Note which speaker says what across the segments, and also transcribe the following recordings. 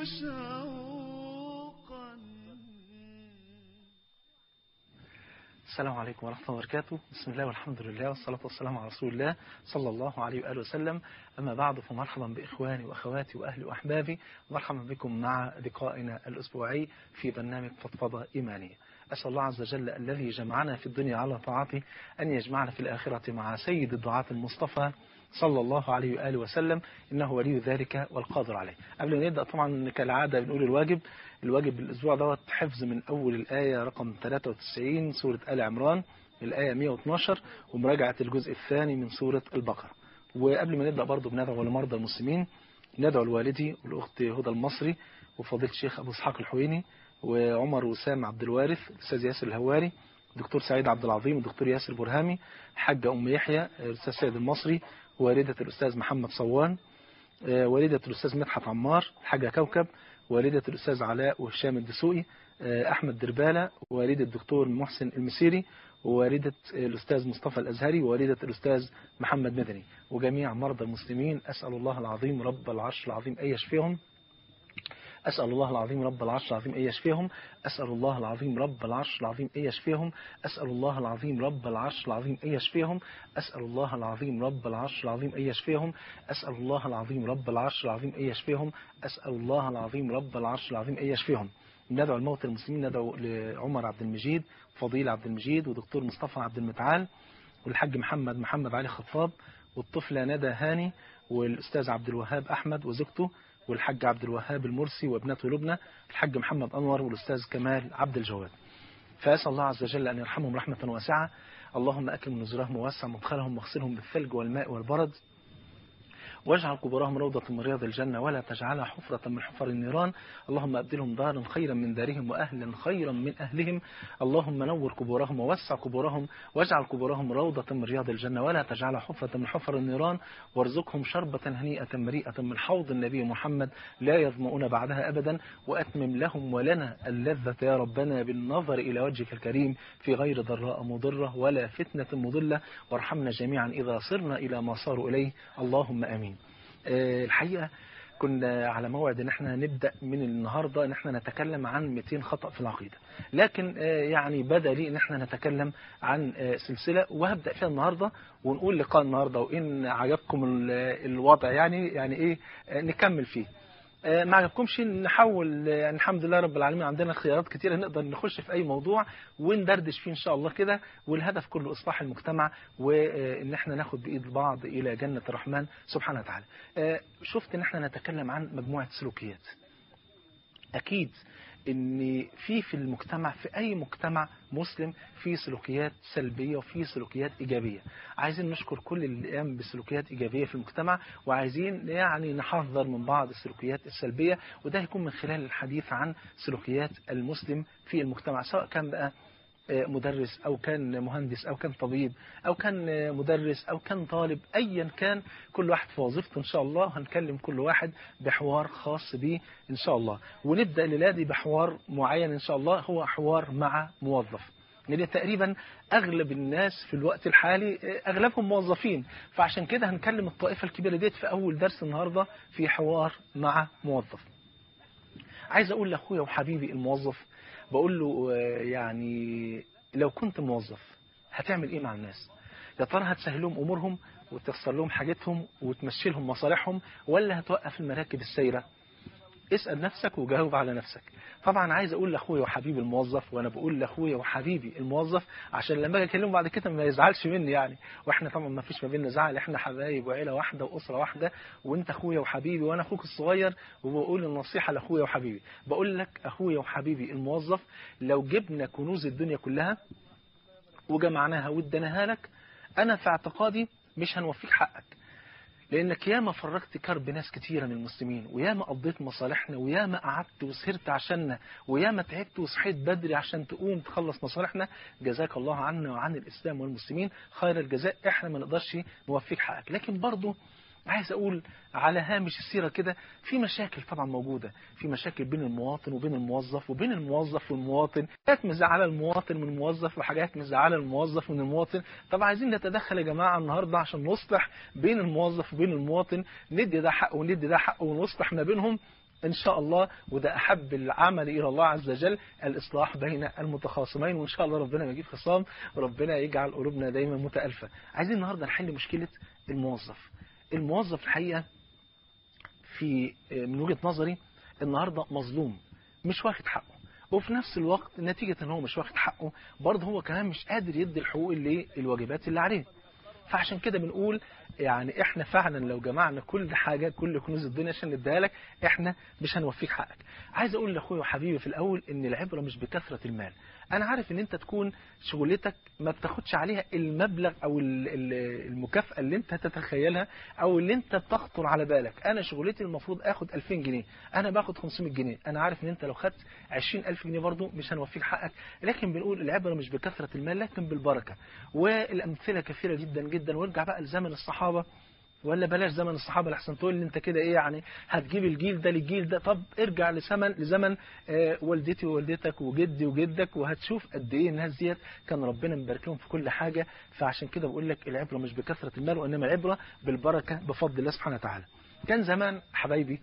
Speaker 1: شوقا
Speaker 2: السلام عليكم ورحمة الله وبركاته بسم الله والحمد لله والصلاة والسلام على رسول الله صلى الله عليه وآله وسلم أما بعد فمرحبا بإخواني وأخواتي وأهلي وأحبابي مرحبا بكم مع لقائنا الأسبوعي في برنامج فضفضة إيمانية أسأل الله عز وجل الذي جمعنا في الدنيا على طاعته أن يجمعنا في الآخرة مع سيد الدعاة المصطفى صلى الله عليه وآله وسلم إنه ولي ذلك والقادر عليه قبل ما نبدأ طبعا كالعادة بنقول الواجب الواجب الأسبوع دوت حفظ من أول الآية رقم 93 سورة آل عمران الآية 112 ومراجعة الجزء الثاني من سورة البقرة وقبل ما نبدأ برضه بندعو لمرضى المسلمين ندعو لوالدي والأخت هدى المصري وفضيلة الشيخ أبو إسحاق الحويني وعمر وسام عبد الوارث الأستاذ ياسر الهواري الدكتور سعيد عبد العظيم الدكتور ياسر برهامي الحاجة أم يحيى الأستاذ سيد المصري والدة الأستاذ محمد صوان والدة الأستاذ مدحت عمار الحاجة كوكب والدة الأستاذ علاء وهشام الدسوقي أحمد دربالة والدة الدكتور محسن المسيري ووالدة الأستاذ مصطفى الأزهري ووالدة الأستاذ محمد مدني وجميع مرضى المسلمين أسأل الله العظيم رب العرش العظيم أن يشفيهم أسأل الله العظيم رب العرش العظيم أن يشفيهم أسأل الله العظيم رب العرش العظيم أن يشفيهم أسأل الله العظيم رب العرش العظيم أن يشفيهم أسأل الله العظيم رب العرش العظيم أن يشفيهم أسأل الله العظيم رب العرش العظيم أن يشفيهم أسأل الله العظيم رب العرش العظيم أن يشفيهم ندعو الموتى المسلمين ندعو لعمر عبد المجيد فضيل عبد المجيد ودكتور مصطفى عبد المتعال والحاج محمد محمد علي خطاب والطفلة ندى هاني والأستاذ عبد الوهاب أحمد وزوجته والحاج عبد الوهاب المرسي وابنته لبنى الحاج محمد أنور والأستاذ كمال عبد الجواد فأسأل الله عز وجل أن يرحمهم رحمة واسعة اللهم أكرم نزلهم ووسع مدخلهم واغسلهم بالثلج والماء والبرد واجعل قبورهم روضة من رياض الجنة ولا تجعلها حفرة من حفر النيران اللهم أبدلهم دارا خيرا من دارهم وأهلا خيرا من أهلهم اللهم نور قبورهم ووسع قبورهم واجعل قبورهم روضة من رياض الجنة ولا تجعلها حفرة من حفر النيران وارزقهم شربة هنيئة مريئة من حوض النبي محمد لا يظمؤون بعدها أبدا وأتمم لهم ولنا اللذة يا ربنا بالنظر إلى وجهك الكريم في غير ضراء مضرة ولا فتنة مضلة وارحمنا جميعا إذا صرنا إلى ما صاروا إليه اللهم أمين الحقيقة كنا على موعد ان احنا نبدأ من النهاردة ان احنا نتكلم عن 200 خطأ في العقيدة لكن يعني بدا لي ان احنا نتكلم عن سلسلة وهبدأ فيها النهاردة ونقول لقاء النهاردة وان عجبكم الوضع يعني يعني ايه نكمل فيه ما عجبكمش نحاول يعني الحمد لله رب العالمين عندنا خيارات كتيرة نقدر نخش في أي موضوع وندردش فيه إن شاء الله كده والهدف كله إصلاح المجتمع وإن احنا ناخد بإيد بعض إلى جنة الرحمن سبحانه وتعالى شفت إن احنا نتكلم عن مجموعة سلوكيات أكيد ان في في المجتمع في اي مجتمع مسلم في سلوكيات سلبية وفي سلوكيات ايجابية عايزين نشكر كل اللي قام بسلوكيات ايجابية في المجتمع وعايزين يعني نحذر من بعض السلوكيات السلبية وده هيكون من خلال الحديث عن سلوكيات المسلم في المجتمع سواء كان بقى مدرس أو كان مهندس أو كان طبيب أو كان مدرس أو كان طالب أيا كان كل واحد في وظيفته إن شاء الله هنكلم كل واحد بحوار خاص به إن شاء الله ونبدأ الليلة بحوار معين إن شاء الله هو حوار مع موظف لأن تقريبا أغلب الناس في الوقت الحالي أغلبهم موظفين فعشان كده هنكلم الطائفة الكبيرة ديت في أول درس النهاردة في حوار مع موظف عايز أقول لأخويا وحبيبي الموظف بقول له يعني لو كنت موظف هتعمل ايه مع الناس يا ترى هتسهل لهم امورهم وتخسر لهم حاجتهم وتمشي لهم مصالحهم ولا هتوقف المراكب السايره اسال نفسك وجاوب على نفسك طبعا عايز اقول لاخويا وحبيبي الموظف وانا بقول لاخويا وحبيبي الموظف عشان لما اجي اكلمه بعد كده ما يزعلش مني يعني واحنا طبعا ما فيش ما بيننا زعل احنا حبايب وعيله واحده واسره واحده وانت اخويا وحبيبي وانا اخوك الصغير وبقول النصيحه لاخويا وحبيبي بقول لك اخويا وحبيبي الموظف لو جبنا كنوز الدنيا كلها وجمعناها واديناها لك انا في اعتقادي مش هنوفيك حقك لانك ياما فرجت كرب ناس كتيرة من المسلمين وياما قضيت مصالحنا وياما قعدت وسهرت عشاننا وياما تعبت وصحيت بدري عشان تقوم تخلص مصالحنا جزاك الله عنا وعن الاسلام والمسلمين خير الجزاء احنا ما نقدرش نوفيك حقك لكن برضه عايز اقول على هامش السيرة كده في مشاكل طبعا موجودة في مشاكل بين المواطن وبين الموظف وبين الموظف والمواطن حاجات مزعلة المواطن من الموظف وحاجات مزعلة الموظف من المواطن طب عايزين نتدخل يا جماعة النهاردة عشان نصلح بين الموظف وبين المواطن ندي ده حقه وندي ده حقه ونصلح ما بينهم إن شاء الله وده أحب العمل إلى الله عز وجل الإصلاح بين المتخاصمين وإن شاء الله ربنا ما يجيب خصام وربنا يجعل قلوبنا دايما متألفة عايزين النهاردة نحل مشكلة الموظف الموظف الحقيقة في من وجهة نظري النهاردة مظلوم مش واخد حقه وفي نفس الوقت نتيجة ان هو مش واخد حقه برضه هو كمان مش قادر يدي الحقوق اللي الواجبات اللي عليه فعشان كده بنقول يعني احنا فعلا لو جمعنا كل حاجة كل كنوز الدنيا عشان نديها لك احنا مش هنوفيك حقك عايز اقول لاخويا وحبيبي في الاول ان العبرة مش بكثرة المال انا عارف ان انت تكون شغلتك ما بتاخدش عليها المبلغ او المكافأة اللي انت تتخيلها او اللي انت بتخطر على بالك انا شغلتي المفروض اخد 2000 جنيه انا باخد 500 جنيه انا عارف ان انت لو خدت 20000 جنيه برضه مش هنوفيك حقك لكن بنقول العبرة مش بكثرة المال لكن بالبركة والامثلة كثيرة جدا جدا وارجع بقى لزمن الصحابة ولا بلاش زمن الصحابة لحسن تقول لي انت كده ايه يعني هتجيب الجيل ده للجيل ده طب ارجع لزمن لزمن آه والدتي ووالدتك وجدي وجدك وهتشوف قد ايه الناس ديت كان ربنا مبارك لهم في كل حاجة فعشان كده بقول لك العبرة مش بكثرة المال وانما العبرة بالبركة بفضل الله سبحانه وتعالى كان زمان حبايبي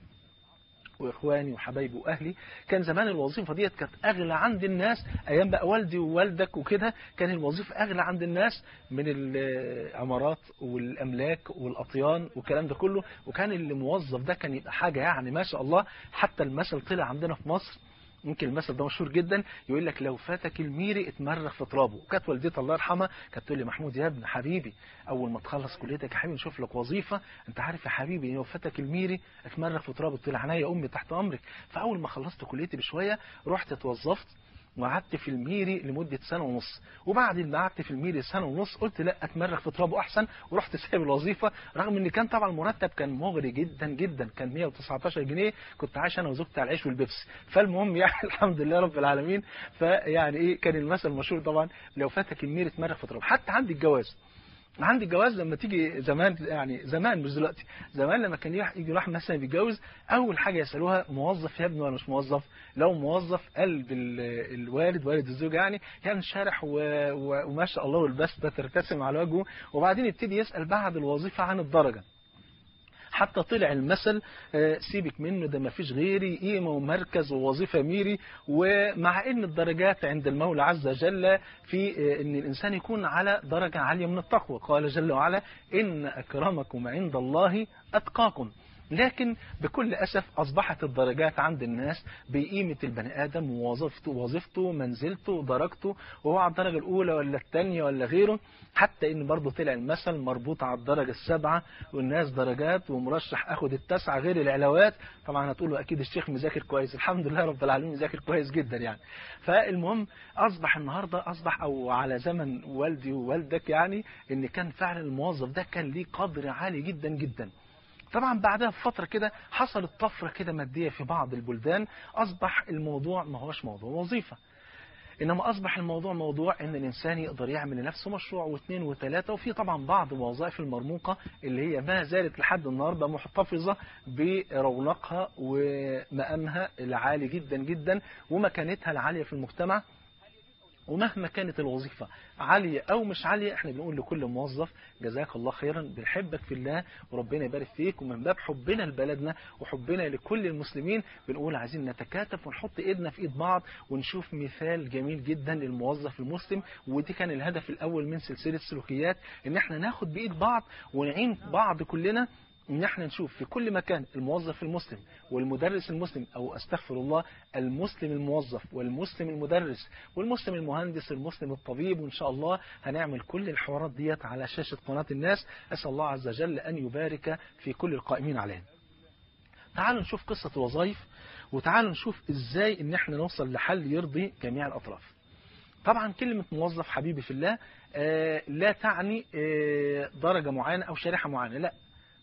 Speaker 2: واخواني وحبايبي واهلي كان زمان الوظيفه ديت كانت اغلى عند الناس ايام بقى والدي ووالدك وكده كان الوظيفه اغلى عند الناس من العمارات والاملاك والاطيان والكلام ده كله وكان اللي موظف ده كان يبقى حاجه يعني ما شاء الله حتى المثل طلع عندنا في مصر يمكن المثل ده مشهور جدا يقول لك لو فاتك الميري اتمرغ في ترابه وكانت والدتي الله يرحمها كانت تقول لي محمود يا ابن حبيبي اول ما تخلص كليتك يا حبيبي نشوف لك وظيفه انت عارف يا حبيبي لو فاتك الميري اتمرغ في ترابه قلت لها يا امي تحت امرك فاول ما خلصت كليتي بشويه رحت اتوظفت وقعدت في الميري لمدة سنة ونص وبعد ما قعدت في الميري سنة ونص قلت لا اتمرغ في ترابه احسن ورحت سايب الوظيفة رغم ان كان طبعا المرتب كان مغري جدا جدا كان 119 جنيه كنت عايش انا وزوجتي على العيش والبيبسي فالمهم يعني الحمد لله رب العالمين فيعني ايه كان المثل المشهور طبعا لو فاتك الميري اتمرغ في ترابه حتى عندي الجواز عندي الجواز لما تيجي زمان يعني زمان مش دلوقتي زمان لما كان يجي واحد مثلا بيتجوز اول حاجه يسالوها موظف يا ابني ولا مش موظف لو موظف قلب الوالد والد الزوج يعني كان شارح وما شاء الله والبسطه ترتسم على وجهه وبعدين يبتدي يسال بعد الوظيفه عن الدرجه حتى طلع المثل سيبك منه ده ما فيش غيري قيمة ومركز ووظيفة ميري ومع ان الدرجات عند المولى عز وجل في ان الانسان يكون على درجة عالية من التقوى قال جل وعلا ان اكرمكم عند الله اتقاكم لكن بكل أسف أصبحت الدرجات عند الناس بقيمة البني آدم ووظيفته وظيفته منزلته درجته وهو على الدرجة الأولى ولا الثانية ولا غيره حتى إن برضه طلع المثل مربوط على الدرجة السبعة والناس درجات ومرشح أخد التسعة غير العلاوات طبعا هتقولوا أكيد الشيخ مذاكر كويس الحمد لله رب العالمين مذاكر كويس جدا يعني فالمهم أصبح النهاردة أصبح أو على زمن والدي ووالدك يعني إن كان فعلا الموظف ده كان ليه قدر عالي جدا جدا طبعا بعدها بفترة كده حصلت طفرة كده مادية في بعض البلدان أصبح الموضوع ما هوش موضوع وظيفة إنما أصبح الموضوع موضوع إن الإنسان يقدر يعمل لنفسه مشروع واثنين وثلاثة وفي طبعا بعض الوظائف المرموقة اللي هي ما زالت لحد النهاردة محتفظة برونقها ومقامها العالي جدا جدا ومكانتها العالية في المجتمع ومهما كانت الوظيفة عالية أو مش عالية احنا بنقول لكل موظف جزاك الله خيرا بنحبك في الله وربنا يبارك فيك ومن باب حبنا لبلدنا وحبنا لكل المسلمين بنقول عايزين نتكاتف ونحط ايدنا في ايد بعض ونشوف مثال جميل جدا للموظف المسلم ودي كان الهدف الأول من سلسلة سلوكيات ان احنا ناخد بإيد بعض ونعين بعض كلنا ان احنا نشوف في كل مكان الموظف المسلم والمدرس المسلم او استغفر الله المسلم الموظف والمسلم المدرس والمسلم المهندس المسلم الطبيب وان شاء الله هنعمل كل الحوارات ديت على شاشة قناة الناس اسال الله عز وجل ان يبارك في كل القائمين عليها تعالوا نشوف قصة الوظائف وتعالوا نشوف ازاي ان احنا نوصل لحل يرضي جميع الاطراف طبعا كلمة موظف حبيبي في الله آه لا تعني آه درجة معينة او شريحة معينة لا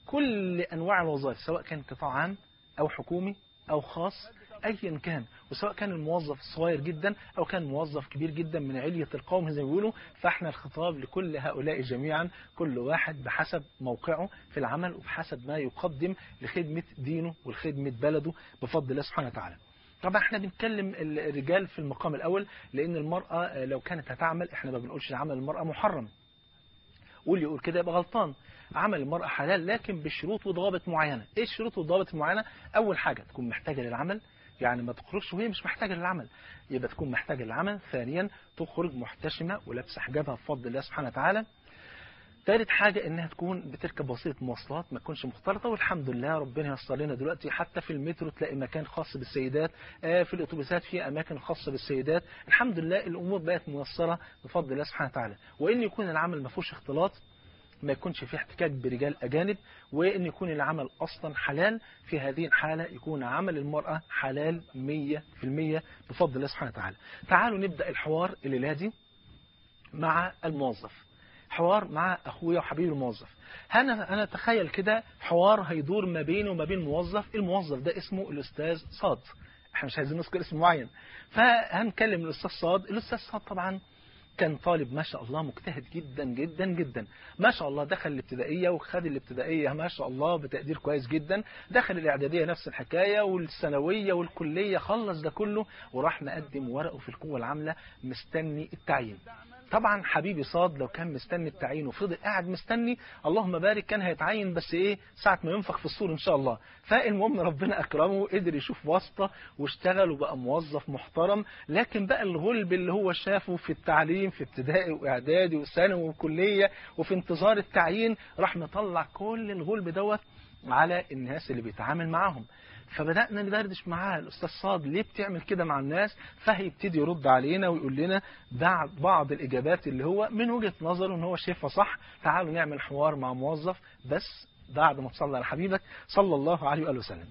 Speaker 2: كل أنواع الوظائف سواء كان قطاع عام أو حكومي أو خاص أيا كان وسواء كان الموظف صغير جدا أو كان موظف كبير جدا من علية القوم زي ما بيقولوا فإحنا الخطاب لكل هؤلاء جميعا كل واحد بحسب موقعه في العمل وبحسب ما يقدم لخدمة دينه ولخدمة بلده بفضل الله سبحانه وتعالى طبعا احنا بنتكلم الرجال في المقام الأول لأن المرأة لو كانت هتعمل احنا ما بنقولش عمل المرأة محرم واللي يقول كده يبقى غلطان عمل المرأة حلال لكن بشروط وضوابط معينة ايه الشروط والضوابط المعينة اول حاجة تكون محتاجة للعمل يعني ما تخرجش وهي مش محتاجة للعمل يبقى تكون محتاجة للعمل ثانيا تخرج محتشمة ولابسة حجابها بفضل الله سبحانه وتعالى ثالث حاجة انها تكون بتركب وسيله مواصلات ما تكونش مختلطة والحمد لله ربنا ييسر لنا دلوقتي حتى في المترو تلاقي مكان خاص بالسيدات في الاتوبيسات في اماكن خاصة بالسيدات الحمد لله الامور بقت ميسرة بفضل الله سبحانه وتعالى وان يكون العمل ما فيهوش اختلاط ما يكونش فيه احتكاك برجال أجانب وإن يكون العمل أصلا حلال في هذه الحالة يكون عمل المرأة حلال 100% بفضل الله سبحانه وتعالى تعالوا نبدأ الحوار الليلة دي مع الموظف حوار مع أخويا وحبيبي الموظف أنا أنا أتخيل كده حوار هيدور ما بينه وما بين موظف الموظف ده اسمه الأستاذ صاد احنا مش عايزين نذكر اسم معين فهنكلم الأستاذ صاد الأستاذ صاد طبعا كان طالب ما شاء الله مجتهد جدا جدا جدا ما شاء الله دخل الابتدائية وخد الابتدائية ما شاء الله بتقدير كويس جدا دخل الإعدادية نفس الحكاية والثانوية والكلية خلص ده كله وراح مقدم ورقه في القوة العاملة مستني التعيين طبعا حبيبي صاد لو كان مستني التعيين وفضل قاعد مستني اللهم بارك كان هيتعين بس ايه ساعة ما ينفخ في الصور ان شاء الله فالمهم ربنا اكرمه قدر يشوف واسطة واشتغل وبقى موظف محترم لكن بقى الغلب اللي هو شافه في التعليم في ابتدائي واعدادي وثانوي وكلية وفي انتظار التعيين راح مطلع كل الغلب دوت على الناس اللي بيتعامل معاهم فبدأنا ندردش معاه الأستاذ صاد ليه بتعمل كده مع الناس فهيبتدي يرد علينا ويقول لنا بعض الإجابات اللي هو من وجهة نظره ان هو شايفها صح تعالوا نعمل حوار مع موظف بس بعد ما تصلي على حبيبك صلى الله عليه وآله وسلم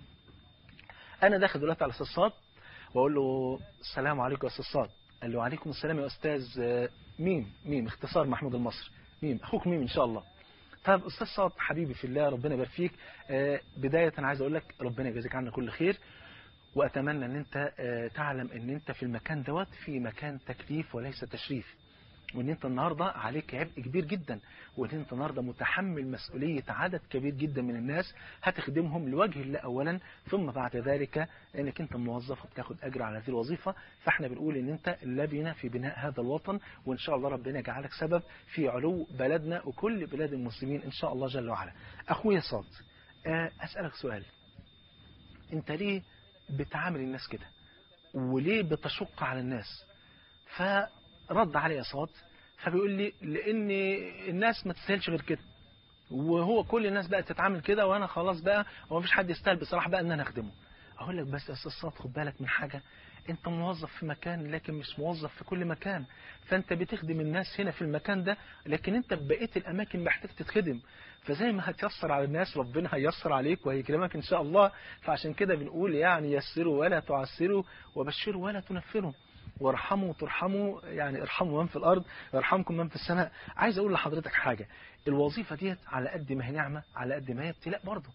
Speaker 2: أنا داخل دلوقتي على الأستاذ صاد وأقول له السلام عليكم يا أستاذ صاد قال له وعليكم السلام يا أستاذ ميم ميم اختصار محمود المصري ميم أخوك ميم إن شاء الله طب أستاذ صاد حبيبي في الله ربنا يبارك فيك آه بداية أنا عايز أقول لك ربنا يجازيك عنا كل خير وأتمنى أن أنت آه تعلم أن أنت في المكان دوت في مكان تكليف وليس تشريف وان انت النهاردة عليك عبء كبير جدا وان انت النهاردة متحمل مسؤولية عدد كبير جدا من الناس هتخدمهم لوجه الله اولا ثم بعد ذلك انك انت موظف وبتاخد اجر على هذه الوظيفة فاحنا بنقول ان انت لبنة في بناء هذا الوطن وان شاء الله ربنا يجعلك سبب في علو بلدنا وكل بلاد المسلمين ان شاء الله جل وعلا اخويا صاد اسألك سؤال انت ليه بتعامل الناس كده وليه بتشق على الناس ف رد علي صاد فبيقول لي لان الناس ما تستاهلش غير كده وهو كل الناس بقت تتعامل كده وانا خلاص بقى وما فيش حد يستاهل بصراحه بقى ان انا اخدمه اقول لك بس يا استاذ صاد خد بالك من حاجه انت موظف في مكان لكن مش موظف في كل مكان فانت بتخدم الناس هنا في المكان ده لكن انت بقيه الاماكن محتاج تتخدم فزي ما هتيسر على الناس ربنا هيسر عليك وهيكرمك ان شاء الله فعشان كده بنقول يعني يسروا ولا تعسروا وبشروا ولا تنفروا وارحموا ترحموا يعني ارحموا من في الأرض يرحمكم من في السماء عايز أقول لحضرتك حاجة الوظيفة ديت على قد ما هي نعمة على قد ما هي ابتلاء برضه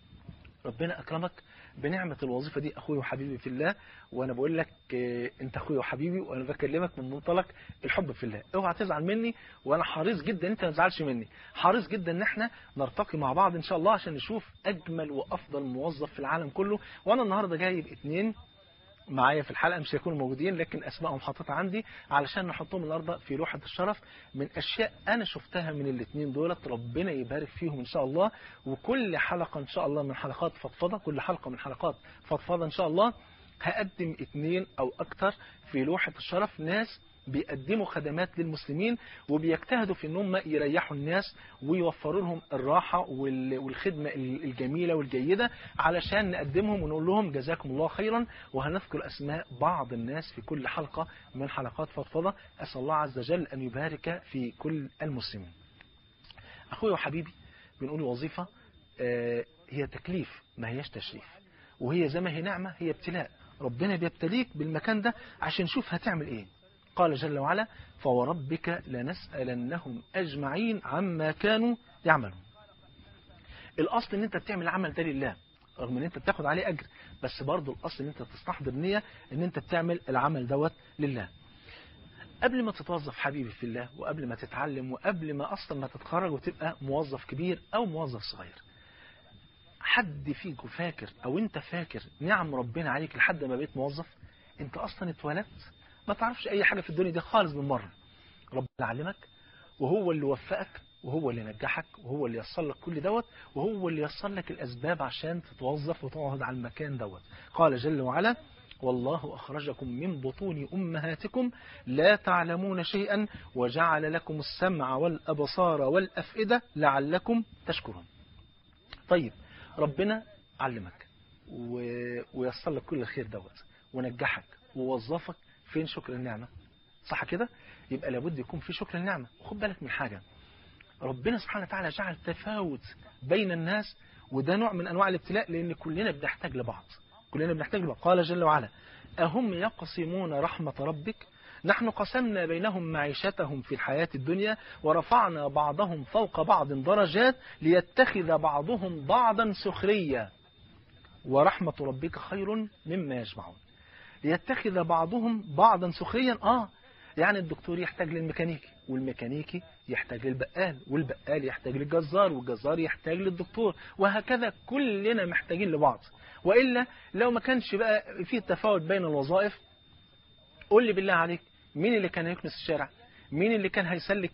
Speaker 2: ربنا أكرمك بنعمة الوظيفة دي أخوي وحبيبي في الله وأنا بقول لك أنت أخوي وحبيبي وأنا بكلمك من منطلق الحب في الله اوعى تزعل مني وأنا حريص جدا أنت ما تزعلش مني حريص جدا أن احنا نرتقي مع بعض إن شاء الله عشان نشوف أجمل وأفضل موظف في العالم كله وأنا النهاردة جايب اتنين معايا في الحلقة مش هيكونوا موجودين لكن أسمائهم حاططها عندي علشان نحطهم النهارده في لوحة الشرف من أشياء أنا شفتها من الاثنين دولت ربنا يبارك فيهم إن شاء الله وكل حلقة إن شاء الله من حلقات فضفضة كل حلقة من حلقات فضفضة إن شاء الله هقدم اثنين أو أكتر في لوحة الشرف ناس بيقدموا خدمات للمسلمين وبيجتهدوا في ان هم يريحوا الناس ويوفروا لهم الراحة والخدمة الجميلة والجيدة علشان نقدمهم ونقول لهم جزاكم الله خيرا وهنذكر أسماء بعض الناس في كل حلقة من حلقات فضفضة أسأل الله عز وجل أن يبارك في كل المسلمين أخوي وحبيبي بنقول وظيفة هي تكليف ما هيش تشريف وهي زي ما هي نعمة هي ابتلاء ربنا بيبتليك بالمكان ده عشان نشوف هتعمل ايه قال جل وعلا فوربك لنسألنهم أجمعين عما كانوا يعملون الأصل ان انت بتعمل العمل ده لله رغم ان انت بتاخد عليه أجر بس برضه الأصل ان انت تستحضر نية ان انت بتعمل العمل دوت لله قبل ما تتوظف حبيبي في الله وقبل ما تتعلم وقبل ما أصلا ما تتخرج وتبقى موظف كبير أو موظف صغير حد فيكم فاكر أو انت فاكر نعم ربنا عليك لحد ما بقيت موظف انت أصلا اتولدت ما تعرفش أي حاجة في الدنيا دي خالص من مرة ربنا علمك وهو اللي وفقك وهو اللي نجحك وهو اللي يسر لك كل دوت وهو اللي يسر لك الأسباب عشان تتوظف وتقعد على المكان دوت قال جل وعلا والله أخرجكم من بطون أمهاتكم لا تعلمون شيئا وجعل لكم السمع والأبصار والأفئدة لعلكم تشكرون طيب ربنا علمك و... ويسر لك كل الخير دوت ونجحك ووظفك فين شكر النعمة صح كده يبقى لابد يكون في شكر النعمة وخد بالك من حاجة ربنا سبحانه وتعالى جعل تفاوت بين الناس وده نوع من أنواع الابتلاء لأن كلنا بنحتاج لبعض كلنا بنحتاج لبعض قال جل وعلا أهم يقسمون رحمة ربك نحن قسمنا بينهم معيشتهم في الحياة الدنيا ورفعنا بعضهم فوق بعض درجات ليتخذ بعضهم بعضا سخريا ورحمة ربك خير مما يجمعون ليتخذ بعضهم بعضا سخريا آه يعني الدكتور يحتاج للميكانيكي والميكانيكي يحتاج للبقال والبقال يحتاج للجزار والجزار يحتاج للدكتور وهكذا كلنا محتاجين لبعض وإلا لو ما كانش بقى في تفاوت بين الوظائف قول لي بالله عليك مين اللي كان هيكنس الشارع مين اللي كان هيسلك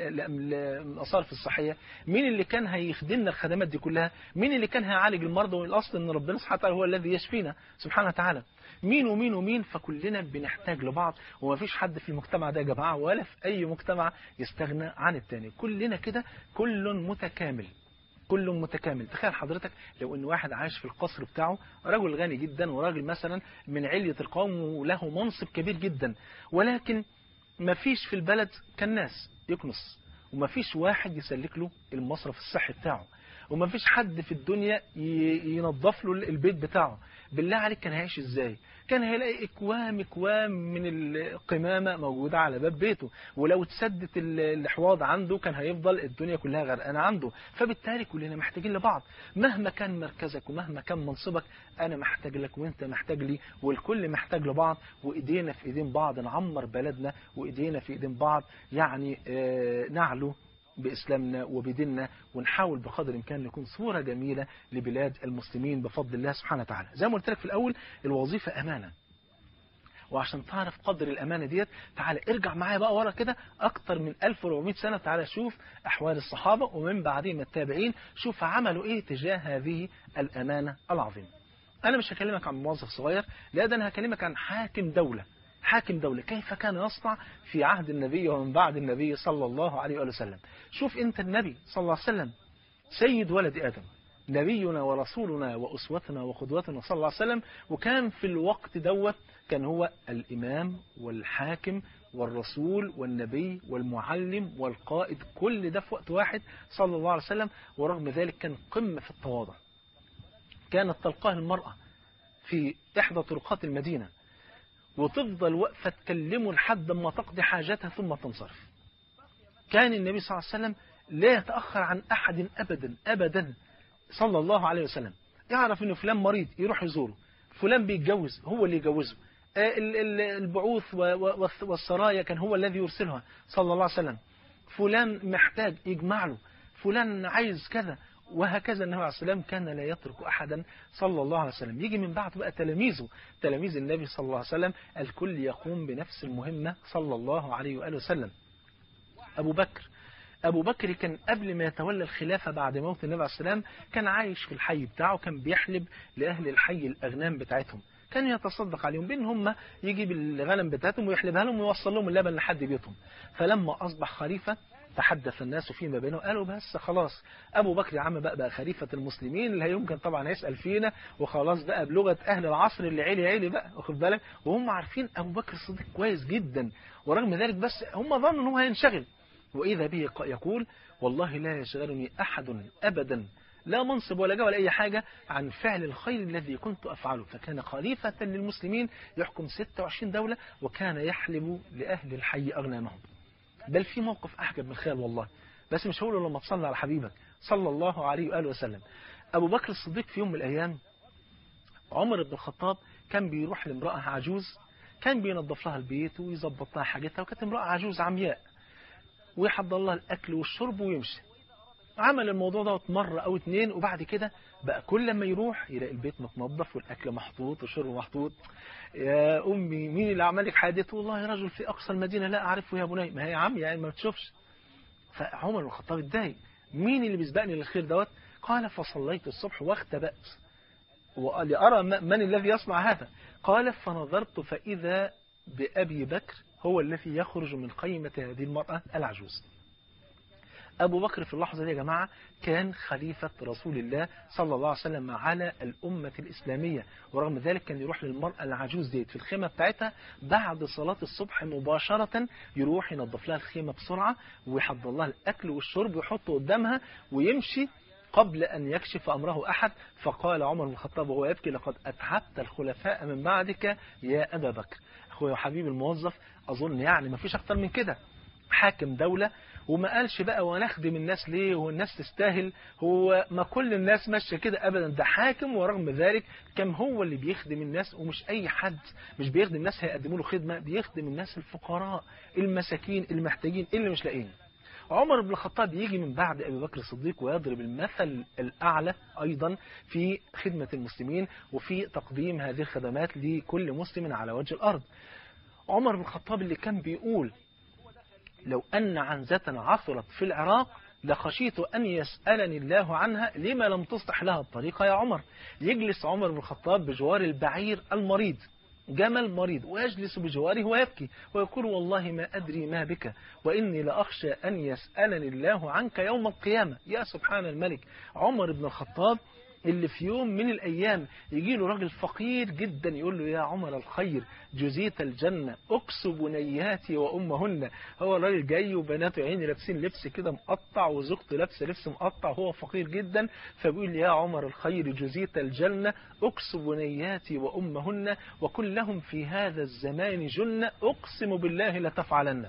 Speaker 2: الأصارف الصحية مين اللي كان هيخدمنا الخدمات دي كلها مين اللي كان هيعالج المرضى والأصل أن ربنا سبحانه وتعالى هو الذي يشفينا سبحانه وتعالى مين ومين ومين فكلنا بنحتاج لبعض وما فيش حد في المجتمع ده يا جماعة ولا في أي مجتمع يستغنى عن التاني كلنا كده كل متكامل كل متكامل تخيل حضرتك لو ان واحد عايش في القصر بتاعه رجل غني جدا وراجل مثلا من علية القوم وله منصب كبير جدا ولكن ما فيش في البلد كالناس يكنس وما فيش واحد يسلك له المصرف الصحي بتاعه وما فيش حد في الدنيا ينظف له البيت بتاعه بالله عليك كان هيعيش ازاي كان هيلاقي اكوام اكوام من القمامة موجودة على باب بيته ولو اتسدت الحواض عنده كان هيفضل الدنيا كلها غرقانة عنده فبالتالي كلنا محتاجين لبعض مهما كان مركزك ومهما كان منصبك انا محتاج لك وانت محتاج لي والكل محتاج لبعض وايدينا في ايدين بعض نعمر بلدنا وايدينا في ايدين بعض يعني آه نعلو بإسلامنا وبديننا ونحاول بقدر الإمكان نكون صورة جميلة لبلاد المسلمين بفضل الله سبحانه وتعالى زي ما قلت لك في الأول الوظيفة أمانة وعشان تعرف قدر الأمانة ديت تعالى ارجع معايا بقى ورا كده أكتر من 1400 سنة تعالى شوف أحوال الصحابة ومن بعدهم التابعين شوف عملوا إيه تجاه هذه الأمانة العظيمة أنا مش هكلمك عن موظف صغير لا ده أنا هكلمك عن حاكم دولة حاكم دولة كيف كان يصنع في عهد النبي ومن بعد النبي صلى الله عليه وآله وسلم شوف انت النبي صلى الله عليه وسلم سيد ولد آدم نبينا ورسولنا وأسوتنا وقدوتنا صلى الله عليه وسلم وكان في الوقت دوت كان هو الإمام والحاكم والرسول والنبي والمعلم والقائد كل ده في وقت واحد صلى الله عليه وسلم ورغم ذلك كان قمة في التواضع كانت تلقاه المرأة في إحدى طرقات المدينة وتفضل واقفة تكلمه لحد ما تقضي حاجتها ثم تنصرف كان النبي صلى الله عليه وسلم لا يتأخر عن أحد أبدا أبدا صلى الله عليه وسلم يعرف أنه فلان مريض يروح يزوره فلان بيتجوز هو اللي يجوزه البعوث والسرايا كان هو الذي يرسلها صلى الله عليه وسلم فلان محتاج يجمع له فلان عايز كذا وهكذا النبي عليه السلام كان لا يترك أحدا صلى الله عليه وسلم يجي من بعد بقى تلاميذه تلاميذ النبي صلى الله عليه وسلم الكل يقوم بنفس المهمة صلى الله عليه وآله وسلم أبو بكر أبو بكر كان قبل ما يتولى الخلافة بعد موت النبي عليه السلام كان عايش في الحي بتاعه كان بيحلب لأهل الحي الأغنام بتاعتهم كان يتصدق عليهم بين هم يجيب الغنم بتاعتهم ويحلبها لهم ويوصل لهم اللبن لحد بيتهم فلما أصبح خليفة تحدث الناس فيما بينهم قالوا بس خلاص أبو بكر يا عم بقى, بقى خليفة المسلمين اللي يمكن طبعا يسأل فينا وخلاص بقى بلغة أهل العصر اللي عيلي عيلي بقى واخد بالك وهم عارفين أبو بكر الصديق كويس جدا ورغم ذلك بس هم ظنوا أنه هينشغل وإذا به يقول والله لا يشغلني أحد أبدا لا منصب ولا جاه ولا أي حاجة عن فعل الخير الذي كنت أفعله فكان خليفة للمسلمين يحكم 26 دولة وكان يحلب لأهل الحي أغنامهم بل في موقف أحجب من الخيال والله بس مش هقوله لما تصلي على حبيبك صلى الله عليه وآله وسلم أبو بكر الصديق في يوم من الأيام عمر بن الخطاب كان بيروح لامرأة عجوز كان بينظف لها البيت ويظبط لها حاجتها وكانت امرأة عجوز عمياء ويحضر لها الأكل والشرب ويمشي عمل الموضوع ده مرة أو اتنين وبعد كده بقى كل لما يروح يلاقي البيت متنظف والأكل محطوط والشرب محطوط يا أمي مين اللي عمل لك حادث والله رجل في أقصى المدينة لا أعرفه يا بني ما هي عم يعني ما تشوفش فعمر بن الخطاب اتضايق مين اللي بيسبقني للخير دوت قال فصليت الصبح واختبأت ولأرى من الذي يصنع هذا قال فنظرت فإذا بأبي بكر هو الذي يخرج من قيمة هذه المرأة العجوز أبو بكر في اللحظة دي يا جماعة كان خليفة رسول الله صلى الله عليه وسلم على الأمة الإسلامية ورغم ذلك كان يروح للمرأة العجوز ديت في الخيمة بتاعتها بعد صلاة الصبح مباشرة يروح ينظف لها الخيمة بسرعة ويحضر لها الأكل والشرب ويحطه قدامها ويمشي قبل أن يكشف أمره أحد فقال عمر بن الخطاب وهو يبكي لقد أتعبت الخلفاء من بعدك يا أبا بكر أخويا وحبيبي الموظف أظن يعني ما فيش أكتر من كده حاكم دولة وما قالش بقى ونخدم الناس ليه والناس تستاهل هو ما كل الناس ماشيه كده ابدا ده حاكم ورغم ذلك كم هو اللي بيخدم الناس ومش اي حد مش بيخدم الناس هيقدموا له خدمه بيخدم الناس الفقراء المساكين المحتاجين اللي مش لاقيين عمر بن الخطاب يجي من بعد أبي بكر الصديق ويضرب المثل الأعلى أيضا في خدمة المسلمين وفي تقديم هذه الخدمات لكل مسلم على وجه الأرض عمر بن الخطاب اللي كان بيقول لو أن عنزة عثرت في العراق لخشيت أن يسألني الله عنها لما لم تصلح لها الطريقة يا عمر يجلس عمر بن الخطاب بجوار البعير المريض جمل مريض ويجلس بجواره ويبكي ويقول والله ما أدري ما بك وإني لأخشى أن يسألني الله عنك يوم القيامة يا سبحان الملك عمر بن الخطاب اللي في يوم من الأيام يجي له راجل فقير جدا يقول له يا عمر الخير جزيت الجنة أكس بنياتي وأمهن هو الراجل جاي وبناته عيني لابسين لبس كده مقطع وزوجته لابسه لبس مقطع وهو فقير جدا فبيقول يا عمر الخير جزيت الجنة أكس بنياتي وأمهن وكلهم في هذا الزمان جنة أقسم بالله لتفعلن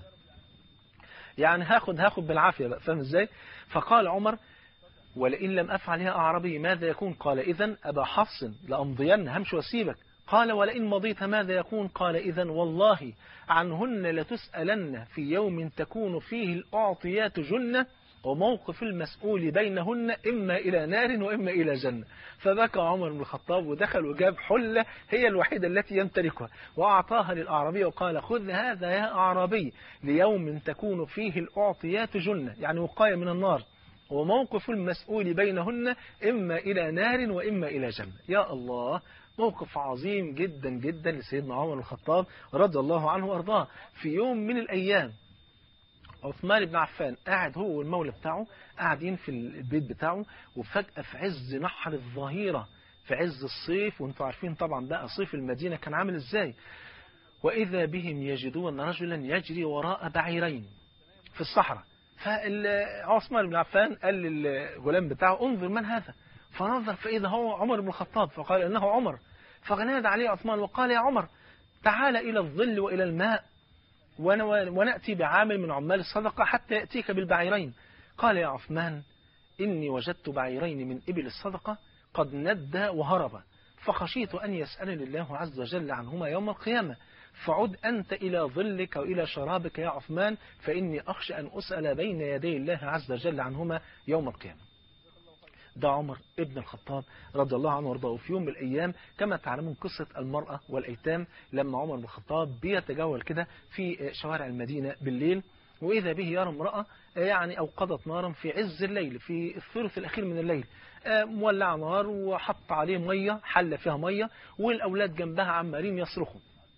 Speaker 2: يعني هاخد هاخد بالعافية بقى فاهم ازاي فقال عمر ولئن لم أفعل يا أعربي ماذا يكون قال إذا أبا حفص لأمضين همش وسيبك قال ولئن مضيت ماذا يكون قال إذا والله عنهن لتسألن في يوم تكون فيه الأعطيات جنة وموقف المسؤول بينهن إما إلى نار وإما إلى جنة فبكى عمر بن الخطاب ودخل وجاب حلة هي الوحيدة التي يمتلكها وأعطاها للأعرابي وقال خذ هذا يا أعرابي ليوم تكون فيه الأعطيات جنة يعني وقاية من النار وموقف المسؤول بينهن إما إلى نار وإما إلى جنة يا الله موقف عظيم جدا جدا لسيدنا عمر الخطاب رضي الله عنه وارضاه في يوم من الأيام عثمان بن عفان قاعد هو والمولى بتاعه قاعدين في البيت بتاعه وفجأة في عز نحر الظهيرة في عز الصيف وانتم عارفين طبعا بقى صيف المدينة كان عامل ازاي وإذا بهم يجدون رجلا يجري وراء بعيرين في الصحراء فعثمان بن عفان قال للغلام بتاعه انظر من هذا فنظر فإذا هو عمر بن الخطاب فقال إنه عمر فنادى عليه عثمان وقال يا عمر تعال إلى الظل وإلى الماء ونأتي بعامل من عمال الصدقة حتى يأتيك بالبعيرين قال يا عثمان إني وجدت بعيرين من إبل الصدقة قد ندى وهرب فخشيت أن يسألني الله عز وجل عنهما يوم القيامة فعد أنت إلى ظلك وإلى شرابك يا عثمان فإني أخشى أن أسأل بين يدي الله عز وجل عنهما يوم القيامة ده عمر ابن الخطاب رضي الله عنه وارضاه في يوم من الأيام كما تعلمون قصة المرأة والأيتام لما عمر بن الخطاب بيتجول كده في شوارع المدينة بالليل وإذا به يرى امرأة يعني أوقدت نارا في عز الليل في الثلث الأخير من الليل مولع نار وحط عليه مية حل فيها مية والأولاد جنبها عمالين يصرخوا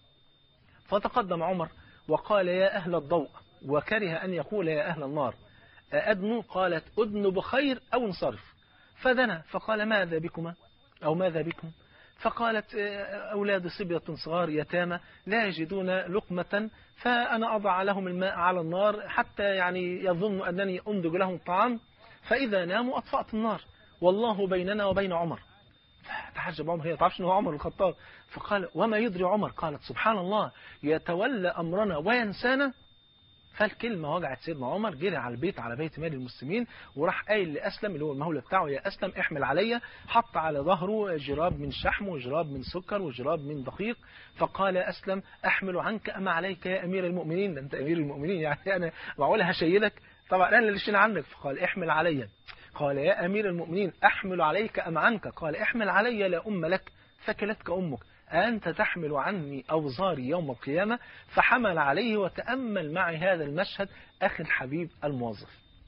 Speaker 2: فتقدم عمر وقال يا أهل الضوء وكره أن يقول يا أهل النار أدنوا قالت أدنوا بخير أو انصرف فدنا فقال ماذا بكما أو ماذا بكم فقالت أولاد صبية صغار يتامى لا يجدون لقمة فأنا أضع لهم الماء على النار حتى يعني يظن أنني أنضج لهم طعام فإذا ناموا أطفأت النار والله بيننا وبين عمر فتعجب عمر هي تعرفش أنه عمر الخطاب فقال وما يدري عمر قالت سبحان الله يتولى أمرنا وينسانا فالكلمة وجعت سيدنا عمر جري على البيت على بيت مال المسلمين وراح قايل لأسلم اللي هو المولى بتاعه يا أسلم احمل عليا حط على ظهره جراب من شحم وجراب من سكر وجراب من دقيق فقال يا أسلم أحمل عنك أما عليك يا أمير المؤمنين ده أنت أمير المؤمنين يعني أنا معقولة هشيلك طبعا أنا اللي شيل عنك فقال احمل عليا قال يا أمير المؤمنين أحمل عليك أم عنك قال احمل علي لا أم لك ثكلتك أمك أنت تحمل عني أوزاري يوم القيامة فحمل عليه وتأمل معي هذا المشهد أخي الحبيب الموظف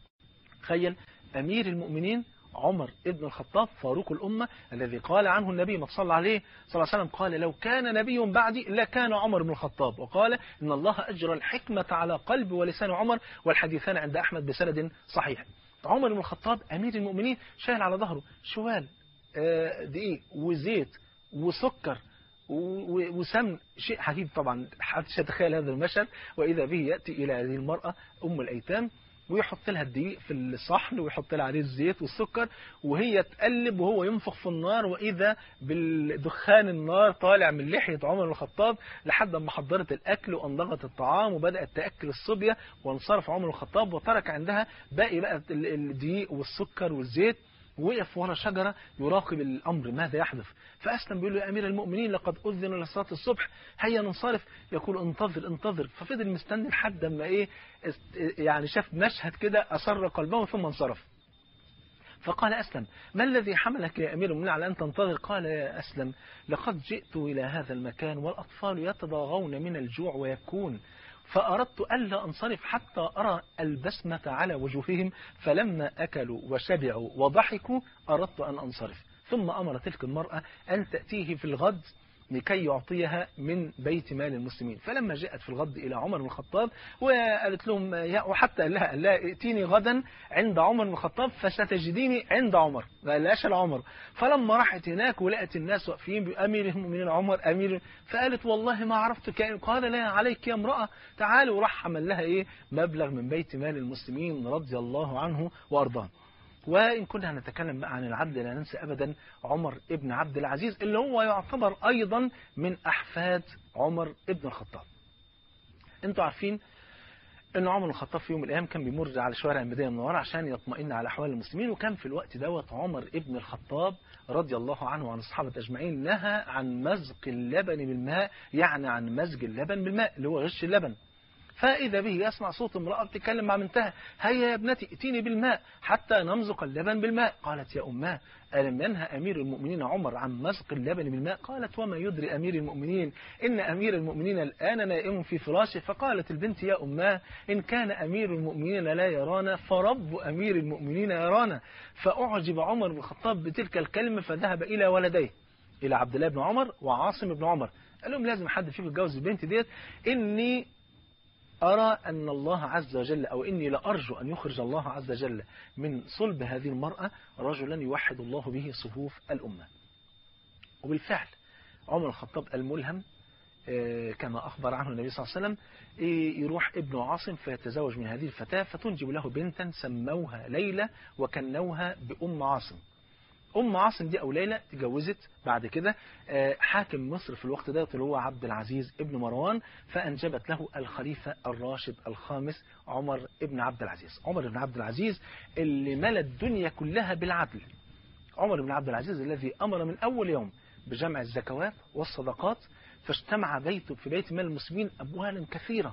Speaker 2: تخيل أمير المؤمنين عمر ابن الخطاب فاروق الأمة الذي قال عنه النبي ما صلى عليه صلى الله عليه وسلم قال لو كان نبي بعدي لكان عمر بن الخطاب وقال إن الله أجرى الحكمة على قلب ولسان عمر والحديثان عند أحمد بسند صحيح عمر بن الخطاب أمير المؤمنين شايل على ظهره شوال دقيق وزيت وسكر وسمن شيء عجيب طبعا محدش يتخيل هذا المشهد وإذا به يأتي إلى هذه المرأة أم الأيتام ويحط لها الدقيق في الصحن ويحط لها عليه الزيت والسكر وهي تقلب وهو ينفخ في النار وإذا بالدخان النار طالع من لحية عمر بن الخطاب لحد ما حضرت الأكل وأنضغت الطعام وبدأت تأكل الصبية وانصرف عمر بن الخطاب وترك عندها باقي بقى الدقيق والسكر والزيت وقف ورا شجرة يراقب الأمر ماذا يحدث فأسلم بيقول له يا أمير المؤمنين لقد أذن لصلاة الصبح هيا ننصرف يقول انتظر انتظر ففضل مستني لحد ما إيه يعني شاف مشهد كده أسر قلبه ثم انصرف فقال أسلم ما الذي حملك يا أمير المؤمنين على أن تنتظر قال يا أسلم لقد جئت إلى هذا المكان والأطفال يتضاغون من الجوع ويكون فأردت ألا أنصرف حتى أرى البسمة على وجوههم فلما أكلوا وشبعوا وضحكوا أردت أن أنصرف ثم أمر تلك المرأة أن تأتيه في الغد لكي يعطيها من بيت مال المسلمين فلما جاءت في الغد إلى عمر بن الخطاب وقالت لهم يا وحتى قال لها, قال لها ائتيني غدا عند عمر بن الخطاب فستجديني عند عمر ما قالهاش لعمر فلما راحت هناك ولقت الناس واقفين بأمير المؤمنين عمر أمير فقالت والله ما عرفت قال لا عليك يا امرأة تعالي وراح عمل لها إيه مبلغ من بيت مال المسلمين رضي الله عنه وأرضاه وإن كنا هنتكلم بقى عن العدل لا ننسى أبدا عمر ابن عبد العزيز اللي هو يعتبر أيضا من أحفاد عمر ابن الخطاب انتوا عارفين ان عمر بن الخطاب في يوم من الايام كان بيمر على شوارع المدينه المنوره عشان يطمئن على احوال المسلمين وكان في الوقت دوت عمر ابن الخطاب رضي الله عنه وعن الصحابه اجمعين نهى عن مزق اللبن بالماء يعني عن مزج اللبن بالماء اللي هو غش اللبن فإذا به يسمع صوت امرأة بتتكلم مع بنتها هيا يا ابنتي ائتيني بالماء حتى نمزق اللبن بالماء قالت يا أماه ألم ينهى أمير المؤمنين عمر عن مزق اللبن بالماء قالت وما يدري أمير المؤمنين إن أمير المؤمنين الآن نائم في فراشه فقالت البنت يا أماه إن كان أمير المؤمنين لا يرانا فرب أمير المؤمنين يرانا فأعجب عمر بن الخطاب بتلك الكلمة فذهب إلى ولديه إلى عبد الله بن عمر وعاصم بن عمر قال لهم لازم حد فيكم يتجوز البنت ديت إني أرى أن الله عز وجل أو إني لأرجو أن يخرج الله عز وجل من صلب هذه المرأة رجلا يوحد الله به صفوف الأمة وبالفعل عمر الخطاب الملهم كما أخبر عنه النبي صلى الله عليه وسلم يروح ابن عاصم فيتزوج من هذه الفتاة فتنجب له بنتا سموها ليلى وكنوها بأم عاصم أم عاصم دي أو ليلى تجوزت بعد كده حاكم مصر في الوقت ده اللي هو عبد العزيز ابن مروان فأنجبت له الخليفة الراشد الخامس عمر ابن عبد العزيز عمر بن عبد العزيز اللي ملى الدنيا كلها بالعدل عمر بن عبد العزيز الذي أمر من أول يوم بجمع الزكوات والصدقات فاجتمع بيته في بيت مال المسلمين أبوالا كثيرة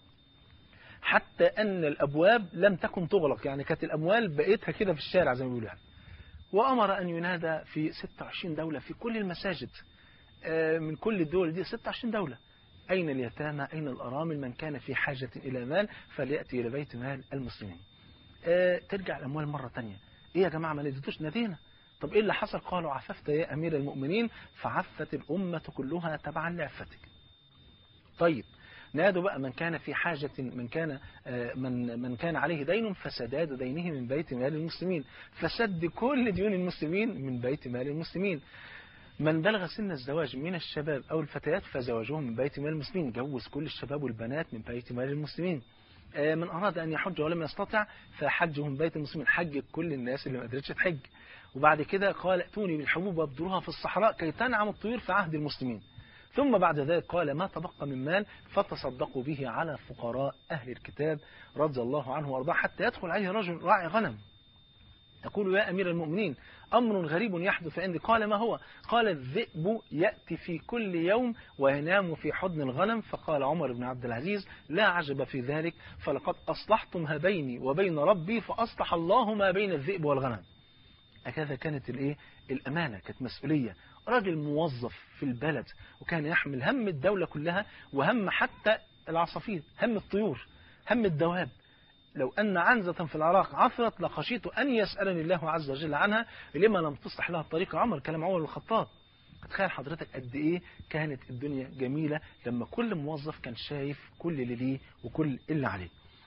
Speaker 2: حتى أن الأبواب لم تكن تغلق يعني كانت الأموال بقيتها كده في الشارع زي ما بيقولوا وأمر أن ينادى في 26 دولة في كل المساجد من كل الدول دي 26 دولة أين اليتامى أين الأرامل من كان في حاجة إلى مال فليأتي إلى بيت مال المسلمين ترجع الأموال مرة تانية إيه يا جماعة ما نديتوش نادينا طب إيه اللي حصل قالوا عففت يا أمير المؤمنين فعفت الأمة كلها تبعا لعفتك طيب نادوا بقى من كان في حاجة من كان من من كان عليه دين فسداد دينه من بيت مال المسلمين فسد كل ديون المسلمين من بيت مال المسلمين من بلغ سن الزواج من الشباب أو الفتيات فزواجهم من بيت مال المسلمين جوز كل الشباب والبنات من بيت مال المسلمين من أراد أن يحج ولم يستطع فحجه من بيت المسلمين حج كل الناس اللي ما قدرتش تحج وبعد كده قال ائتوني بالحبوب وابدروها في الصحراء كي تنعم الطيور في عهد المسلمين ثم بعد ذلك قال ما تبقى من مال فتصدقوا به على فقراء أهل الكتاب رضي الله عنه وارضاه حتى يدخل عليه رجل راعي غنم يقول يا أمير المؤمنين أمر غريب يحدث عندي قال ما هو قال الذئب يأتي في كل يوم وينام في حضن الغنم فقال عمر بن عبد العزيز لا عجب في ذلك فلقد أصلحتم ما بيني وبين ربي فأصلح الله ما بين الذئب والغنم هكذا كانت الايه الأمانة كانت مسؤولية راجل موظف في البلد وكان يحمل هم الدولة كلها وهم حتى العصافير هم الطيور هم الدواب لو أن عنزة في العراق عثرت لخشيت أن يسألني الله عز وجل عنها لما لم تصلح لها الطريق عمر كلام عمر الخطاب تخيل حضرتك قد ايه كانت الدنيا جميلة لما كل موظف كان شايف كل اللي ليه وكل اللي عليه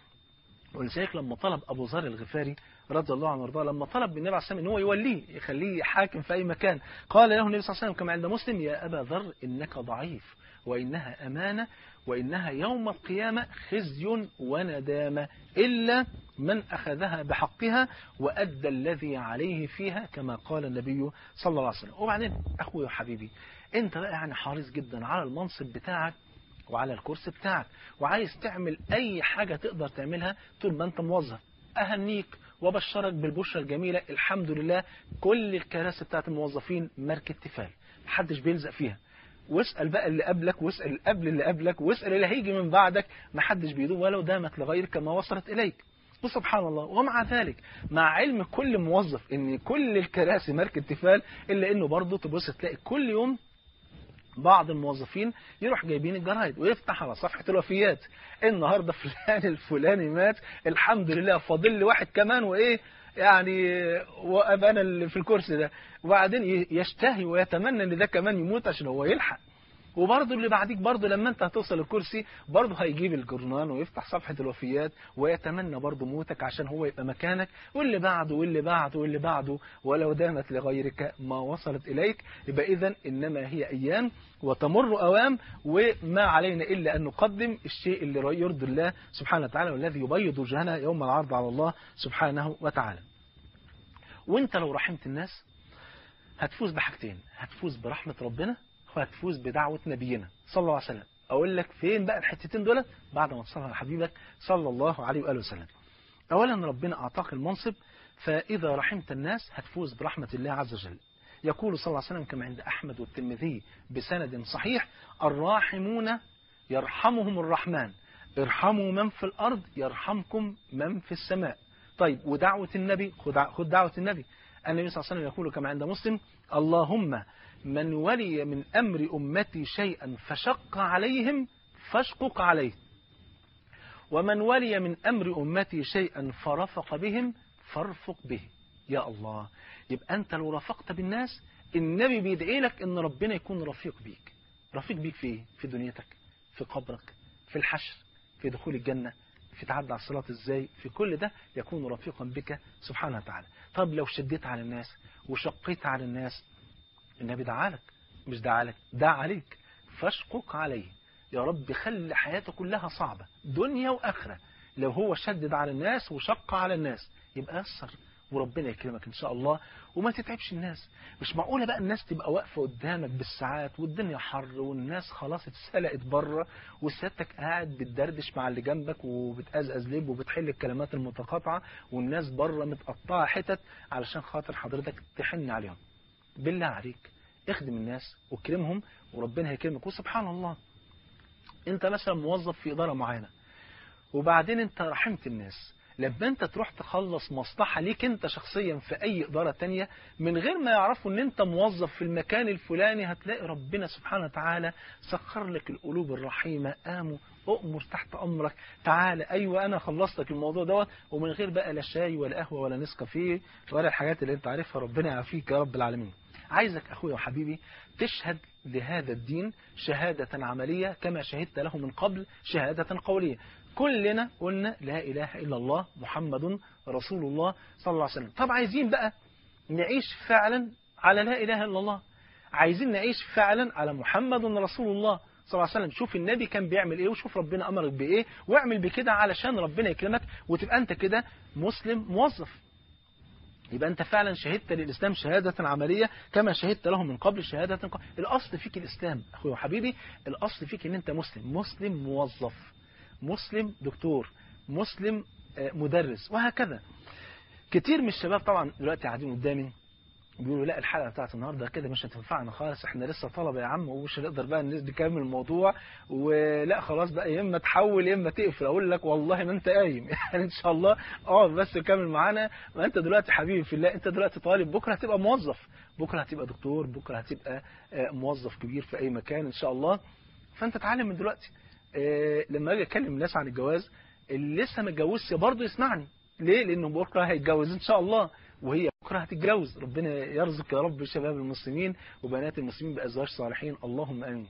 Speaker 2: ولذلك لما طلب أبو ذر الغفاري رضي الله عنه وارضاه لما طلب من النبي عليه الصلاه والسلام ان هو يوليه يخليه حاكم في اي مكان قال له النبي صلى الله عليه وسلم كما عند مسلم يا ابا ذر انك ضعيف وانها امانه وانها يوم القيامه خزي وندامه الا من اخذها بحقها وادى الذي عليه فيها كما قال النبي صلى الله عليه وسلم وبعدين اخوي وحبيبي انت بقى يعني حريص جدا على المنصب بتاعك وعلى الكرسي بتاعك وعايز تعمل اي حاجه تقدر تعملها طول ما انت موظف اهنيك وبشرك بالبشرة الجميلة الحمد لله كل الكراسي بتاعت الموظفين ماركة تفال محدش بيلزق فيها واسأل بقى اللي قبلك واسأل اللي قبل اللي قبلك واسأل اللي هيجي من بعدك محدش بيدوم ولو دامت لغيرك ما وصلت إليك وسبحان الله ومع ذلك مع علم كل موظف ان كل الكراسي ماركة تفال الا انه برضه تبص تلاقي كل يوم بعض الموظفين يروح جايبين الجرايد ويفتح على صفحة الوفيات النهاردة فلان الفلاني مات الحمد لله فاضل لي واحد كمان وايه يعني وابقى انا اللي في الكرسي ده وبعدين يشتهي ويتمنى ان ده كمان يموت عشان هو يلحق وبرضه اللي بعديك برضه لما انت هتوصل الكرسي برضه هيجيب الجرنان ويفتح صفحة الوفيات ويتمنى برضه موتك عشان هو يبقى مكانك واللي بعده واللي بعده واللي بعده ولو دامت لغيرك ما وصلت إليك يبقى إذا إنما هي أيام وتمر أوام وما علينا إلا أن نقدم الشيء اللي يرضي الله سبحانه وتعالى والذي يبيض وجهنا يوم العرض على الله سبحانه وتعالى وانت لو رحمت الناس هتفوز بحاجتين هتفوز برحمة ربنا وهتفوز بدعوة نبينا صلى الله عليه وسلم أقول لك فين بقى الحتتين دول بعد ما تصلى على حبيبك صلى الله عليه وآله وسلم أولا ربنا أعطاك المنصب فإذا رحمت الناس هتفوز برحمة الله عز وجل يقول صلى الله عليه وسلم كما عند أحمد والترمذي بسند صحيح الراحمون يرحمهم الرحمن ارحموا من في الأرض يرحمكم من في السماء طيب ودعوة النبي خد دعوة النبي النبي صلى الله عليه وسلم يقول كما عند مسلم اللهم من ولي من أمر أمتي شيئا فشق عليهم فاشقق عليه ومن ولي من أمر أمتي شيئا فرفق بهم فارفق به يا الله يبقى أنت لو رفقت بالناس النبي بيدعي لك أن ربنا يكون رفيق بيك رفيق بيك في إيه؟ في دنيتك في قبرك في الحشر في دخول الجنة في تعدى على الصلاة ازاي في كل ده يكون رفيقا بك سبحانه وتعالى طب لو شديت على الناس وشقيت على الناس النبي دعالك مش دعالك دعا عليك فاشقق عليه يا رب خلي حياته كلها صعبة دنيا وآخرة لو هو شدد على الناس وشق على الناس يبقى يسر وربنا يكرمك إن شاء الله وما تتعبش الناس مش معقولة بقى الناس تبقى واقفة قدامك بالساعات والدنيا حر والناس خلاص اتسلقت بره وسيادتك قاعد بتدردش مع اللي جنبك وبتأزأز لب وبتحل الكلمات المتقاطعة والناس بره متقطعة حتت علشان خاطر حضرتك تحن عليهم بالله عليك اخدم الناس واكرمهم وربنا هيكرمك وسبحان الله انت مثلا موظف في إدارة معينة وبعدين انت رحمت الناس لما انت تروح تخلص مصلحة ليك انت شخصيا في اي ادارة تانية من غير ما يعرفوا ان انت موظف في المكان الفلاني هتلاقي ربنا سبحانه وتعالى سخر لك القلوب الرحيمة قاموا اؤمر تحت امرك تعالى ايوه انا خلصتك الموضوع دوت ومن غير بقى لا شاي ولا قهوة ولا نسكافيه ولا الحاجات اللي انت عارفها ربنا يعافيك يا رب العالمين عايزك اخويا وحبيبي تشهد لهذا الدين شهادة عملية كما شهدت له من قبل شهادة قولية كلنا قلنا لا إله إلا الله محمد رسول الله صلى الله عليه وسلم طب عايزين بقى نعيش فعلا على لا إله إلا الله عايزين نعيش فعلا على محمد رسول الله صلى الله عليه وسلم شوف النبي كان بيعمل ايه وشوف ربنا امرك بايه واعمل بكده علشان ربنا يكرمك وتبقى انت كده مسلم موظف يبقى انت فعلا شهدت للإسلام شهادة عملية كما شهدت له من قبل شهادة قبل. الأصل فيك الإسلام أخوي وحبيبي الأصل فيك ان انت مسلم مسلم موظف مسلم دكتور مسلم مدرس وهكذا كتير من الشباب طبعا دلوقتي قاعدين قدامي بيقولوا لا الحلقة بتاعت النهاردة كده مش هتنفعنا خالص احنا لسه طلبة يا عم ومش هنقدر بقى نكمل الموضوع ولا خلاص بقى يا اما تحول يا اما تقفل اقول لك والله ما انت قايم يعني ان شاء الله اقعد بس كمل معانا ما انت دلوقتي حبيبي في الله انت دلوقتي طالب بكره هتبقى موظف بكره هتبقى دكتور بكره هتبقى موظف كبير في اي مكان ان شاء الله فانت اتعلم من دلوقتي لما اجي اكلم الناس عن الجواز اللي لسه ما اتجوزش برضه يسمعني ليه لانه بكره هيتجوز ان شاء الله وهي بكره هتتجوز ربنا يرزق يا رب شباب المسلمين وبنات المسلمين بازواج صالحين اللهم امين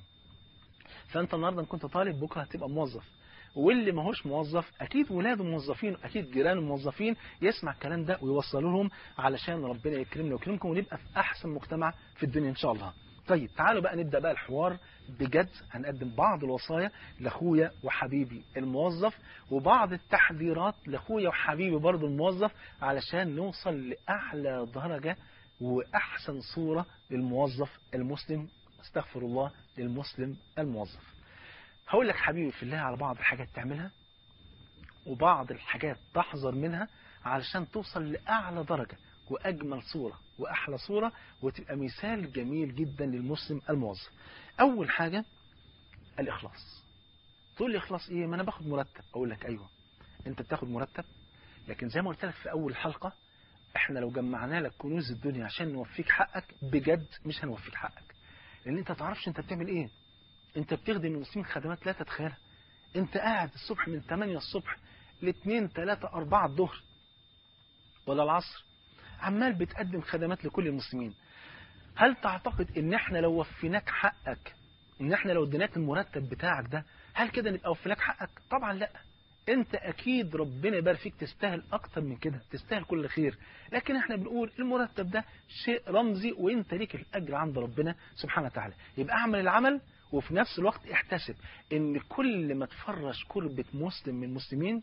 Speaker 2: فانت النهارده كنت طالب بكره هتبقى موظف واللي ما هوش موظف اكيد ولاده موظفين اكيد جيرانه موظفين يسمع الكلام ده ويوصله لهم علشان ربنا يكرمنا ويكرمكم ونبقى في احسن مجتمع في الدنيا ان شاء الله طيب تعالوا بقى نبدا بقى الحوار بجد هنقدم بعض الوصايا لاخويا وحبيبي الموظف وبعض التحذيرات لاخويا وحبيبي برضه الموظف علشان نوصل لاعلى درجه واحسن صوره للموظف المسلم استغفر الله للمسلم الموظف هقول لك حبيبي في الله على بعض الحاجات تعملها وبعض الحاجات تحذر منها علشان توصل لأعلى درجة وأجمل صورة وأحلى صورة وتبقى مثال جميل جدا للمسلم الموظف أول حاجة الإخلاص تقول لي إخلاص إيه ما أنا باخد مرتب أقول لك أيوة أنت بتاخد مرتب لكن زي ما قلت لك في أول حلقة إحنا لو جمعنا لك كنوز الدنيا عشان نوفيك حقك بجد مش هنوفيك حقك لأن أنت تعرفش أنت بتعمل إيه انت بتخدم المسلمين خدمات لا تتخيلها انت قاعد الصبح من 8 الصبح ل 2 3 4 الظهر ولا العصر عمال بتقدم خدمات لكل المسلمين هل تعتقد ان احنا لو وفيناك حقك ان احنا لو اديناك المرتب بتاعك ده هل كده نبقى وفيناك حقك طبعا لا انت اكيد ربنا يبارك فيك تستاهل اكتر من كده تستاهل كل خير لكن احنا بنقول المرتب ده شيء رمزي وانت ليك الاجر عند ربنا سبحانه وتعالى يبقى اعمل العمل وفي نفس الوقت احتسب ان كل ما تفرج كربة مسلم من المسلمين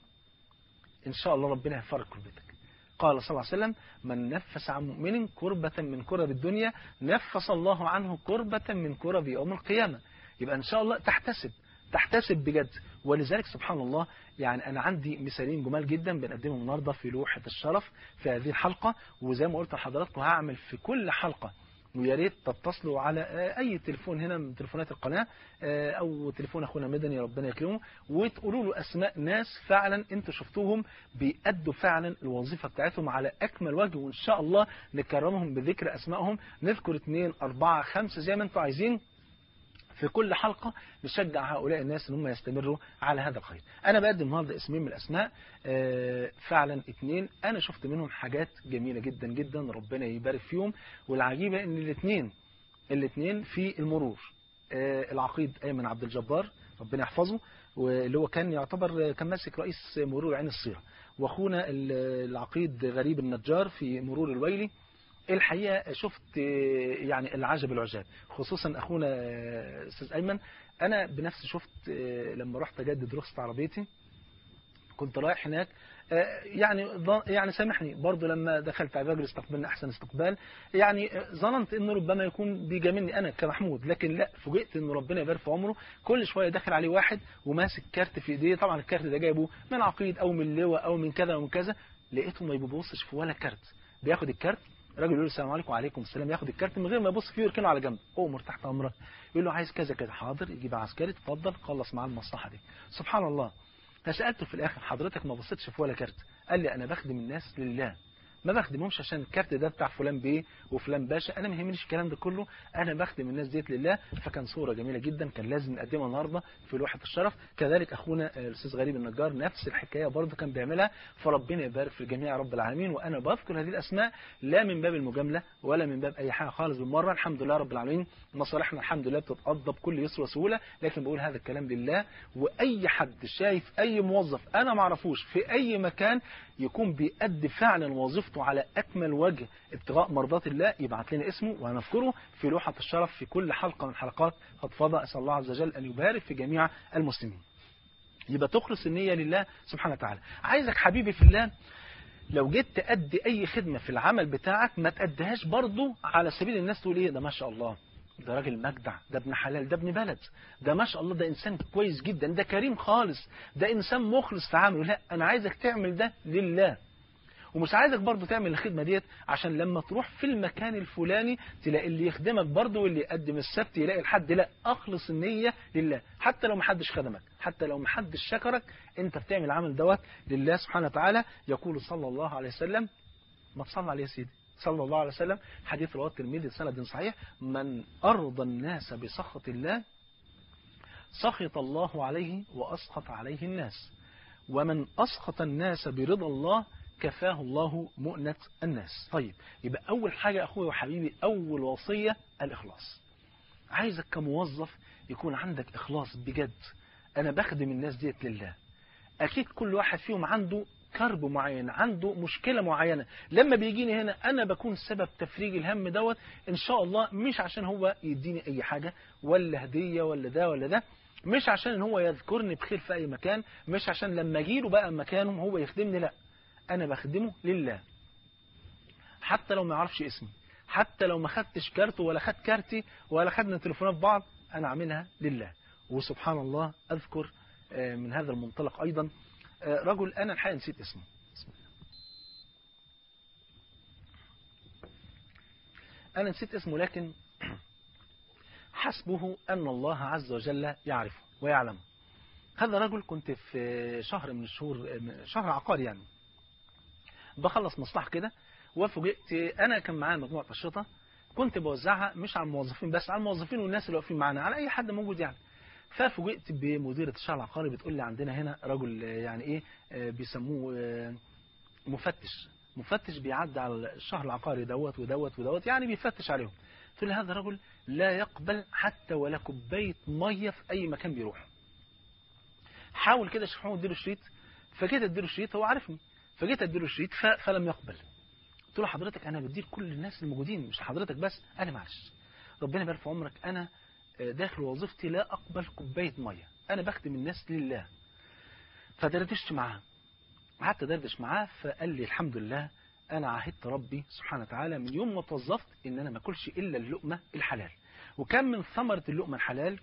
Speaker 2: ان شاء الله ربنا هيفرج كربتك قال صلى الله عليه وسلم من نفس عن مؤمن كربة من كرب الدنيا نفس الله عنه كربة من كرب يوم القيامة يبقى ان شاء الله تحتسب تحتسب بجد ولذلك سبحان الله يعني أنا عندي مثالين جمال جدا بنقدمهم النهاردة في لوحة الشرف في هذه الحلقة وزي ما قلت لحضراتكم هعمل في كل حلقة ويا ريت تتصلوا على اي تليفون هنا من تليفونات القناه او تليفون اخونا مدني ربنا يكرمه وتقولوا له اسماء ناس فعلا انتوا شفتوهم بيأدوا فعلا الوظيفه بتاعتهم على اكمل وجه وان شاء الله نكرمهم بذكر اسمائهم نذكر اثنين اربعه خمسه زي ما انتوا عايزين في كل حلقة نشجع هؤلاء الناس ان هم يستمروا على هذا الخير انا بقدم النهارده اسمين من الاسماء فعلا اثنين انا شفت منهم حاجات جميلة جدا جدا ربنا يبارك فيهم والعجيبة ان الاثنين الاثنين في المرور العقيد ايمن عبد الجبار ربنا يحفظه واللي هو كان يعتبر كان ماسك رئيس مرور عين الصيرة واخونا العقيد غريب النجار في مرور الويلي الحقيقة شفت يعني العجب العجاب خصوصا أخونا أستاذ أيمن أنا بنفسي شفت لما رحت أجدد رخصة عربيتي كنت رايح هناك يعني يعني سامحني برضه لما دخلت على الراجل استقبلنا احسن استقبال يعني ظننت انه ربما يكون بيجاملني انا كمحمود لكن لا فوجئت ان ربنا يبارك في عمره كل شويه داخل عليه واحد وماسك كارت في ايديه طبعا الكارت ده جايبه من عقيد او من لواء او من كذا او من كذا لقيته ما بيبصش في ولا كارت بياخد الكارت الراجل يقول له السلام عليكم وعليكم السلام ياخد الكارت من غير ما يبص فيه ويركنه على جنب امر تحت امرك يقول له عايز كذا كذا حاضر يجيب عسكري اتفضل خلص معاه المصلحه دي سبحان الله فسالته في الاخر حضرتك ما بصيتش في ولا كارت قال لي انا بخدم الناس لله ما بخدمهمش عشان الكارت ده بتاع فلان بيه وفلان باشا انا ما يهمنيش الكلام ده كله انا بخدم الناس ديت لله فكان صوره جميله جدا كان لازم نقدمها النهارده في لوحه الشرف كذلك اخونا الاستاذ غريب النجار نفس الحكايه برضه كان بيعملها فربنا يبارك في الجميع يا رب العالمين وانا بذكر هذه الاسماء لا من باب المجامله ولا من باب اي حاجه خالص بالمره الحمد لله رب العالمين مصالحنا الحمد لله بتتقضى بكل يسر وسهوله لكن بقول هذا الكلام لله واي حد شايف اي موظف انا ما اعرفوش في اي مكان يكون بيأدي فعلا وظيفته على أكمل وجه ابتغاء مرضات الله يبعت لنا اسمه وهنذكره في لوحة الشرف في كل حلقة من حلقات فضفضة أسأل الله عز وجل أن يبارك في جميع المسلمين يبقى تخلص النية لله سبحانه وتعالى عايزك حبيبي في الله لو جيت تأدي أي خدمة في العمل بتاعك ما تأديهاش برضه على سبيل الناس تقول إيه ده ما شاء الله ده راجل مجدع ده ابن حلال ده ابن بلد ده ما شاء الله ده إنسان كويس جدا ده كريم خالص ده إنسان مخلص في عمله لا أنا عايزك تعمل ده لله ومش عايزك برضه تعمل الخدمة ديت عشان لما تروح في المكان الفلاني تلاقي اللي يخدمك برضه واللي يقدم السبت يلاقي الحد لا اخلص النية لله حتى لو محدش خدمك حتى لو محدش شكرك انت بتعمل العمل دوت لله سبحانه وتعالى يقول صلى الله عليه وسلم ما تصلى عليه يا سيدي صلى الله عليه وسلم حديث رواه الترمذي سند صحيح من أرضى الناس بسخط الله سخط الله عليه وأسخط عليه الناس ومن أسخط الناس برضا الله كفاه الله مؤنة الناس طيب يبقى أول حاجة أخوي وحبيبي أول وصية الإخلاص عايزك كموظف يكون عندك إخلاص بجد أنا بخدم الناس ديت لله أكيد كل واحد فيهم عنده كرب معين عنده مشكلة معينة لما بيجيني هنا أنا بكون سبب تفريج الهم دوت إن شاء الله مش عشان هو يديني أي حاجة ولا هدية ولا ده ولا ده مش عشان هو يذكرني بخير في أي مكان مش عشان لما أجيله بقى مكانهم هو يخدمني لا أنا بخدمه لله حتى لو ما يعرفش اسمي حتى لو ما خدتش كارته ولا خد كارتي ولا خدنا تليفونات بعض أنا عاملها لله وسبحان الله أذكر من هذا المنطلق أيضا رجل أنا الحقيقة نسيت اسمه أنا نسيت اسمه لكن حسبه أن الله عز وجل يعرفه ويعلمه هذا رجل كنت في شهر من الشهور شهر عقاري يعني بخلص مصلحة كده وفوجئت أنا كان معايا مجموعة أشرطة كنت بوزعها مش على الموظفين بس على الموظفين والناس اللي واقفين معانا على أي حد موجود يعني ففوجئت بمديرة الشهر العقاري بتقول لي عندنا هنا رجل يعني ايه بيسموه مفتش مفتش بيعدي على الشهر العقاري دوت ودوت ودوت يعني بيفتش عليهم تقول لي هذا رجل لا يقبل حتى ولا كوبايه ميه في اي مكان بيروح حاول كده شيخ محمود اديله شريط فجيت اديله شريط هو عارفني فجيت اديله شريط فلم يقبل قلت له حضرتك انا بديل كل الناس الموجودين مش حضرتك بس انا معلش ربنا يبارك في عمرك انا داخل وظيفتي لا أقبل كوباية مية أنا بخدم الناس لله فدردشت معاه قعدت دردش معاه فقال لي الحمد لله أنا عهدت ربي سبحانه وتعالى من يوم ما توظفت إن أنا ما أكلش إلا اللقمة الحلال وكان من ثمرة اللقمة الحلال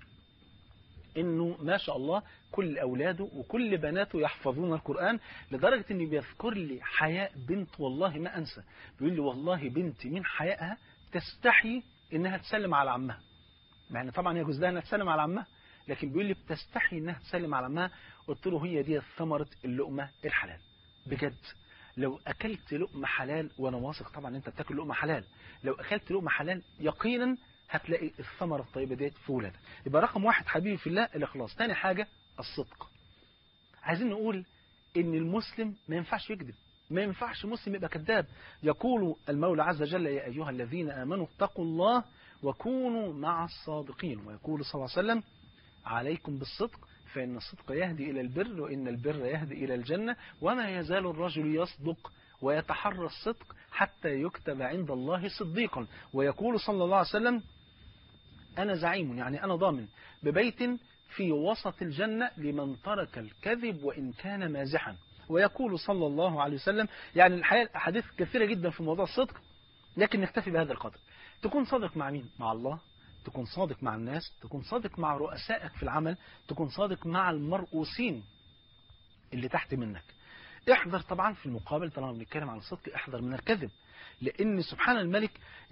Speaker 2: إنه ما شاء الله كل أولاده وكل بناته يحفظون القرآن لدرجة إنه بيذكر لي حياء بنت والله ما أنسى بيقول لي والله بنتي من حيائها تستحي إنها تسلم على عمها مع ان طبعا يجوز لها انها تسلم على عمها لكن بيقول لي بتستحي انها تسلم على عمها قلت له هي دي ثمرة اللقمة الحلال بجد لو اكلت لقمة حلال وانا واثق طبعا انت بتاكل لقمة حلال لو اكلت لقمة حلال يقينا هتلاقي الثمرة الطيبة ديت في ولادك يبقى رقم واحد حبيبي في الله الاخلاص تاني حاجة الصدق عايزين نقول ان المسلم ما ينفعش يكذب ما ينفعش مسلم يبقى كذاب يقول المولى عز وجل يا أيها الذين آمنوا اتقوا الله وكونوا مع الصادقين ويقول صلى الله عليه وسلم عليكم بالصدق فإن الصدق يهدي إلى البر وإن البر يهدي إلى الجنة وما يزال الرجل يصدق ويتحرى الصدق حتى يكتب عند الله صديقا ويقول صلى الله عليه وسلم أنا زعيم يعني أنا ضامن ببيت في وسط الجنة لمن ترك الكذب وإن كان مازحا ويقول صلى الله عليه وسلم يعني الحقيقة أحاديث كثيرة جدا في موضوع الصدق لكن نكتفي بهذا القدر تكون صادق مع مين؟ مع الله تكون صادق مع الناس تكون صادق مع رؤسائك في العمل تكون صادق مع المرؤوسين اللي تحت منك احذر طبعا في المقابل طالما بنتكلم عن الصدق احذر من الكذب لان سبحان الملك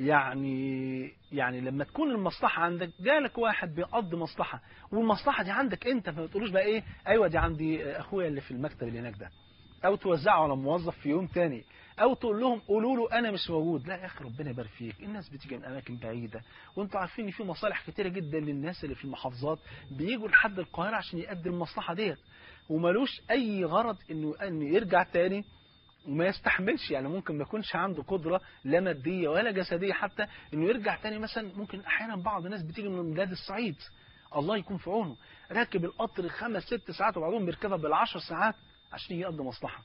Speaker 2: يعني يعني لما تكون المصلحة عندك جالك واحد بيقضي مصلحة والمصلحة دي عندك انت فما تقولوش بقى ايه ايوه دي عندي اخويا اللي في المكتب اللي هناك ده او توزعه على موظف في يوم تاني او تقول لهم قولوا له انا مش موجود لا يا اخي ربنا يبارك فيك الناس بتيجي من اماكن بعيده وانتوا عارفين ان في مصالح كتيره جدا للناس اللي في المحافظات بيجوا لحد القاهره عشان يقدم المصلحه ديت وملوش اي غرض انه انه يرجع تاني وما يستحملش يعني ممكن ما يكونش عنده قدرة لا مادية ولا جسدية حتى انه يرجع تاني مثلا ممكن احيانا بعض الناس بتيجي من بلاد الصعيد الله يكون في عونه راكب القطر خمس ست ساعات وبعضهم بيركبها بالعشر ساعات عشان يقضي مصلحة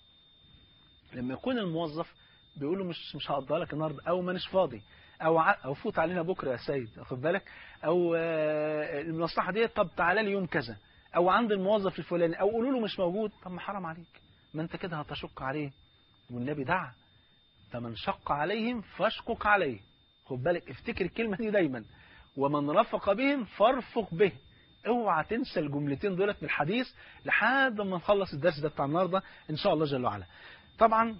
Speaker 2: لما يكون الموظف بيقول له مش مش هقضيها لك النهارده او مانيش فاضي او ع... او فوت علينا بكره يا سيد واخد بالك او المصلحه ديت طب تعالى لي يوم كذا او عند الموظف الفلاني او قولوا له مش موجود طب ما حرام عليك ما انت كده هتشق عليه والنبي دعا فمن شق عليهم فاشقق عليه خد بالك افتكر الكلمه دي دايما ومن رفق بهم فارفق به اوعى تنسى الجملتين دولت من الحديث لحد ما نخلص الدرس ده بتاع النهارده ان شاء الله جل وعلا طبعا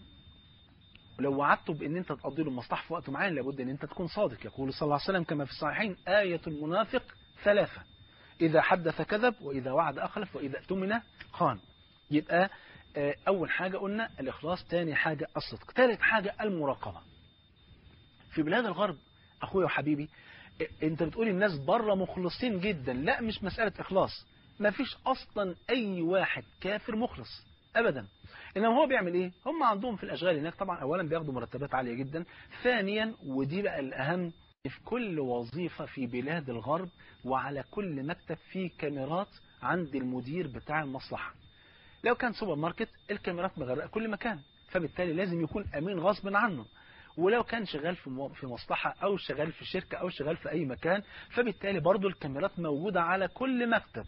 Speaker 2: لو وعدته بان انت تقضي له المصلحه في وقت معين لابد ان انت تكون صادق يقول صلى الله عليه وسلم كما في الصحيحين آية المنافق ثلاثة إذا حدث كذب وإذا وعد أخلف وإذا اؤتمن خان يبقى أول حاجة قلنا الإخلاص تاني حاجة الصدق ثالث حاجة المراقبة في بلاد الغرب أخويا وحبيبي أنت بتقول الناس بره مخلصين جدا لا مش مسألة إخلاص ما فيش أصلا أي واحد كافر مخلص ابدا انما هو بيعمل ايه هم عندهم في الاشغال هناك طبعا اولا بياخدوا مرتبات عاليه جدا ثانيا ودي بقى الاهم في كل وظيفة في بلاد الغرب وعلى كل مكتب في كاميرات عند المدير بتاع المصلحة لو كان سوبر ماركت الكاميرات مغرقة كل مكان فبالتالي لازم يكون أمين غصب عنه ولو كان شغال في في مصلحة أو شغال في شركة أو شغال في أي مكان فبالتالي برضو الكاميرات موجودة على كل مكتب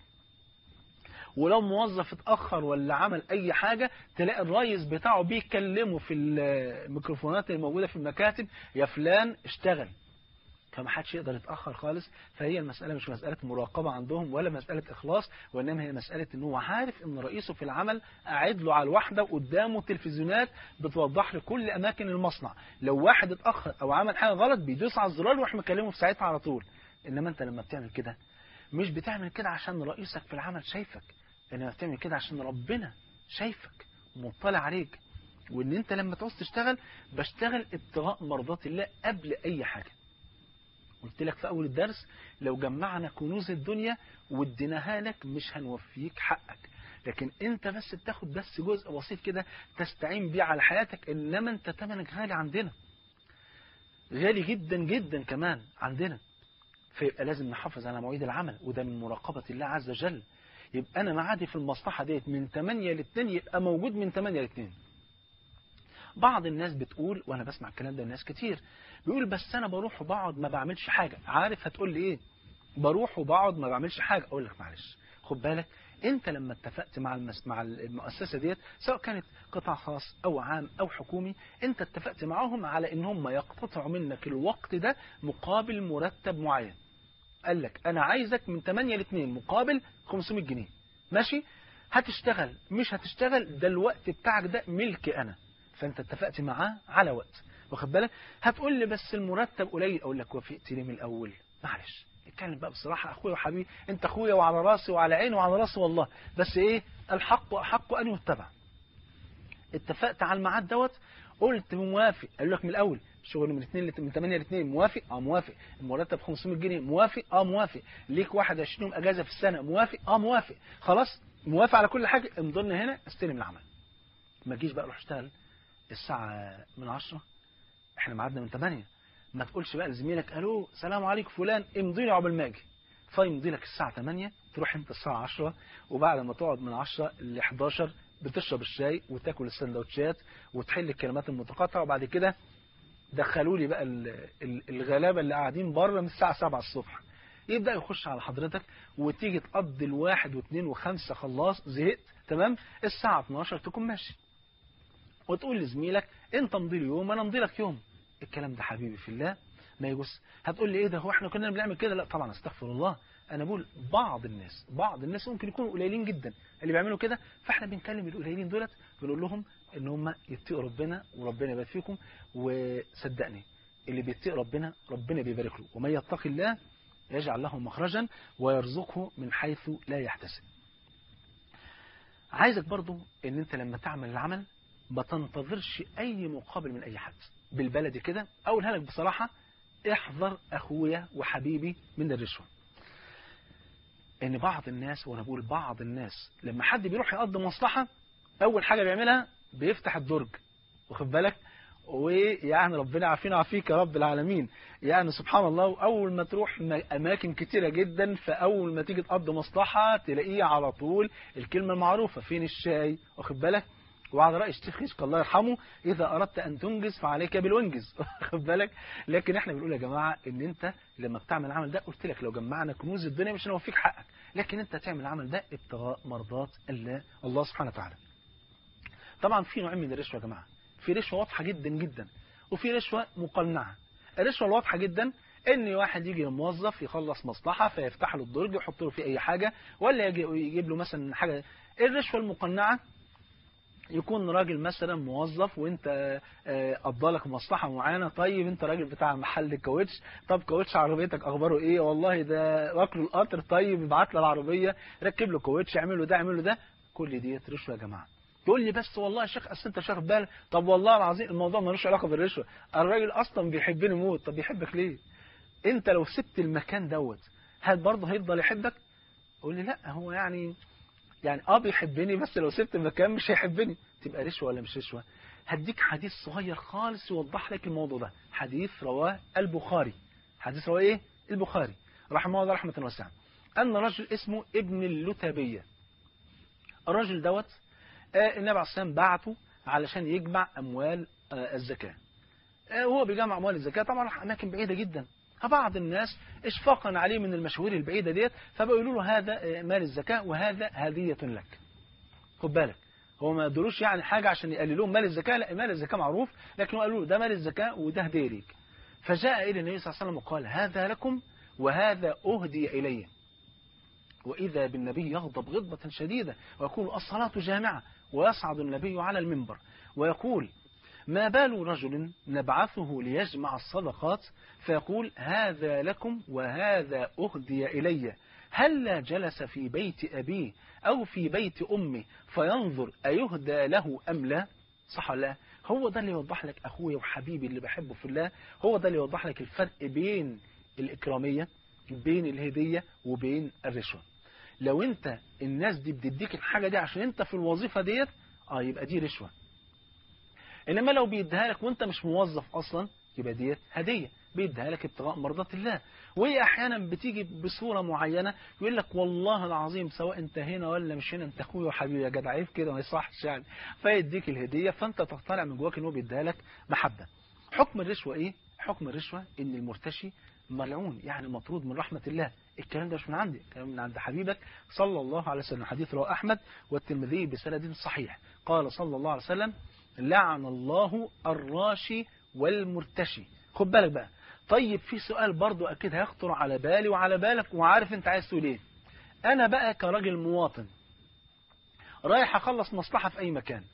Speaker 2: ولو موظف اتأخر ولا عمل أي حاجة تلاقي الرئيس بتاعه بيكلمه في الميكروفونات الموجودة في المكاتب يا فلان اشتغل فما حدش يقدر يتأخر خالص فهي المسألة مش مسألة مراقبة عندهم ولا مسألة إخلاص وإنما هي مسألة إن هو عارف إن رئيسه في العمل قاعد له على الواحدة وقدامه تلفزيونات بتوضح له كل أماكن المصنع لو واحد اتأخر أو عمل حاجة غلط بيدوس على الزرار ويروح مكلمه في ساعتها على طول إنما أنت لما بتعمل كده مش بتعمل كده عشان رئيسك في العمل شايفك إنما بتعمل كده عشان ربنا شايفك ومطلع عليك وإن أنت لما تعوز تشتغل بشتغل ابتغاء مرضات الله قبل أي حاجة قلت لك في أول الدرس لو جمعنا كنوز الدنيا واديناها لك مش هنوفيك حقك لكن انت بس بتاخد بس جزء بسيط كده تستعين بيه على حياتك انما انت تمنك غالي عندنا غالي جدا جدا كمان عندنا فيبقى لازم نحافظ على مواعيد العمل وده من مراقبة الله عز وجل يبقى انا معادي في المصلحة ديت من 8 ل 2 يبقى موجود من 8 ل 2 بعض الناس بتقول وانا بسمع الكلام ده الناس كتير بيقول بس انا بروح وبقعد ما بعملش حاجة عارف هتقول لي ايه بروح وبقعد ما بعملش حاجة اقول لك معلش خد بالك انت لما اتفقت مع المس... مع المؤسسة ديت سواء كانت قطاع خاص او عام او حكومي انت اتفقت معاهم على ان هم يقتطعوا منك الوقت ده مقابل مرتب معين قال لك انا عايزك من 8 ل 2 مقابل 500 جنيه ماشي هتشتغل مش هتشتغل ده الوقت بتاعك ده ملكي انا فانت اتفقت معاه على وقت واخد بالك هتقول لي بس المرتب قليل اقول لك وافقت ليه من الاول معلش اتكلم بقى بصراحة اخويا وحبيبي انت اخويا وعلى راسي وعلى عيني وعلى راسي والله بس ايه الحق احق ان يتبع اتفقت على الميعاد دوت قلت موافق قال لك من الاول شغل من 2 من 8 ل 2 موافق اه موافق المرتب 500 جنيه موافق اه موافق ليك 21 يوم اجازه في السنه موافق اه موافق خلاص موافق على كل حاجه امضلنا هنا استلم العمل ما تجيش بقى روح اشتغل الساعه من 10 احنا ميعادنا من 8 ما تقولش بقى لزميلك الو سلام عليكم فلان امضي لي عقبال ما اجي فيمضي لك الساعه 8 تروح انت الساعه 10 وبعد ما تقعد من 10 ل 11 بتشرب الشاي وتاكل السندوتشات وتحل الكلمات المتقاطعه وبعد كده دخلوا لي بقى الغلابه اللي قاعدين بره من الساعه 7 الصبح يبدا يخش على حضرتك وتيجي تقضي الواحد واثنين وخمسه خلاص زهقت تمام الساعه 12 تكون ماشي وتقول لزميلك انت امضي لي يوم انا امضي لك يوم الكلام ده حبيبي في الله ما يجوز هتقول لي ايه ده هو احنا كنا بنعمل كده لا طبعا استغفر الله انا بقول بعض الناس بعض الناس ممكن يكونوا قليلين جدا اللي بيعملوا كده فاحنا بنكلم القليلين دولت بنقول لهم ان هم يتقوا ربنا وربنا يبارك فيكم وصدقني اللي بيتقي ربنا ربنا بيبارك له ومن يتقي الله يجعل له مخرجا ويرزقه من حيث لا يحتسب عايزك برضو ان انت لما تعمل العمل ما تنتظرش اي مقابل من اي حد بالبلدي كده اقولها لك بصراحة احذر اخويا وحبيبي من الرشوة ان بعض الناس وانا بقول بعض الناس لما حد بيروح يقضي مصلحة اول حاجة بيعملها بيفتح الدرج واخد بالك ويعني ربنا عافينا وعافيك يا رب العالمين يعني سبحان الله اول ما تروح اماكن كتيرة جدا فاول ما تيجي تقضي مصلحة تلاقيه على طول الكلمة المعروفة فين الشاي واخد بالك وعلى رأي الشيخ خشك الله يرحمه إذا أردت أن تنجز فعليك بالونجز واخد بالك لكن احنا بنقول يا جماعة ان انت لما بتعمل العمل ده قلت لك لو جمعنا كنوز الدنيا مش هنوفيك حقك لكن انت تعمل العمل ده ابتغاء مرضات الله الله سبحانه وتعالى طبعا في نوعين من الرشوة يا جماعة في رشوة واضحة جدا جدا وفي رشوة مقنعة الرشوة الواضحة جدا ان واحد يجي للموظف يخلص مصلحة فيفتح له الدرج ويحط له فيه اي حاجة ولا يجي يجيب له مثلا حاجة الرشوة المقنعة يكون راجل مثلا موظف وانت قضى لك مصلحة معينة طيب انت راجل بتاع محل كاوتش طب كاوتش عربيتك اخباره ايه والله ده واكله القطر طيب ابعت له العربية ركب له كاوتش اعمل له ده اعمل له ده كل ديت رشوة يا جماعة تقول لي بس والله يا شيخ اصل انت مش واخد بالك طب والله العظيم الموضوع ملوش علاقه بالرشوه الراجل اصلا بيحبني موت طب بيحبك ليه انت لو سبت المكان دوت هل برضه هيفضل يحبك قول لي لا هو يعني يعني اه بيحبني بس لو سبت المكان مش هيحبني تبقى رشوة ولا مش رشوة هديك حديث صغير خالص يوضح لك الموضوع ده حديث رواه البخاري حديث رواه ايه البخاري رحمه الله رحمة واسعة أن رجل اسمه ابن اللتابية الرجل دوت آه النبي عليه السلام بعته علشان يجمع أموال آه الزكاة آه وهو بيجمع أموال الزكاة طبعا راح أماكن بعيدة جدا فبعض الناس اشفاقا عليه من المشاوير البعيدة ديت فبيقولوا له هذا مال الزكاة وهذا هدية لك خد بالك هو ما يدروش يعني حاجة عشان يقللون مال الزكاة لا مال الزكاة معروف لكن قالوا له ده مال الزكاة وده هدية ليك فجاء إلى النبي صلى الله عليه وسلم وقال هذا لكم وهذا أهدي إلي وإذا بالنبي يغضب غضبة شديدة ويقول الصلاة جامعة ويصعد النبي على المنبر ويقول ما بال رجل نبعثه ليجمع الصدقات فيقول هذا لكم وهذا أهدي إلي هلا جلس في بيت أبيه أو في بيت أمه فينظر أيهدى له أم لا صح ولا لا هو ده اللي يوضح لك أخويا وحبيبي اللي بحبه في الله هو ده اللي يوضح لك الفرق بين الإكرامية بين الهدية وبين الرشوة لو انت الناس دي بتديك الحاجة دي عشان انت في الوظيفة ديت اه يبقى دي رشوة انما لو بيديها لك وانت مش موظف اصلا يبقى ديت هدية بيديها لك ابتغاء مرضات الله وهي احيانا بتيجي بصورة معينة يقول لك والله العظيم سواء انت هنا ولا مش هنا انت اخويا وحبيبي يا جدع عيب كده ما يصحش يعني فيديك الهدية فانت تقتنع من جواك ان هو بيديها لك محبة حكم الرشوة ايه حكم الرشوة ان المرتشي ملعون يعني مطرود من رحمة الله الكلام ده مش من عندي الكلام من عند حبيبك صلى الله عليه وسلم حديث رواه أحمد والترمذي بسند صحيح قال صلى الله عليه وسلم لعن الله الراشي والمرتشي خد بالك بقى طيب في سؤال برضو أكيد هيخطر على بالي وعلى بالك وعارف انت عايز تقول ايه أنا بقى كراجل مواطن رايح أخلص مصلحة في أي مكان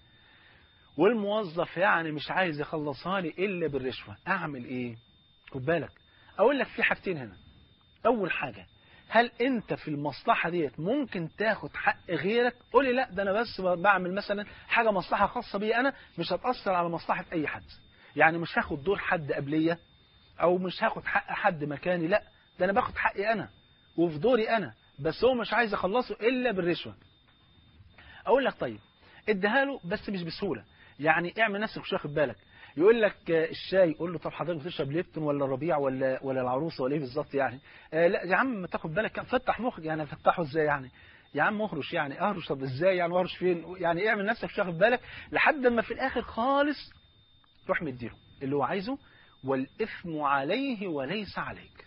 Speaker 2: والموظف يعني مش عايز يخلصها لي إلا بالرشوة أعمل إيه خد بالك أقول لك في حاجتين هنا أول حاجة هل أنت في المصلحة ديت ممكن تاخد حق غيرك قول لي لا ده أنا بس بعمل مثلا حاجة مصلحة خاصة بي أنا مش هتأثر على مصلحة أي حد يعني مش هاخد دور حد قبلية أو مش هاخد حق حد مكاني لا ده أنا باخد حقي أنا وفي دوري أنا بس هو مش عايز أخلصه إلا بالرشوة أقول لك طيب اديها له بس مش بسهولة يعني اعمل نفسك مش واخد بالك يقول لك الشاي يقول له طب حضرتك بتشرب ليبتون ولا ربيع ولا ولا العروسه ولا ايه بالظبط يعني آه لا يا عم ما تاخد بالك فتح مخك يعني فتحه ازاي يعني يا عم اهرش يعني اهرش طب ازاي يعني اهرش فين يعني اعمل نفسك مش واخد بالك لحد ما في الاخر خالص روح مديله اللي هو عايزه والاثم عليه وليس عليك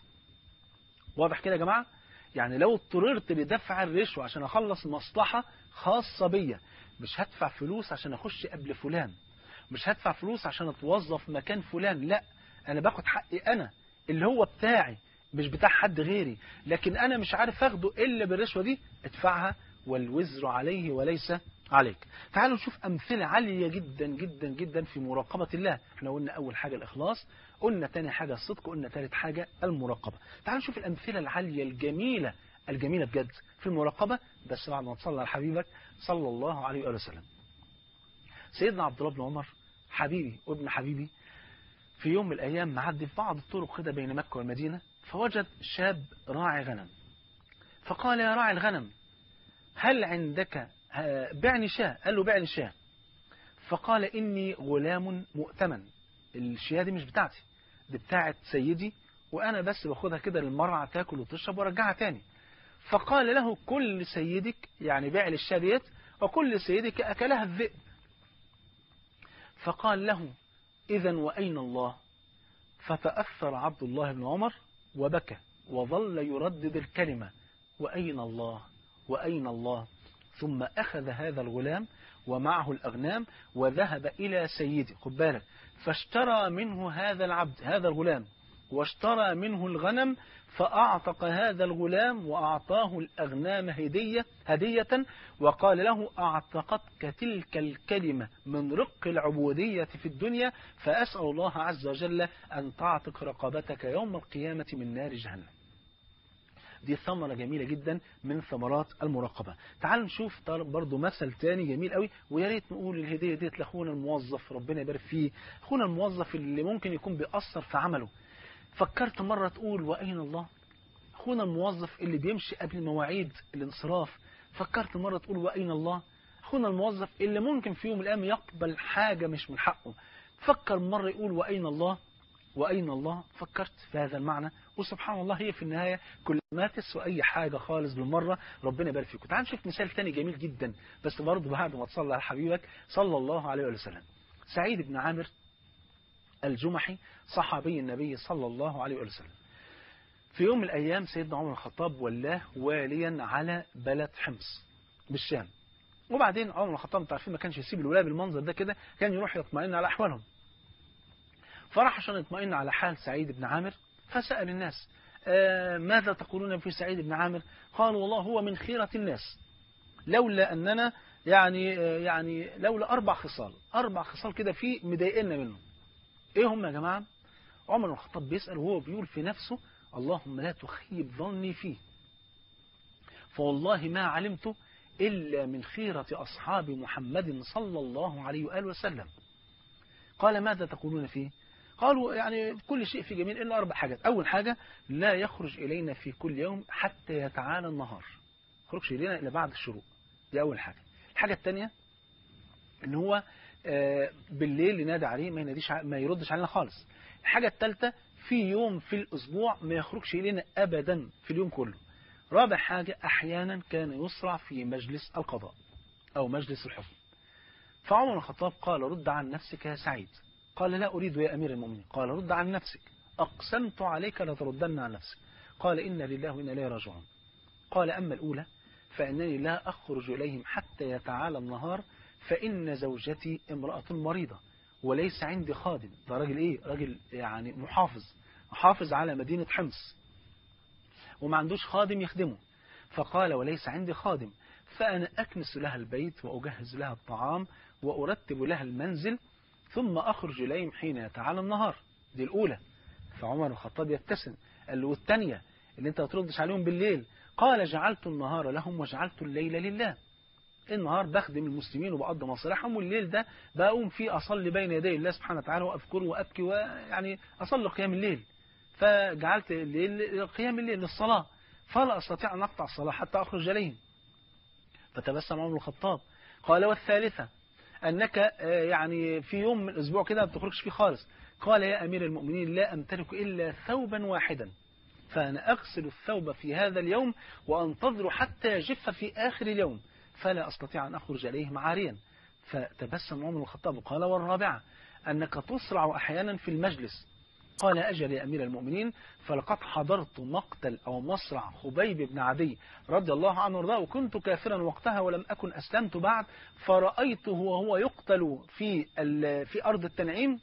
Speaker 2: واضح كده يا جماعه يعني لو اضطررت لدفع الرشوه عشان اخلص مصلحه خاصه بيا مش هدفع فلوس عشان اخش قبل فلان مش هدفع فلوس عشان اتوظف مكان فلان لا انا باخد حقي انا اللي هو بتاعي مش بتاع حد غيري لكن انا مش عارف اخده الا بالرشوه دي ادفعها والوزر عليه وليس عليك تعالوا نشوف امثله عاليه جدا جدا جدا في مراقبه الله احنا قلنا اول حاجه الاخلاص قلنا تاني حاجه الصدق قلنا ثالث حاجه المراقبه تعالوا نشوف الامثله العاليه الجميله الجميله بجد في المراقبه بس بعد ما تصلي على حبيبك صلى الله عليه واله وسلم سيدنا عبد الله بن عمر حبيبي وابن حبيبي في يوم من الأيام معدي في بعض الطرق كده بين مكة والمدينة فوجد شاب راعي غنم فقال يا راعي الغنم هل عندك بعني شاة قال له بعني شاة فقال إني غلام مؤتمن الشياه دي مش بتاعتي دي بتاعت سيدي وأنا بس باخدها كده للمرعى تاكل وتشرب وارجعها تاني فقال له كل سيدك يعني بيع للشاة ديت وكل سيدك أكلها الذئب فقال له إذا وأين الله فتأثر عبد الله بن عمر وبكى وظل يردد الكلمة وأين الله وأين الله ثم أخذ هذا الغلام ومعه الأغنام وذهب إلى سيده خد بالك فاشترى منه هذا العبد هذا الغلام واشترى منه الغنم فأعتق هذا الغلام وأعطاه الأغنام هدية, هدية وقال له أعتقتك تلك الكلمة من رق العبودية في الدنيا فأسأل الله عز وجل أن تعتق رقبتك يوم القيامة من نار جهنم دي ثمرة جميلة جدا من ثمرات المراقبة تعالوا نشوف برضو مثل تاني جميل قوي ويا ريت نقول الهدية ديت لأخونا الموظف ربنا يبارك فيه أخونا الموظف اللي ممكن يكون بيأثر في عمله فكرت مرة تقول وأين الله أخونا الموظف اللي بيمشي قبل مواعيد الانصراف فكرت مرة تقول وأين الله أخونا الموظف اللي ممكن في يوم من الأيام يقبل حاجة مش من حقه فكر مرة يقول وأين الله وأين الله فكرت في هذا المعنى وسبحان الله هي في النهاية كل ما تسوى أي حاجة خالص بالمرة ربنا يبارك فيكم تعال نشوف مثال تاني جميل جدا بس برضه بعد ما تصلي على حبيبك صلى الله عليه وسلم سعيد بن عامر الجمحي صحابي النبي صلى الله عليه وسلم في يوم من الأيام سيدنا عمر الخطاب ولاه واليا على بلد حمص بالشام وبعدين عمر الخطاب انتوا عارفين ما كانش يسيب الولايه بالمنظر ده كده كان يروح يطمئن على أحوالهم فراح عشان يطمئن على حال سعيد بن عامر فسأل الناس آه ماذا تقولون في سعيد بن عامر قالوا والله هو من خيرة الناس لولا أننا يعني آه يعني لولا أربع خصال أربع خصال كده في مضايقنا منه إيه هم يا جماعة عمر بن الخطاب بيسأل وهو بيقول في نفسه اللهم لا تخيب ظني فيه فوالله ما علمت إلا من خيرة أصحاب محمد صلى الله عليه وآله وسلم قال ماذا تقولون فيه قالوا يعني كل شيء في جميل إلا أربع حاجات أول حاجة لا يخرج إلينا في كل يوم حتى يتعالى النهار يخرجش إلينا إلا بعد الشروق دي أول حاجة الحاجة الثانية إن هو بالليل ينادي عليه ما يناديش ما يردش علينا خالص الحاجة الثالثة في يوم في الأسبوع ما يخرجش إلينا أبدا في اليوم كله رابع حاجة أحيانا كان يسرع في مجلس القضاء أو مجلس الحكم فعمر الخطاب قال رد عن نفسك يا سعيد قال لا أريد يا أمير المؤمنين قال رد عن نفسك أقسمت عليك لتردن عن نفسك قال إن لله وإنا إليه راجعون قال أما الأولى فإنني لا أخرج إليهم حتى يتعالى النهار فإن زوجتي امرأة مريضة وليس عندي خادم ده راجل إيه راجل يعني محافظ محافظ على مدينة حمص وما عندوش خادم يخدمه فقال وليس عندي خادم فأنا أكنس لها البيت وأجهز لها الطعام وأرتب لها المنزل ثم أخرج إليهم حين يتعالى النهار دي الأولى فعمر الخطاب يبتسم قال له والثانية اللي انت تردش عليهم بالليل قال جعلت النهار لهم وجعلت الليل لله النهار بخدم المسلمين وبقضي مصالحهم والليل ده بقوم فيه أصلي بين يدي الله سبحانه وتعالى وأذكره وأبكي ويعني أصلي قيام الليل فجعلت الليل قيام الليل للصلاة فلا أستطيع أن أقطع الصلاة حتى أخرج إليهم فتبسم عمر الخطاب قال والثالثة أنك يعني في يوم من الأسبوع كده ما بتخرجش فيه خالص قال يا أمير المؤمنين لا أمتلك إلا ثوبا واحدا فأنا أغسل الثوب في هذا اليوم وأنتظر حتى يجف في آخر اليوم فلا أستطيع أن أخرج إليهم عاريا فتبسم عمر الخطاب قال والرابعة أنك تسرع أحيانا في المجلس قال أجل يا أمير المؤمنين فلقد حضرت مقتل أو مصرع خبيب بن عدي رضي الله عنه وارضاه وكنت كافرا وقتها ولم أكن أسلمت بعد فرأيته وهو يقتل في في أرض التنعيم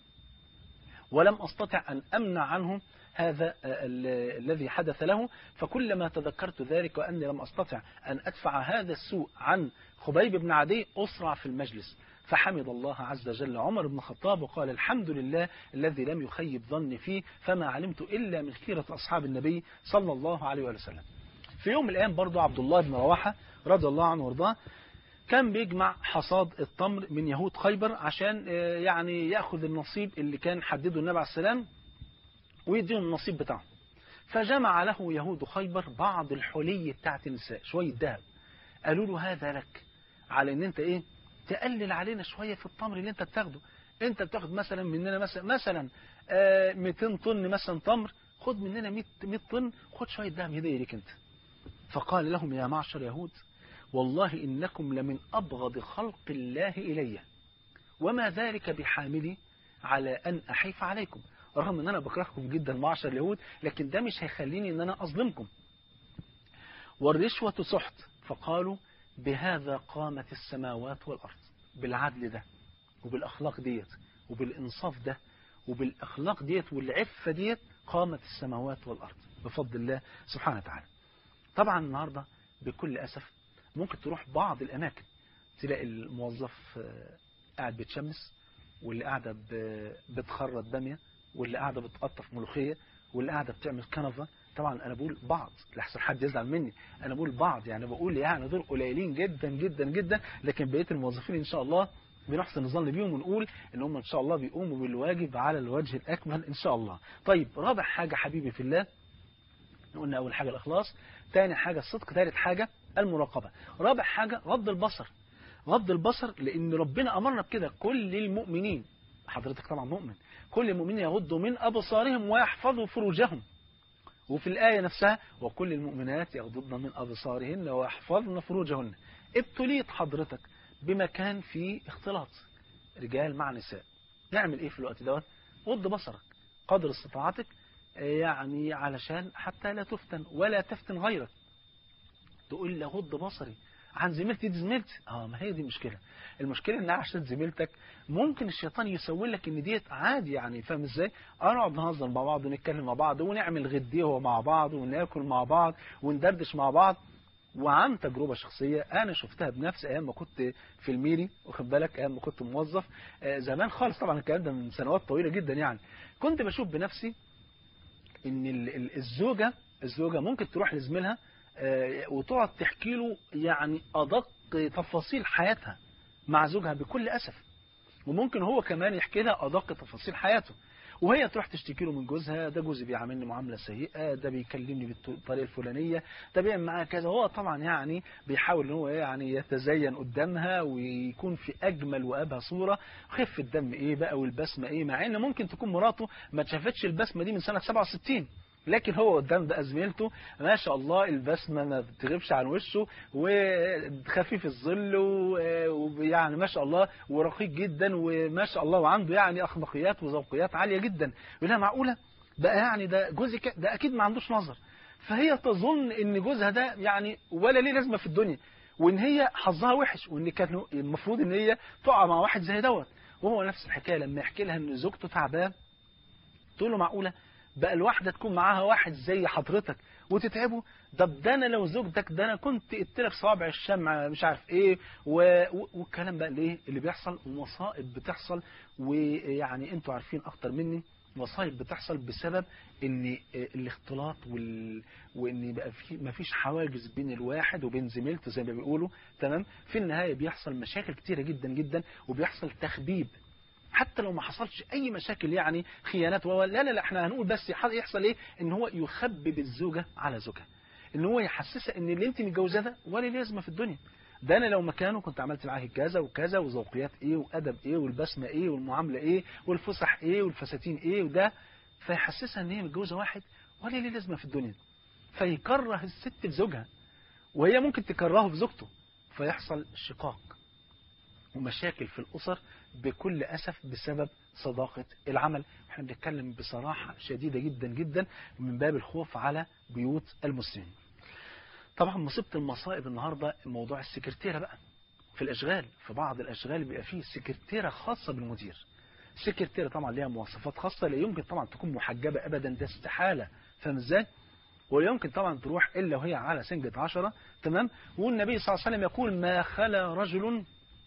Speaker 2: ولم أستطع أن أمنع عنه هذا الذي حدث له فكلما تذكرت ذلك وأني لم أستطع أن أدفع هذا السوء عن خبيب بن عدي أسرع في المجلس فحمد الله عز وجل عمر بن الخطاب وقال الحمد لله الذي لم يخيب ظني فيه فما علمت إلا من خيرة أصحاب النبي صلى الله عليه وسلم في يوم من الأيام برضو عبد الله بن رواحة رضي الله عنه وارضاه كان بيجمع حصاد التمر من يهود خيبر عشان يعني يأخذ النصيب اللي كان حدده النبي عليه السلام ويديهم النصيب بتاعهم فجمع له يهود خيبر بعض الحلي بتاعت النساء شوية ذهب قالوا له هذا لك على ان انت ايه تقلل علينا شوية في التمر اللي انت بتاخده انت بتاخد مثلا مننا مثلا مثلا آه 200 طن مثلا تمر خد مننا 100 100 طن خد شوية ذهب هدية ليك انت فقال لهم يا معشر يهود والله إنكم لمن أبغض خلق الله إلي وما ذلك بحاملي على أن أحيف عليكم رغم أن أنا بكرهكم جدا معشر اليهود لكن ده مش هيخليني أن أنا أظلمكم والرشوة سحت فقالوا بهذا قامت السماوات والأرض بالعدل ده وبالأخلاق ديت وبالإنصاف ده وبالأخلاق ديت والعفة ديت قامت السماوات والأرض بفضل الله سبحانه وتعالى طبعا النهاردة بكل أسف ممكن تروح بعض الأماكن تلاقي الموظف قاعد بيتشمس واللي قاعدة بتخرط بامية واللي قاعدة بتقطف ملوخية واللي قاعدة بتعمل كنفة طبعا أنا بقول بعض لحسن حد يزعل مني أنا بقول بعض يعني بقول يعني دول قليلين جدا جدا جدا لكن بقية الموظفين إن شاء الله بنحسن الظن بيهم ونقول ان هم ان شاء الله بيقوموا بالواجب على الوجه الاكمل ان شاء الله طيب رابع حاجة حبيبي في الله قلنا اول حاجة الاخلاص تاني حاجة الصدق ثالث حاجة المراقبة رابع حاجة غض البصر غض البصر لأن ربنا أمرنا بكده كل المؤمنين حضرتك طبعا مؤمن كل المؤمنين يغضوا من أبصارهم ويحفظوا فروجهم وفي الآية نفسها وكل المؤمنات يغضضن من أبصارهن ويحفظن فروجهن ابتليت حضرتك بمكان فيه اختلاط رجال مع نساء نعمل ايه في الوقت دوت غض بصرك قدر استطاعتك يعني علشان حتى لا تفتن ولا تفتن غيرك تقول لي غض بصري عن زميلتي دي زميلتي اه ما هي دي مشكلة المشكلة انها عشان زميلتك ممكن الشيطان يسوي لك ان ديت عادي يعني فاهم ازاي نقعد نهزر مع بعض ونتكلم مع بعض ونعمل غديه مع بعض وناكل مع بعض وندردش مع بعض وعن تجربة شخصية أنا شفتها بنفسي أيام ما كنت في الميري واخد بالك أيام ما كنت موظف زمان خالص طبعا الكلام ده من سنوات طويلة جدا يعني كنت بشوف بنفسي إن الزوجة الزوجة ممكن تروح لزميلها وتقعد تحكي له يعني أدق تفاصيل حياتها مع زوجها بكل أسف وممكن هو كمان يحكي لها أدق تفاصيل حياته وهي تروح تشتكي له من جوزها ده جوزي بيعاملني معاملة سيئة ده بيكلمني بالطريقة الفلانية ده بيعمل معاها كذا هو طبعا يعني بيحاول ان هو يعني يتزين قدامها ويكون في أجمل وأبهى صورة خف الدم إيه بقى والبسمة إيه مع إن ممكن تكون مراته ما شافتش البسمة دي من سنة 67 لكن هو قدام بقى زميلته ما شاء الله البسمة ما بتغيبش عن وشه وخفيف الظل ويعني ما شاء الله ورقيق جدا وما شاء الله وعنده يعني أخلاقيات وذوقيات عالية جدا يقول لها معقولة بقى يعني ده جوزي ده أكيد ما عندوش نظر فهي تظن ان جوزها ده يعني ولا ليه لازمة في الدنيا وان هي حظها وحش وان كان المفروض ان هي تقع مع واحد زي دوت وهو نفس الحكاية لما يحكي لها ان زوجته تعبان تقول له معقولة بقى الواحدة تكون معاها واحد زي حضرتك وتتعبه طب ده انا لو زوجتك ده انا كنت قلت لك صوابع الشمع مش عارف ايه و... والكلام بقى ليه اللي بيحصل ومصائب بتحصل ويعني انتوا عارفين اكتر مني مصايب بتحصل بسبب ان الاختلاط وال... وان بقى في ما فيش حواجز بين الواحد وبين زميلته زي ما بيقولوا تمام في النهايه بيحصل مشاكل كتيره جدا جدا وبيحصل تخبيب حتى لو ما حصلش اي مشاكل يعني خيانات لا لا لا احنا هنقول بس يحصل ايه ان هو يخبب الزوجة على زوجها ان هو يحسسها ان اللي انت متجوزاه ده ولا لازمه في الدنيا ده انا لو مكانه كنت عملت معاه كذا وكذا وذوقيات ايه وادب ايه والبسمه ايه والمعامله ايه والفسح ايه والفساتين ايه وده فيحسسها ان هي متجوزه واحد ولا ليه لازمه في الدنيا فيكره الست في زوجها وهي ممكن تكرهه في زوجته فيحصل شقاق ومشاكل في الأسر بكل أسف بسبب صداقة العمل احنا بنتكلم بصراحة شديدة جدا جدا من باب الخوف على بيوت المسلمين طبعا مصيبة المصائب النهاردة موضوع السكرتيرة بقى في الأشغال في بعض الأشغال بيبقى فيه سكرتيرة خاصة بالمدير سكرتيرة طبعا ليها مواصفات خاصة لا يمكن طبعا تكون محجبة أبدا ده استحالة فاهم ازاي ولا يمكن طبعا تروح إلا وهي على سنجة عشرة تمام والنبي صلى الله عليه وسلم يقول ما خلا رجل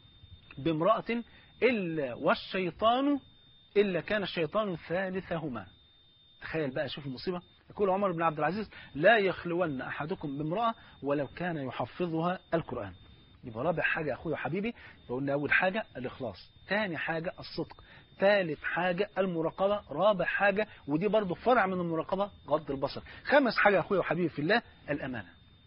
Speaker 2: بامرأة إلا والشيطان إلا كان الشيطان ثالثهما تخيل بقى شوف المصيبة يقول عمر بن عبد العزيز لا يخلون أحدكم بامرأة ولو كان يحفظها القرآن يبقى رابع حاجة أخوي وحبيبي قلنا أول حاجة الإخلاص تاني حاجة الصدق ثالث حاجة المراقبة رابع حاجة ودي برضو فرع من المراقبة غض البصر خامس حاجة أخوي وحبيبي في الله الأمانة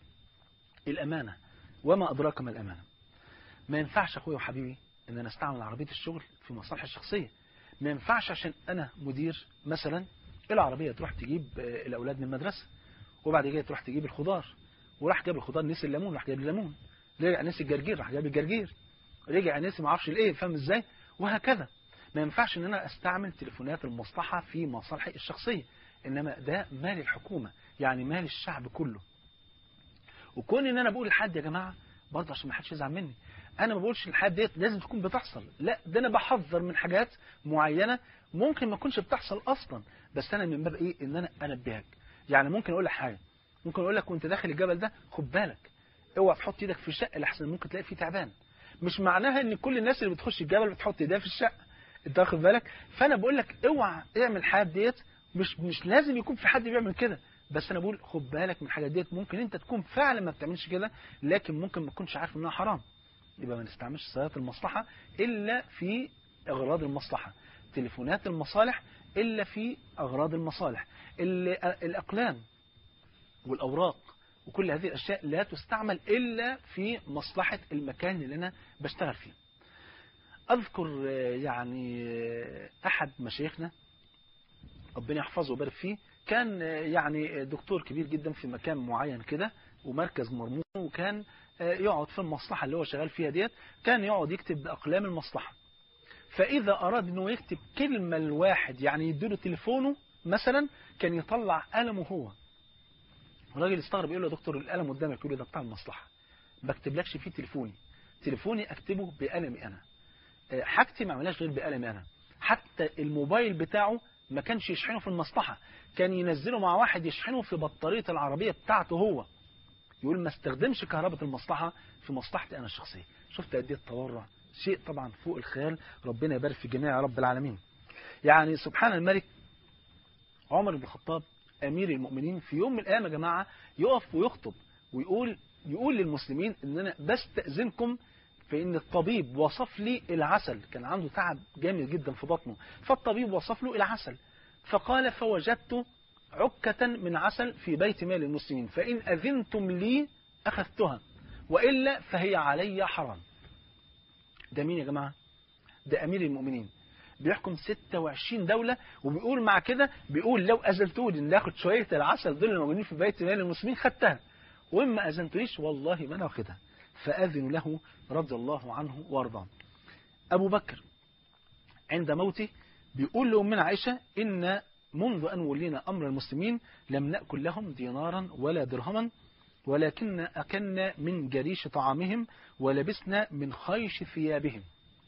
Speaker 2: الأمانة وما أدراك ما الأمانة ما ينفعش أخوي وحبيبي ان انا استعمل عربية الشغل في مصالحي الشخصية ما ينفعش عشان انا مدير مثلا العربية تروح تجيب الاولاد من المدرسة وبعد كده تروح تجيب الخضار وراح جاب الخضار نسي الليمون راح جاب الليمون رجع نسي الجرجير راح جاب الجرجير رجع نسي ما اعرفش الايه فاهم ازاي وهكذا ما ينفعش ان انا استعمل تليفونات المصلحة في مصالحي الشخصية انما ده مال الحكومة يعني مال الشعب كله وكون ان انا بقول لحد يا جماعة برضه عشان ما حدش يزعل مني انا ما بقولش الحاجات ديت لازم تكون بتحصل لا ده انا بحذر من حاجات معينة ممكن ما تكونش بتحصل اصلا بس انا من باب ايه ان انا انبهك يعني ممكن اقول لك حاجه ممكن اقول لك وانت داخل الجبل ده خد بالك اوعى تحط ايدك في الشقه لحسن ممكن تلاقي فيه تعبان مش معناها ان كل الناس اللي بتخش الجبل بتحط ايديها في الشقه انت واخد بالك فانا بقول لك اوعى اعمل الحاجات ديت مش مش لازم يكون في حد بيعمل كده بس انا بقول خد بالك من الحاجات ديت ممكن انت تكون فعلا ما بتعملش كده لكن ممكن ما تكونش عارف انها حرام يبقى ما نستعملش صيغه المصلحه الا في اغراض المصلحه تليفونات المصالح الا في اغراض المصالح الاقلام والاوراق وكل هذه الأشياء لا تستعمل إلا في مصلحة المكان اللي أنا بشتغل فيه أذكر آه، يعني آه، أحد مشايخنا ربنا يحفظه ويبارك فيه كان آه، يعني دكتور كبير جدا في مكان معين كده ومركز مرموق وكان آه، يقعد في المصلحة اللي هو شغال فيها ديت كان يقعد يكتب بأقلام المصلحة فإذا أراد أنه يكتب كلمة لواحد يعني يديله تليفونه مثلا كان يطلع قلمه هو الراجل استغرب يقول له يا دكتور القلم قدامك يقول له ده بتاع المصلحة ما بكتبلكش فيه تليفوني تليفوني اكتبه بقلمي انا آه، حاجتي ما عملهاش غير بقلمي انا حتى الموبايل بتاعه ما كانش يشحنه في المصلحة كان ينزله مع واحد يشحنه في بطارية العربية بتاعته هو يقول ما استخدمش كهرباء المصلحة في مصلحتي أنا الشخصية شفت قد ايه التورع شيء طبعا فوق الخيال ربنا يبارك في الجميع يا رب العالمين يعني سبحان الملك عمر بن الخطاب أمير المؤمنين في يوم من الأيام يا جماعة يقف ويخطب ويقول يقول للمسلمين ان انا بستأذنكم في ان الطبيب وصف لي العسل كان عنده تعب جامد جدا في بطنه فالطبيب وصف له العسل فقال فوجدت عكة من عسل في بيت مال المسلمين فإن أذنتم لي أخذتها وإلا فهي علي حرام ده مين يا جماعة ده أمير المؤمنين بيحكم 26 دولة وبيقول مع كده بيقول لو أذنتوني إن ناخد شوية العسل دول الموجودين في بيت مال المسلمين خدتها وإما أذنتنيش والله ما أنا واخدها فأذن له رضي الله عنه وارضاه أبو بكر عند موته بيقول لأمنا عائشة إن منذ أن ولينا أمر المسلمين لم نأكل لهم دينارا ولا درهما ولكن أكلنا من جريش طعامهم ولبسنا من خيش ثيابهم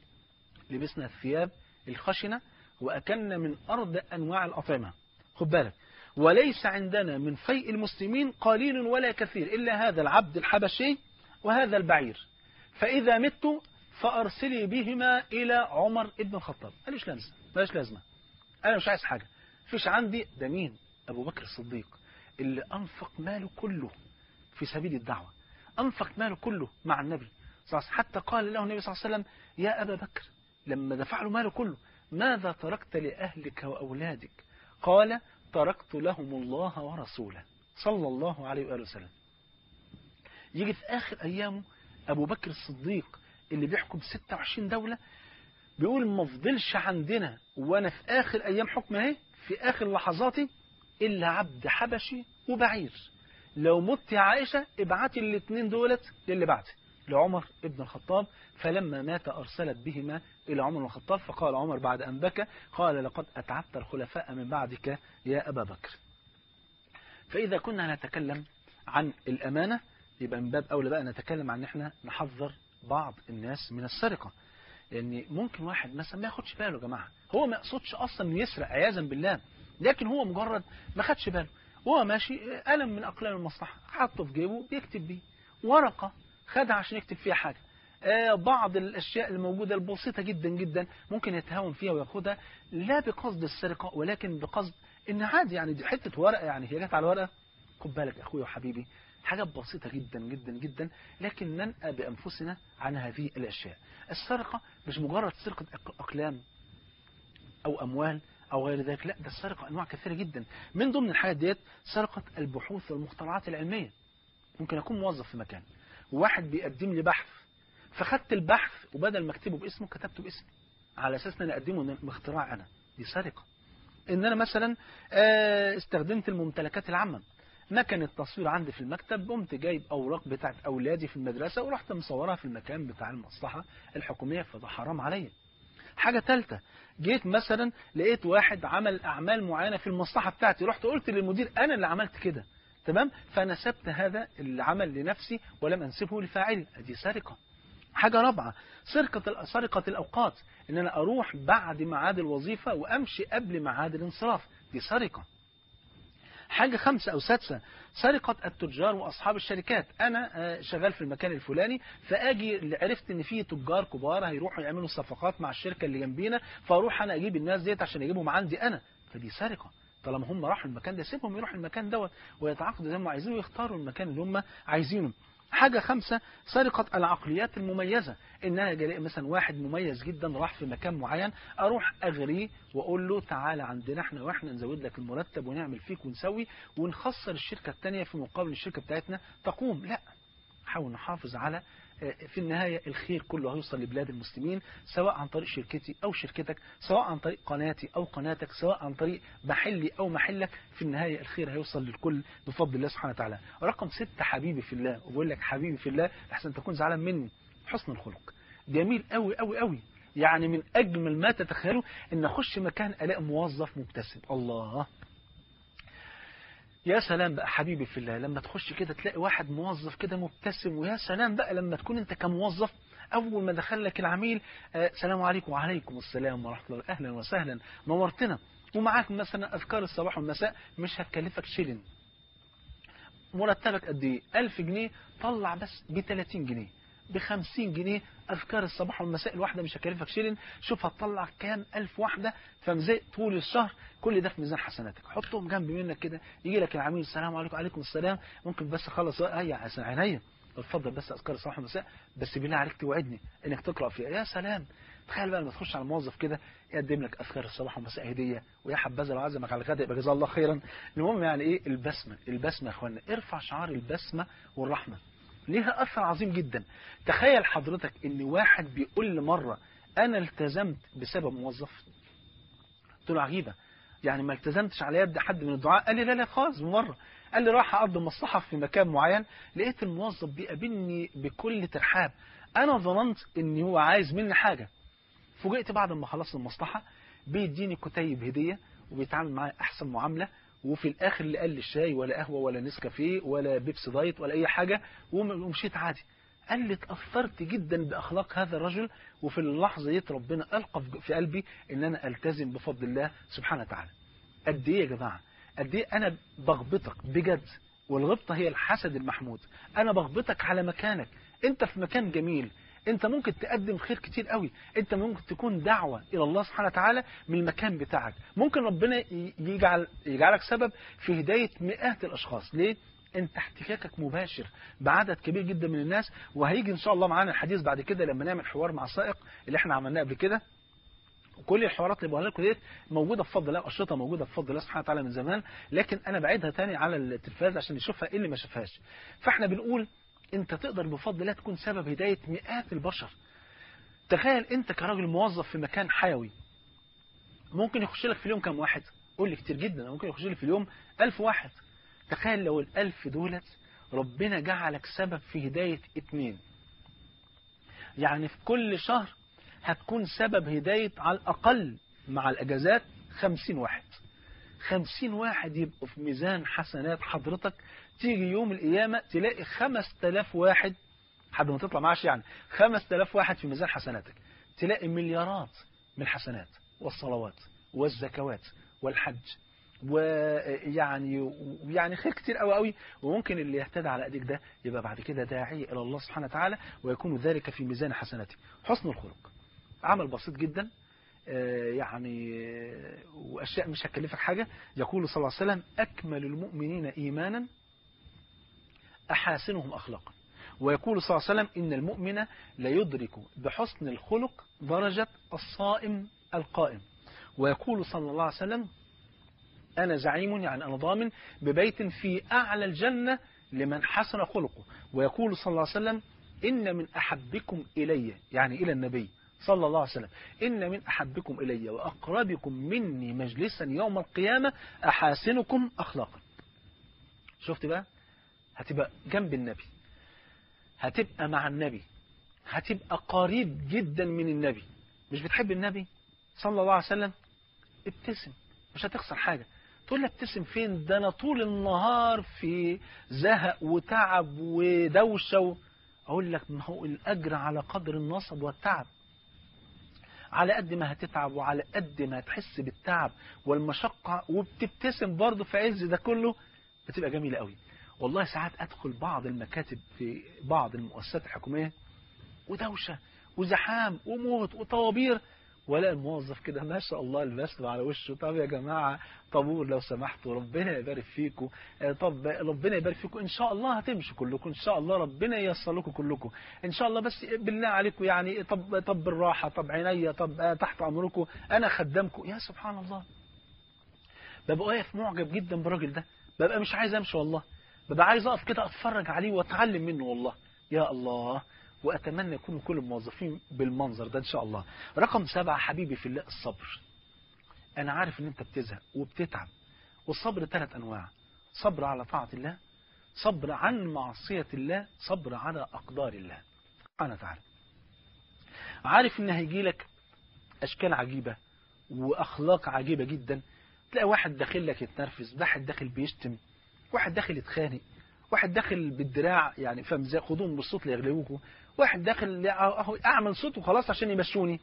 Speaker 2: لبسنا الثياب الخشنة وأكلنا من أرض أنواع الأطعمة خد بالك وليس عندنا من فيء المسلمين قليل ولا كثير إلا هذا العبد الحبشي وهذا البعير فإذا مت فأرسلي بهما إلى عمر ابن الخطاب قالش لازمة مالش لازمة أنا مش عايز حاجة فيش عندي ده مين أبو بكر الصديق اللي أنفق ماله كله في سبيل الدعوة أنفق ماله كله مع النبي صلى الله عليه وسلم حتى قال له النبي صلى الله عليه وسلم يا أبا بكر لما دفع له ماله كله ماذا تركت لأهلك وأولادك قال تركت لهم الله ورسوله صلى الله عليه وآله وسلم يجي في آخر أيامه أبو بكر الصديق اللي بيحكم 26 دولة بيقول ما فضلش عندنا وأنا في آخر أيام حكم اهي في آخر لحظاتي إلا عبد حبشي وبعير لو مت يا عائشة ابعتي الاثنين دولت للي بعدي لعمر ابن الخطاب فلما مات أرسلت بهما إلى عمر بن الخطاب فقال عمر بعد أن بكى قال لقد أتعبت الخلفاء من بعدك يا أبا بكر فإذا كنا نتكلم عن الأمانة يبقى من باب أولى بقى نتكلم عن إحنا نحذر بعض الناس من السرقة لأن يعني ممكن واحد مثلا ما ياخدش باله يا جماعة هو ما يقصدش أصلا إنه يسرق عياذا بالله لكن هو مجرد ما خدش باله وهو ماشي قلم من أقلام المصلحة حطه في جيبه بيكتب بيه ورقة خدها عشان يكتب فيها حاجة آه بعض الأشياء الموجودة البسيطة جدا جدا ممكن يتهاون فيها وياخدها لا بقصد السرقة ولكن بقصد إن عادي يعني دي حتة ورقة يعني هي جت على الورقة خد بالك أخويا وحبيبي حاجات بسيطة جدا جدا جدا لكن ننأى بأنفسنا عن هذه الأشياء السرقة مش مجرد سرقة أقلام أو أموال أو غير ذلك لا ده السرقة أنواع كثيرة جدا من ضمن الحاجات ديت سرقة البحوث والمخترعات العلمية ممكن أكون موظف في مكان وواحد بيقدم لي بحث فخدت البحث وبدل ما اكتبه باسمه كتبته باسمي على أساس أن أنا أقدمه باختراع أنا دي سرقة إن أنا مثلا استخدمت الممتلكات العامة مكان التصوير عندي في المكتب قمت جايب أوراق بتاعت أولادي في المدرسة ورحت مصورها في المكان بتاع المصلحة الحكومية فده حرام عليا حاجة ثالثة جيت مثلا لقيت واحد عمل أعمال معينة في المصلحة بتاعتي رحت قلت للمدير أنا اللي عملت كده تمام فنسبت هذا العمل لنفسي ولم أنسبه لفاعلي دي سرقة حاجة رابعة سرقة سرقة الأوقات إن أنا أروح بعد ميعاد الوظيفة وأمشي قبل ميعاد الانصراف دي سرقة حاجة خمسة أو سادسة سرقة التجار وأصحاب الشركات أنا شغال في المكان الفلاني فأجي عرفت إن في تجار كبار هيروحوا يعملوا صفقات مع الشركة اللي جنبينا فأروح أنا أجيب الناس ديت عشان أجيبهم عندي أنا فدي سرقة طالما هم راحوا المكان ده سيبهم يروحوا المكان دوت ويتعاقدوا زي ما عايزين ويختاروا المكان اللي هم عايزينه حاجة خمسة سرقة العقليات المميزة إن أنا جاي مثلا واحد مميز جدا راح في مكان معين أروح أغريه وأقول له تعالى عندنا احنا وإحنا نزود لك المرتب ونعمل فيك ونسوي ونخسر الشركة التانية في مقابل الشركة بتاعتنا تقوم لا حاول نحافظ على في النهاية الخير كله هيوصل لبلاد المسلمين سواء عن طريق شركتي أو شركتك سواء عن طريق قناتي أو قناتك سواء عن طريق محلي أو محلك في النهاية الخير هيوصل للكل بفضل الله سبحانه وتعالى رقم ستة حبيبي في الله وبقول لك حبيبي في الله لحسن تكون زعلان مني حسن الخلق جميل قوي قوي قوي يعني من أجمل ما تتخيلوا إن أخش مكان ألاقي موظف مبتسم الله يا سلام بقى حبيبي في الله لما تخش كده تلاقي واحد موظف كده مبتسم ويا سلام بقى لما تكون انت كموظف اول ما دخل لك العميل آه سلام عليكم وعليكم السلام ورحمه الله اهلا وسهلا نورتنا ومعاك مثلا اذكار الصباح والمساء مش هتكلفك شيلن مرتبك قد ايه 1000 جنيه طلع بس ب 30 جنيه ب 50 جنيه اذكار الصباح والمساء الواحده مش هكلفك شيلن شوف هتطلع كام الف واحده فمزق طول الشهر كل ده في ميزان حسناتك حطهم جنب منك كده يجي لك العميل السلام عليكم وعليكم السلام ممكن بس اخلص هيا عينيا اتفضل بس اذكار الصباح والمساء بس بالله عليك توعدني انك تقرا فيها يا سلام تخيل بقى لما تخش على موظف كده يقدم لك اذكار الصباح والمساء هديه ويا حبذا لو عزمك على الغداء يبقى جزاه الله خيرا المهم يعني ايه البسمه البسمه يا اخوانا ارفع شعار البسمه والرحمه ليها أثر عظيم جدا تخيل حضرتك ان واحد بيقول لي مرة انا التزمت بسبب موظف قلت له عجيبة يعني ما التزمتش على يد حد من الدعاء قال لي لا لا خالص بمرة قال لي راح اقضي مصلحة في مكان معين لقيت الموظف بيقابلني بكل ترحاب انا ظننت ان هو عايز مني حاجة فوجئت بعد ما خلصت المصلحة بيديني كتيب هدية وبيتعامل معايا احسن معاملة وفي الاخر لا قال لي شاي ولا قهوه ولا نسكافيه ولا بيبسي دايت ولا اي حاجه ومشيت عادي قال لي اتاثرت جدا باخلاق هذا الرجل وفي اللحظه دي ربنا القى في قلبي ان انا التزم بفضل الله سبحانه وتعالى قد ايه يا جماعه قد ايه انا بغبطك بجد والغبطه هي الحسد المحمود انا بغبطك على مكانك انت في مكان جميل انت ممكن تقدم خير كتير قوي انت ممكن تكون دعوة الى الله سبحانه وتعالى من المكان بتاعك ممكن ربنا يجعل يجعلك سبب في هداية مئات الاشخاص ليه انت احتكاكك مباشر بعدد كبير جدا من الناس وهيجي ان شاء الله معانا الحديث بعد كده لما نعمل حوار مع سائق اللي احنا عملناه قبل كده كل الحوارات اللي بقولها لكم ديت موجوده بفضل الله اشرطه موجوده بفضل الله سبحانه وتعالى من زمان لكن انا بعيدها تاني على التلفاز عشان يشوفها ايه اللي ما شافهاش فاحنا بنقول انت تقدر بفضل الله تكون سبب هداية مئات البشر تخيل انت كراجل موظف في مكان حيوي ممكن يخش لك في اليوم كم واحد قول لي كتير جدا ممكن يخش لي في اليوم ألف واحد تخيل لو الألف دولت ربنا جعلك سبب في هداية اتنين يعني في كل شهر هتكون سبب هداية على الأقل مع الأجازات خمسين واحد خمسين واحد يبقوا في ميزان حسنات حضرتك تيجي يوم القيامة تلاقي خمس تلاف واحد حد ما تطلع معاش يعني خمس تلاف واحد في ميزان حسناتك تلاقي مليارات من الحسنات والصلوات والزكوات والحج ويعني يعني خير كتير قوي قوي وممكن اللي يهتدى على ايديك ده يبقى بعد كده داعية الى الله سبحانه وتعالى ويكون ذلك في ميزان حسناته حسن الخلق عمل بسيط جدا يعني وأشياء مش هتكلفك حاجة يقول صلى الله عليه وسلم أكمل المؤمنين إيمانا أحاسنهم أخلاقا ويقول صلى الله عليه وسلم إن المؤمن ليدرك بحسن الخلق درجة الصائم القائم ويقول صلى الله عليه وسلم أنا زعيم يعني أنا ضامن ببيت في أعلى الجنة لمن حسن خلقه ويقول صلى الله عليه وسلم إن من أحبكم إلي يعني إلى النبي صلى الله عليه وسلم إن من أحبكم إلي وأقربكم مني مجلسا يوم القيامة أحاسنكم أخلاقا شفت بقى هتبقى جنب النبي هتبقى مع النبي هتبقى قريب جدا من النبي مش بتحب النبي صلى الله عليه وسلم ابتسم مش هتخسر حاجة تقول لي ابتسم فين ده انا طول النهار في زهق وتعب ودوشة و... اقول لك ما هو الاجر على قدر النصب والتعب على قد ما هتتعب وعلى قد ما هتحس بالتعب والمشقة وبتبتسم برضه في عز ده كله بتبقى جميلة قوي والله ساعات أدخل بعض المكاتب في بعض المؤسسات الحكومية ودوشة وزحام وموت وطوابير ولا الموظف كده ما شاء الله البسم على وشه طب يا جماعة طابور لو سمحتوا ربنا يبارك فيكم طب ربنا يبارك فيكم ان شاء الله هتمشوا كلكم ان شاء الله ربنا ييسر لكم كلكم ان شاء الله بس بالله عليكم يعني طب طب بالراحة طب عينيا طب تحت امركم انا خدامكم يا سبحان الله ببقى واقف معجب جدا بالراجل ده ببقى مش عايز امشي والله ببقى عايز اقف كده اتفرج عليه واتعلم منه والله يا الله وأتمنى يكونوا كل الموظفين بالمنظر ده إن شاء الله رقم سبعة حبيبي في الله الصبر أنا عارف إن أنت بتزهق وبتتعب والصبر ثلاث أنواع صبر على طاعة الله صبر عن معصية الله صبر على أقدار الله سبحانه وتعالى عارف إن هيجي لك أشكال عجيبة وأخلاق عجيبة جدا تلاقي واحد داخل لك يتنرفز واحد داخل بيشتم واحد داخل يتخانق واحد داخل بالدراع يعني فاهم ازاي خدوهم بالصوت ليغلبوكوا واحد داخل اهو اعمل صوت وخلاص عشان يمشوني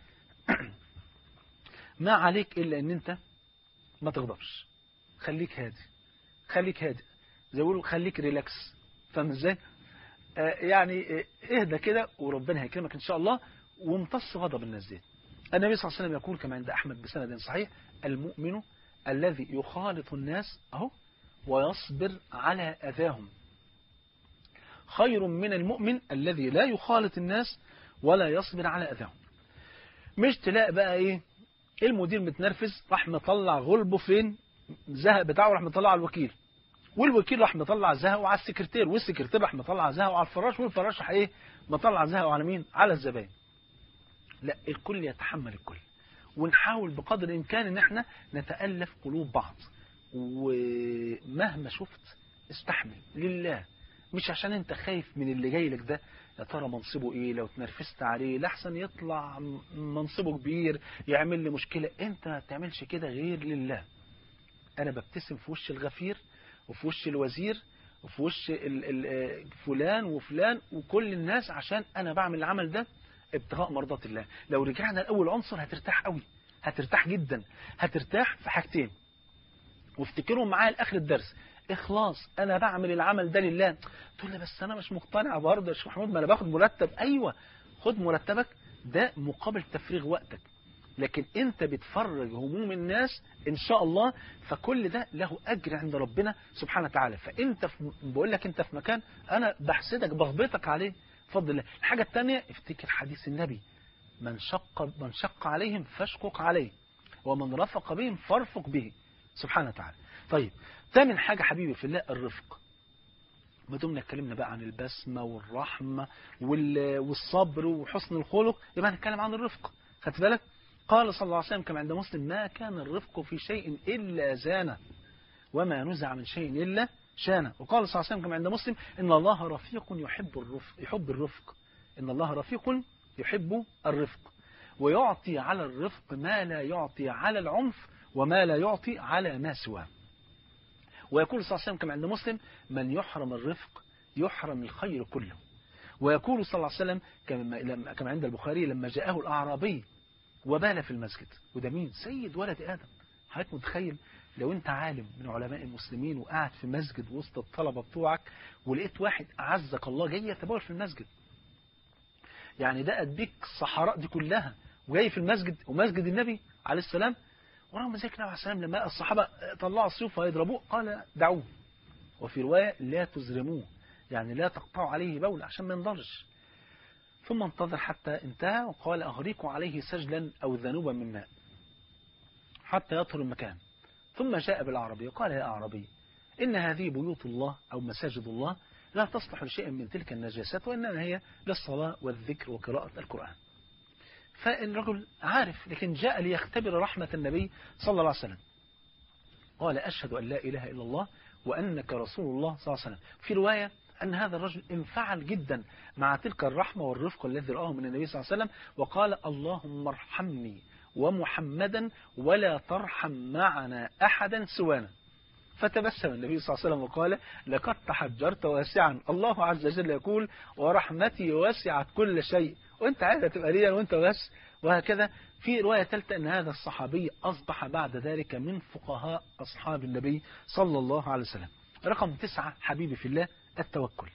Speaker 2: ما عليك الا ان انت ما تغضبش خليك هادي خليك هادي زي يقولوا خليك ريلاكس فاهم ازاي آه يعني آه اهدى كده وربنا هيكرمك ان شاء الله وامتص غضب الناس دي النبي صلى الله عليه وسلم يقول كما عند احمد بسند صحيح المؤمن الذي يخالط الناس اهو ويصبر على اذاهم خير من المؤمن الذي لا يخالط الناس ولا يصبر على أذاهم مش تلاقي بقى ايه المدير متنرفز راح مطلع غلبه فين زهق بتاعه راح مطلع على الوكيل والوكيل راح مطلع زهقه على السكرتير والسكرتير راح مطلع زهقه على الفراش والفراش راح ايه مطلع زهقه على مين على الزباين لا الكل يتحمل الكل ونحاول بقدر الامكان ان احنا نتالف قلوب بعض ومهما شفت استحمل لله مش عشان انت خايف من اللي جاي لك ده يا ترى منصبه ايه لو اتنرفزت عليه لحسن يطلع منصبه كبير يعمل لي مشكلة انت ما بتعملش كده غير لله انا ببتسم في وش الغفير وفي وش الوزير وفي وش ال ال فلان وفلان وكل الناس عشان انا بعمل العمل ده ابتغاء مرضات الله لو رجعنا لاول عنصر هترتاح قوي هترتاح جدا هترتاح في حاجتين وافتكرهم معايا لاخر الدرس إخلاص أنا بعمل العمل ده لله تقول لي بس أنا مش مقتنع برضه يا شيخ محمود ما أنا باخد مرتب أيوة خد مرتبك ده مقابل تفريغ وقتك لكن أنت بتفرج هموم الناس إن شاء الله فكل ده له أجر عند ربنا سبحانه وتعالى فأنت في بقول لك أنت في مكان أنا بحسدك بغبطك عليه بفضل الله الحاجة الثانية افتكر حديث النبي من شق من شق عليهم فاشقق عليه ومن رفق بهم فارفق به سبحانه وتعالى طيب ثامن حاجة حبيبي في الله الرفق ما دمنا اتكلمنا بقى عن البسمة والرحمة والصبر وحسن الخلق يبقى هنتكلم عن الرفق خدت بالك قال صلى الله عليه وسلم كما عند مسلم ما كان الرفق في شيء إلا زانه وما نزع من شيء إلا شانه وقال صلى الله عليه وسلم كما عند مسلم إن الله رفيق يحب الرفق يحب الرفق إن الله رفيق يحب الرفق ويعطي على الرفق ما لا يعطي على العنف وما لا يعطي على ما سواه ويقول صلى الله عليه وسلم كما عند مسلم من يحرم الرفق يحرم الخير كله ويقول صلى الله عليه وسلم كما كما عند البخاري لما جاءه الأعرابي وبال في المسجد وده مين سيد ولد آدم حضرتك متخيل لو انت عالم من علماء المسلمين وقاعد في مسجد وسط الطلبة بتوعك ولقيت واحد أعزك الله جاي يتبول في المسجد يعني ده أديك الصحراء دي كلها وجاي في المسجد ومسجد النبي عليه السلام ورغم ذلك النبي عليه السلام لما الصحابة طلعوا السيوف ويضربوه قال دعوه وفي رواية لا تزرموه يعني لا تقطعوا عليه بول عشان ما ينضرش ثم انتظر حتى انتهى وقال أغريقوا عليه سجلا أو ذنوبا من ماء حتى يطهر المكان ثم جاء بالعربي وقال يا أعربي إن هذه بيوت الله أو مساجد الله لا تصلح لشيء من تلك النجاسات وإنما هي للصلاة والذكر وقراءة القرآن فالرجل عارف لكن جاء ليختبر رحمة النبي صلى الله عليه وسلم قال أشهد أن لا إله إلا الله وأنك رسول الله صلى الله عليه وسلم في رواية أن هذا الرجل انفعل جدا مع تلك الرحمة والرفق الذي رآه من النبي صلى الله عليه وسلم وقال اللهم ارحمني ومحمدا ولا ترحم معنا أحدا سوانا فتبسم النبي صلى الله عليه وسلم وقال لقد تحجرت واسعا الله عز وجل يقول ورحمتي وسعت كل شيء وانت عايز تبقى ليا وانت بس وهكذا في رواية ثالثة أن هذا الصحابي أصبح بعد ذلك من فقهاء أصحاب النبي صلى الله عليه وسلم رقم تسعة حبيبي في الله التوكل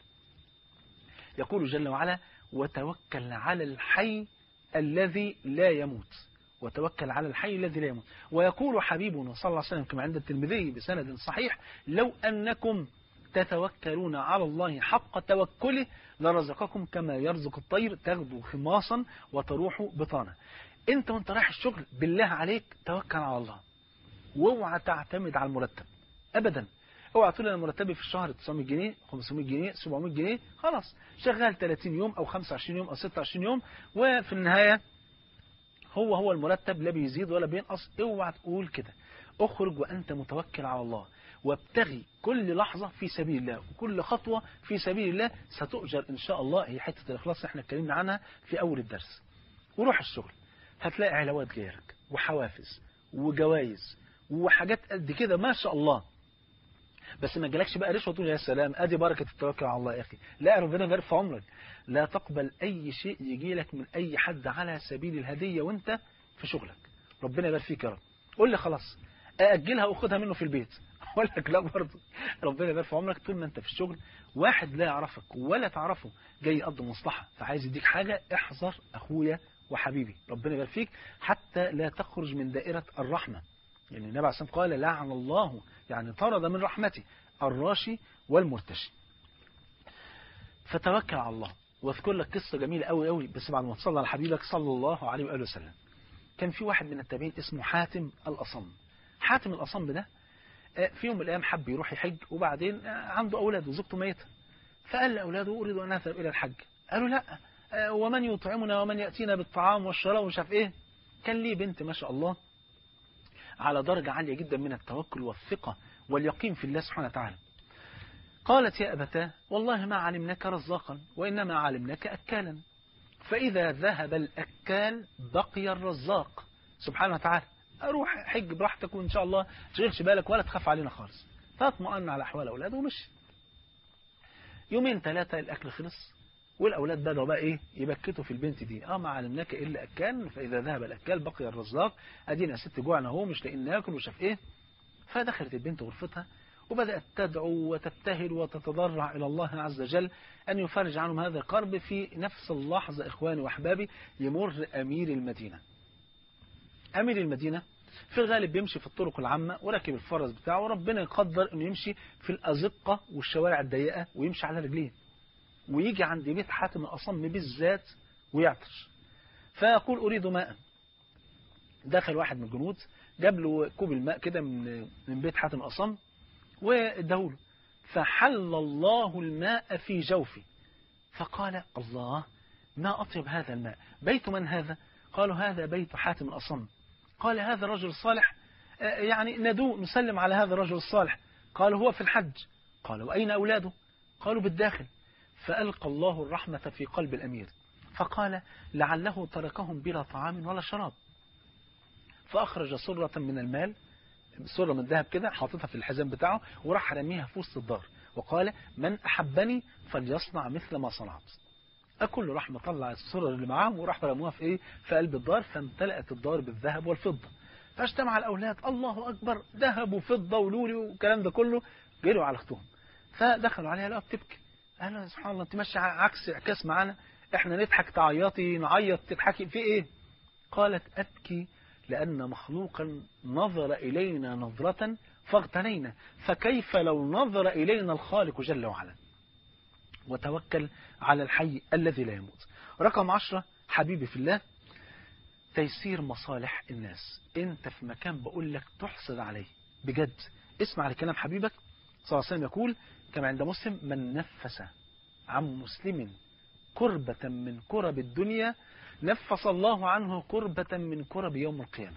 Speaker 2: يقول جل وعلا وتوكل على الحي الذي لا يموت وتوكل على الحي الذي لا يموت ويقول حبيبنا صلى الله عليه وسلم كما عند الترمذي بسند صحيح لو أنكم تتوكلون على الله حق توكله لرزقكم كما يرزق الطير تغدو خماصا وتروح بطانا انت وانت رايح الشغل بالله عليك توكل على الله واوعى تعتمد على المرتب ابدا اوعى تقول انا مرتبي في الشهر 900 جنيه 500 جنيه 700 جنيه خلاص شغال 30 يوم او 25 يوم او 26 يوم وفي النهايه هو هو المرتب لا بيزيد ولا بينقص اوعى تقول كده اخرج وانت متوكل على الله وابتغي كل لحظة في سبيل الله وكل خطوة في سبيل الله ستؤجر إن شاء الله هي حتة الإخلاص اللي احنا اتكلمنا عنها في أول الدرس وروح الشغل هتلاقي علاوات غيرك وحوافز وجوائز وحاجات قد كده ما شاء الله بس ما جالكش بقى رشوه تقول يا سلام ادي بركه التوكل على الله يا اخي لا ربنا يبارك في عمرك لا تقبل اي شيء يجي لك من اي حد على سبيل الهديه وانت في شغلك ربنا يبارك فيك يا رب قول لي خلاص ااجلها واخدها منه في البيت اقول لك لا برضه ربنا يبارك في عمرك طول ما انت في الشغل واحد لا يعرفك ولا تعرفه جاي يقضي مصلحه فعايز يديك حاجه احذر اخويا وحبيبي ربنا يبارك فيك حتى لا تخرج من دائره الرحمه يعني النبي عليه الصلاه والسلام قال لعن الله يعني طرد من رحمته الراشي والمرتشي فتوكل على الله واذكر لك قصه جميله قوي قوي بس بعد ما تصلى على حبيبك صلى الله عليه واله وسلم كان في واحد من التابعين اسمه حاتم الاصم حاتم الاصم ده في يوم من الايام حب يروح يحج وبعدين عنده اولاد وزوجته ميته فقال لاولاده اريد ان اذهب الى الحج قالوا لا ومن يطعمنا ومن ياتينا بالطعام والشراب ومش عارف ايه كان ليه بنت ما شاء الله على درجة عالية جدا من التوكل والثقة واليقين في الله سبحانه وتعالى قالت يا أبتاه والله ما علمناك رزاقا وإنما علمناك أكالا فإذا ذهب الأكال بقي الرزاق سبحانه وتعالى أروح حج براحتك وإن شاء الله تشغلش بالك ولا تخاف علينا خالص فاطمأن على أحوال أولاده ومشي يومين ثلاثة الأكل خلص والأولاد بدأوا بقى إيه يبكتوا في البنت دي اه ما علمناك إلا أكال فإذا ذهب الأكال بقي الرزاق أدينا ست جوعنا اهو مش لاقيين ناكل وشاف إيه فدخلت البنت غرفتها وبدأت تدعو وتبتهل وتتضرع إلى الله عز وجل أن يفرج عنهم هذا الكرب في نفس اللحظة إخواني وأحبابي يمر أمير المدينة أمير المدينة في الغالب بيمشي في الطرق العامة وراكب الفرس بتاعه وربنا يقدر أنه يمشي في الأزقة والشوارع الضيقة ويمشي على رجليه ويجي عند بيت حاتم الأصم بالذات ويعطش فيقول أريد ماء دخل واحد من الجنود جاب له كوب الماء كده من من بيت حاتم الأصم واداهوله فحل الله الماء في جوفي فقال الله ما أطيب هذا الماء بيت من هذا قالوا هذا بيت حاتم الأصم قال هذا رجل صالح يعني ندو نسلم على هذا الرجل الصالح قال هو في الحج قالوا وأين أولاده قالوا بالداخل فألقى الله الرحمة في قلب الأمير فقال لعله تركهم بلا طعام ولا شراب فأخرج سرة من المال سرة من ذهب كده حاططها في الحزام بتاعه وراح رميها في وسط الدار وقال من أحبني فليصنع مثل ما صنعت أكل راح مطلع السرر اللي معاهم وراح رموها في إيه في قلب الدار فامتلأت الدار بالذهب والفضة فاجتمع الأولاد الله أكبر ذهب وفضة ولولي والكلام ده كله جروا على أختهم فدخلوا عليها لقوا بتبكي قالوا سبحان الله انت ماشي عكس اعكاس معانا احنا نضحك تعيطي نعيط تضحكي في ايه قالت ابكي لان مخلوقا نظر الينا نظرة فاغتنينا فكيف لو نظر الينا الخالق جل وعلا وتوكل على الحي الذي لا يموت رقم عشرة حبيبي في الله تيسير مصالح الناس انت في مكان بقول لك تحصل عليه بجد اسمع لكلام حبيبك صلى الله عليه وسلم يقول كما عند مسلم من نفس عن مسلم كربة من كرب الدنيا نفس الله عنه كربة من كرب يوم القيامة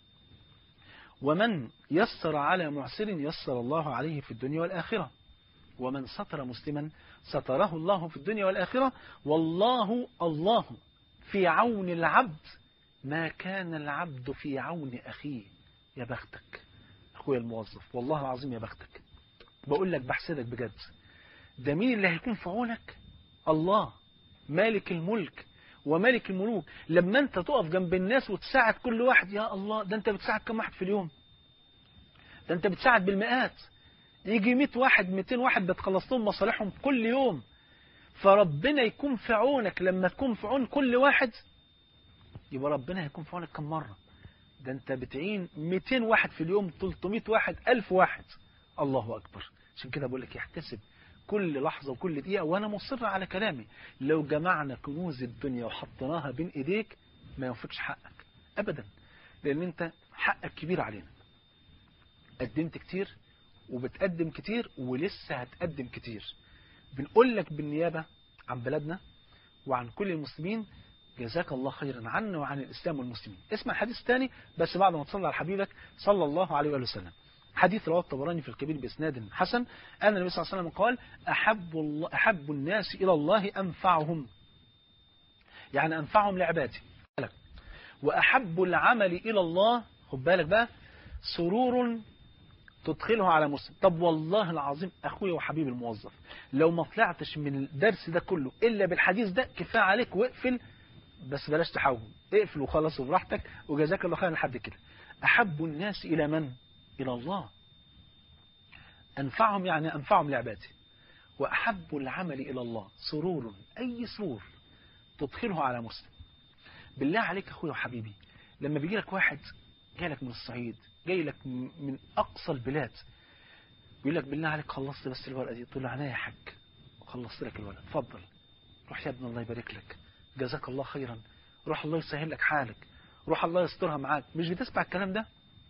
Speaker 2: ومن يسر على معسر يسر الله عليه في الدنيا والآخرة ومن ستر مسلما ستره الله في الدنيا والآخرة والله الله في عون العبد ما كان العبد في عون أخيه يا بختك أخويا الموظف والله العظيم يا بختك بقول لك بحسدك بجد ده مين اللي هيكون في عونك الله مالك الملك ومالك الملوك لما انت تقف جنب الناس وتساعد كل واحد يا الله ده انت بتساعد كم واحد في اليوم ده انت بتساعد بالمئات يجي 100 واحد 200 واحد بتخلص لهم مصالحهم كل يوم فربنا يكون في عونك لما تكون في عون كل واحد يبقى ربنا هيكون في عونك كم مرة ده انت بتعين 200 واحد في اليوم 300 واحد 1000 واحد الله أكبر عشان كده بقول لك احتسب كل لحظة وكل دقيقة وأنا مصر على كلامي لو جمعنا كنوز الدنيا وحطيناها بين إيديك ما ينفقش حقك أبدا لأن أنت حقك كبير علينا قدمت كتير وبتقدم كتير ولسه هتقدم كتير بنقول لك بالنيابة عن بلدنا وعن كل المسلمين جزاك الله خيرا عنا وعن الإسلام والمسلمين اسمع الحديث الثاني بس بعد ما تصلي على حبيبك صلى الله عليه وآله وسلم حديث رواه الطبراني في الكبير بإسناد حسن أن النبي صلى الله عليه وسلم قال أحب, الله أحب الناس إلى الله أنفعهم يعني أنفعهم لعباده وأحب العمل إلى الله خد بالك بقى سرور تدخله على مسلم طب والله العظيم أخويا وحبيبي الموظف لو ما طلعتش من الدرس ده كله إلا بالحديث ده كفاية عليك واقفل بس بلاش تحاول اقفل وخلص براحتك وجزاك الله خيرا لحد كده أحب الناس إلى من؟ إلى الله أنفعهم يعني أنفعهم لعباده وأحب العمل إلى الله سرور أي سرور تدخله على مسلم بالله عليك أخويا وحبيبي لما بيجي لك واحد جاي لك من الصعيد جاي لك من أقصى البلاد بيقول لك بالله عليك خلصت بس الورقة دي تقول له عناية يا حاج خلصت لك الورقة اتفضل روح يا ابن الله يبارك لك جزاك الله خيرا روح الله يسهل لك حالك روح الله يسترها معاك مش بتسمع الكلام ده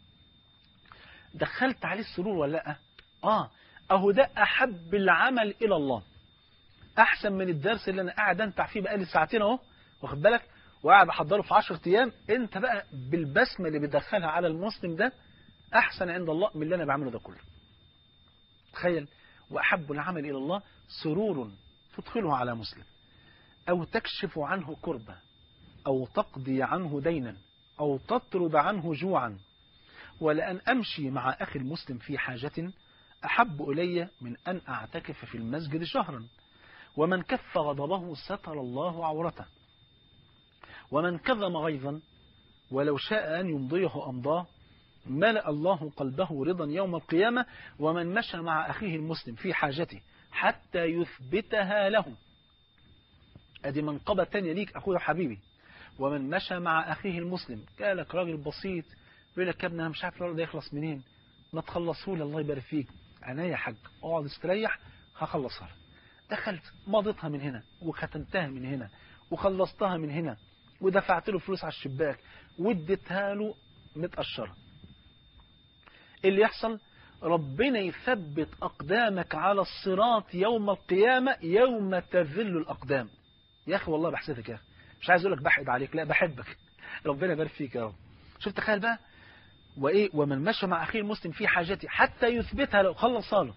Speaker 2: دخلت عليه السرور ولا لا اه اهو ده احب العمل الى الله احسن من الدرس اللي انا قاعد انتع فيه بقالي ساعتين اهو واخد بالك وقاعد احضره في 10 ايام انت بقى بالبسمه اللي بتدخلها على المسلم ده احسن عند الله من اللي انا بعمله ده كله تخيل واحب العمل الى الله سرور تدخله على مسلم او تكشف عنه كربه او تقضي عنه دينا او تطرد عنه جوعا ولأن أمشي مع أخي المسلم في حاجة أحب إلي من أن أعتكف في المسجد شهرا ومن كف غضبه ستر الله عورته ومن كظم غيظا ولو شاء أن يمضيه أمضاه ملأ الله قلبه رضا يوم القيامة ومن مشى مع أخيه المسلم في حاجته حتى يثبتها له أدي منقبة تانية ليك أخويا حبيبي ومن مشى مع أخيه المسلم قالك راجل بسيط بيقول لك يا ابني انا مش عارف الورق ده يخلص منين ما تخلصه لي الله يبارك فيك عينيا يا حاج اقعد استريح هخلصها دخلت مضيتها من هنا وختمتها من هنا وخلصتها من هنا ودفعت له فلوس على الشباك واديتها له متقشره اللي يحصل ربنا يثبت أقدامك على الصراط يوم القيامة يوم تذل الأقدام يا أخي والله بحسدك يا أخي مش عايز أقول لك بحقد عليك لا بحبك ربنا يبارك فيك يا رب شوف تخيل بقى وإيه ومن مشى مع أخيه المسلم في حاجته حتى يثبتها لو خلص له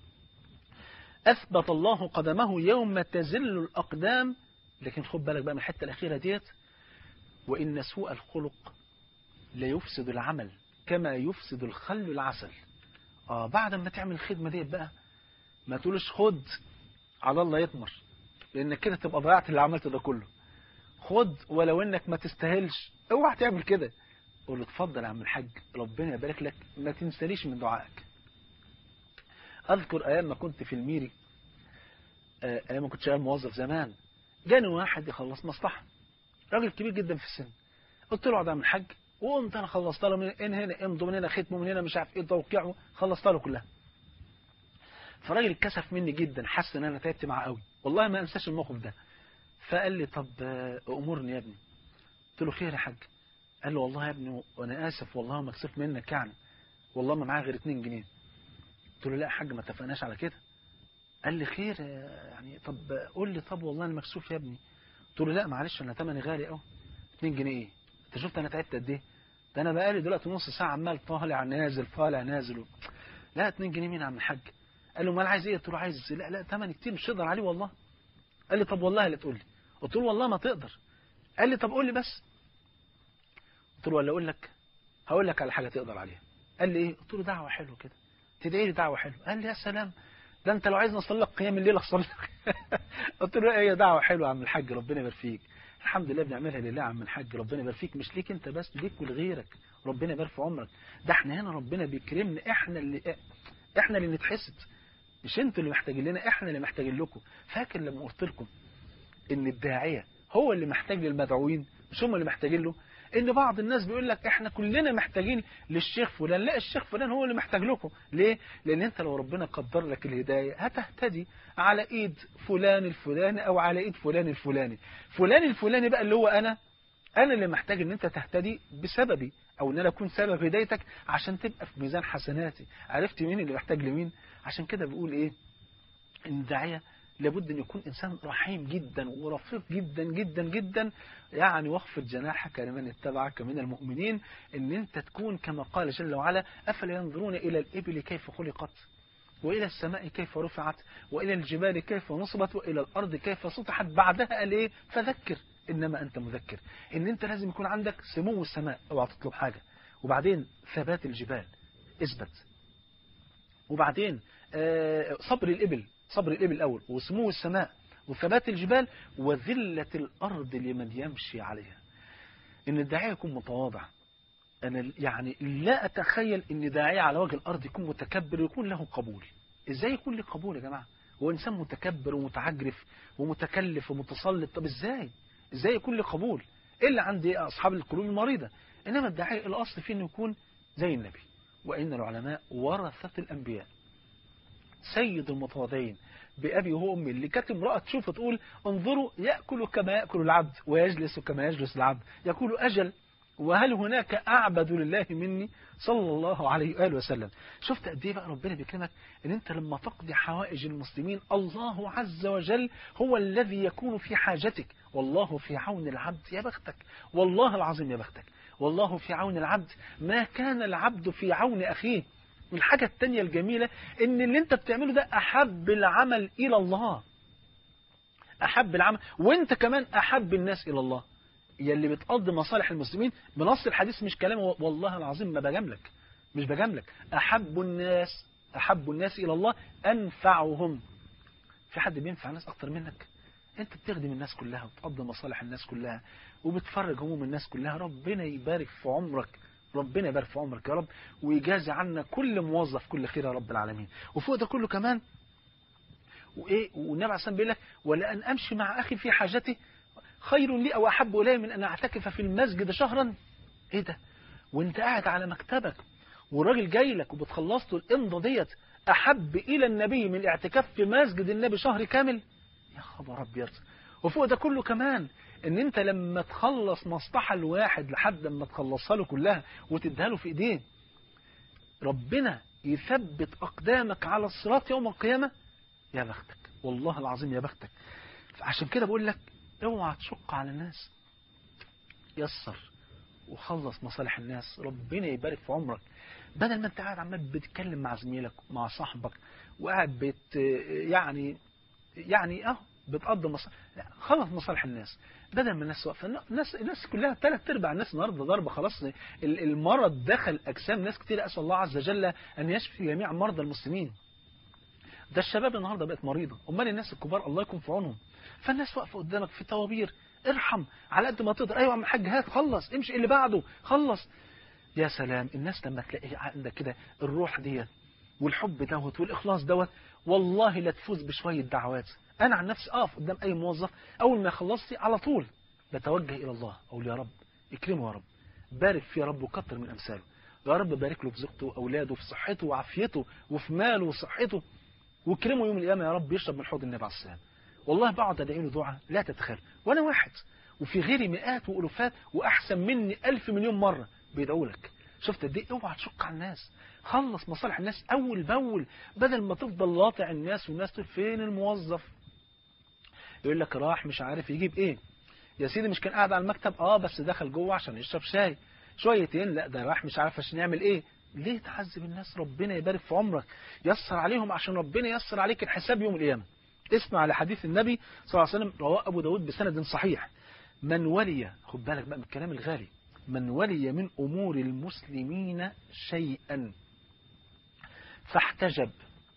Speaker 2: أثبت الله قدمه يوم تزل الأقدام لكن خد بالك بقى من الحتة الأخيرة ديت وإن سوء الخلق لا يفسد العمل كما يفسد الخل العسل آه بعد ما تعمل الخدمة ديت بقى ما تقولش خد على الله يطمر لأنك كده تبقى ضيعت اللي عملته ده كله خد ولو إنك ما تستاهلش اوعى تعمل كده قول له اتفضل يا عم الحاج ربنا يبارك لك ما تنسانيش من دعائك أذكر أيام ما كنت في الميري أيام ما كنت شغال موظف زمان جاني واحد يخلص مصلحة راجل كبير جدا في السن قلت له اقعد يا عم الحاج وقمت انا خلصت له من هنا امضوا من هنا ختمه من هنا مش عارف ايه توقيعه خلصت له كلها فالراجل اتكسف مني جدا حس ان انا تعبت معاه قوي والله ما انساش الموقف ده فقال لي طب امرني يا ابني قلت له خير يا حاج قال له والله يا ابني وانا اسف والله مكسوف منك يعني والله ما معايا غير 2 جنيه قلت له لا يا حاج ما اتفقناش على كده قال لي خير يعني طب قول لي طب والله انا مكسوف يا ابني قلت له لا معلش انا ثمني غالي قوي 2 جنيه ايه انت شفت انا تعبت قد ايه ده انا بقالي دلوقتي نص ساعه عمال طالع نازل طالع نازل و... لا 2 جنيه مين يا عم الحاج قال له امال عايز ايه قلت له عايز لا لا ثمن كتير مش تقدر عليه والله قال لي طب والله اللي تقول لي قلت له والله ما تقدر قال لي طب قول لي بس قلت له ولا اقول لك هقول لك على حاجه تقدر عليها قال لي ايه قلت له دعوه حلوه كده تدعي لي دعوه حلوه قال لي يا سلام ده انت لو عايز نصلي لك قيام الليل اصلي لك قلت له ايه دعوه حلوه يا عم الحاج ربنا يبارك فيك الحمد لله بنعملها لله يا عم الحاج ربنا يبارك فيك مش ليك انت بس ليك ولغيرك ربنا يبارك في عمرك ده احنا هنا ربنا بيكرمنا احنا اللي احنا اللي نتحسد مش انتوا اللي محتاجين لنا احنا اللي محتاجين لكم فاكر لما قلت لكم ان الداعيه هو اللي محتاج للمدعوين مش هم اللي محتاجين له ان بعض الناس بيقول لك احنا كلنا محتاجين للشيخ فلان لا الشيخ فلان هو اللي محتاج لكم ليه لان انت لو ربنا قدر لك الهدايه هتهتدي على ايد فلان الفلاني او على ايد فلان الفلاني فلان الفلاني بقى اللي هو انا انا اللي محتاج ان انت تهتدي بسببي او ان انا اكون سبب هدايتك عشان تبقى في ميزان حسناتي عرفت مين اللي محتاج لمين عشان كده بيقول ايه ان الداعيه لابد أن يكون إنسان رحيم جدا ورفيق جدا جدا جدا يعني واخفض جناحك لمن اتبعك من المؤمنين أن أنت تكون كما قال جل وعلا أفلا ينظرون إلى الإبل كيف خلقت وإلى السماء كيف رفعت وإلى الجبال كيف نصبت وإلى الأرض كيف سطحت بعدها قال إيه فذكر إنما أنت مذكر إن أنت لازم يكون عندك سمو السماء اوعى تطلب حاجة وبعدين ثبات الجبال اثبت وبعدين صبر الإبل صبر الإبل الأول وسمو السماء وثبات الجبال وذلة الأرض لمن يمشي عليها إن الداعية يكون متواضع أنا يعني لا أتخيل إن داعية على وجه الأرض يكون متكبر ويكون له قبول إزاي يكون له قبول يا جماعة هو إنسان متكبر ومتعجرف ومتكلف ومتسلط طب إزاي إزاي يكون له قبول إلا عند أصحاب القلوب المريضة إنما الداعية الأصل فيه إنه يكون زي النبي وإن العلماء ورثة الأنبياء سيد المتواضعين بأبي وأمي اللي كانت امرأة تشوف تقول انظروا يأكل كما يأكل العبد ويجلس كما يجلس العبد يقول أجل وهل هناك أعبد لله مني صلى الله عليه وآله وسلم شفت قد ايه بقى ربنا بيكرمك ان انت لما تقضي حوائج المسلمين الله عز وجل هو الذي يكون في حاجتك والله في عون العبد يا بختك والله العظيم يا بختك والله في عون العبد ما كان العبد في عون أخيه الحاجة التانية الجميلة ان اللي انت بتعمله ده احب العمل الى الله احب العمل وانت كمان احب الناس الى الله يلي بتقضي مصالح المسلمين بنص الحديث مش كلام والله العظيم ما بجاملك مش بجاملك احب الناس احب الناس الى الله انفعهم في حد بينفع ناس اكتر منك انت بتخدم الناس كلها وبتقضي مصالح الناس كلها وبتفرج هموم الناس كلها ربنا يبارك في عمرك ربنا يبارك في عمرك يا رب ويجازي عنا كل موظف كل خير يا رب العالمين وفوق ده كله كمان وايه والنبي عليه الصلاه بيقول لك ولان امشي مع اخي في حاجته خير لي او احب الي من ان اعتكف في المسجد شهرا ايه ده وانت قاعد على مكتبك والراجل جاي لك وبتخلص له الامضه ديت احب الى النبي من الاعتكاف في مسجد النبي شهر كامل يا خبر ابيض وفوق ده كله كمان ان انت لما تخلص مصلحة الواحد لحد ما تخلصها له كلها وتديها له في ايديه ربنا يثبت اقدامك على الصراط يوم القيامة يا بختك والله العظيم يا بختك عشان كده بقول لك اوعى تشق على الناس يسر وخلص مصالح الناس ربنا يبارك في عمرك بدل ما انت قاعد عمال بتتكلم مع زميلك مع صاحبك وقاعد بت يعني يعني اه بتقضي مصالح خلص مصالح الناس بدل ما الناس واقفه الناس الناس كلها ثلاث ارباع الناس النهارده ضربه خلاص المرض دخل اجسام ناس كتير اسال الله عز وجل ان يشفي جميع مرضى المسلمين ده الشباب النهارده بقت مريضه امال الناس الكبار الله يكون في عونهم فالناس واقفه قدامك في طوابير ارحم على قد ما تقدر ايوه يا عم الحاج هات خلص امشي اللي بعده خلص يا سلام الناس لما تلاقي عندك كده الروح ديت والحب دوت والاخلاص دوت والله لا تفوز بشويه دعوات انا عن نفسي اقف قدام اي موظف اول ما يخلص لي على طول بتوجه الى الله اقول يا رب اكرمه يا رب بارك فيه يا رب وكتر من امثاله يا رب بارك له في زوجته واولاده وفي صحته وعافيته وفي ماله وصحته واكرمه يوم القيامه يا رب يشرب من حوض النبي عليه السلام والله بقعد ادعي له دعاء لا تتخيل وانا واحد وفي غيري مئات والوفات واحسن مني ألف مليون مره بيدعوا لك شفت قد ايه اوعى تشق على الناس خلص مصالح الناس اول باول بدل ما تفضل لاطع الناس والناس تقول فين الموظف يقول لك راح مش عارف يجيب ايه يا سيدي مش كان قاعد على المكتب اه بس دخل جوه عشان يشرب شاي شويتين لا ده راح مش عارف عشان يعمل ايه ليه تعذب الناس ربنا يبارك في عمرك يسر عليهم عشان ربنا يسر عليك الحساب يوم القيامه اسمع لحديث النبي صلى الله عليه وسلم رواه ابو داود بسند صحيح من ولي خد بالك بقى من الكلام الغالي من ولي من امور المسلمين شيئا فاحتجب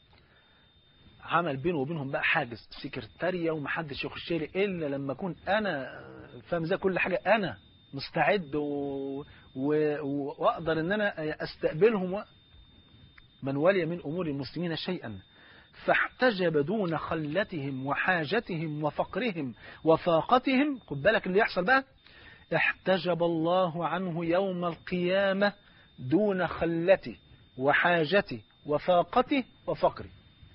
Speaker 2: عمل بينه وبينهم بقى حاجز سكرتارية ومحدش يخش لي الا لما اكون انا فاهم زي كل حاجه انا مستعد و... و... واقدر ان انا استقبلهم و... من ولي من امور المسلمين شيئا فاحتجب دون خلتهم وحاجتهم وفقرهم وفاقتهم خد بالك اللي يحصل بقى احتجب الله عنه يوم القيامة دون خلته وحاجته وفاقته وفقره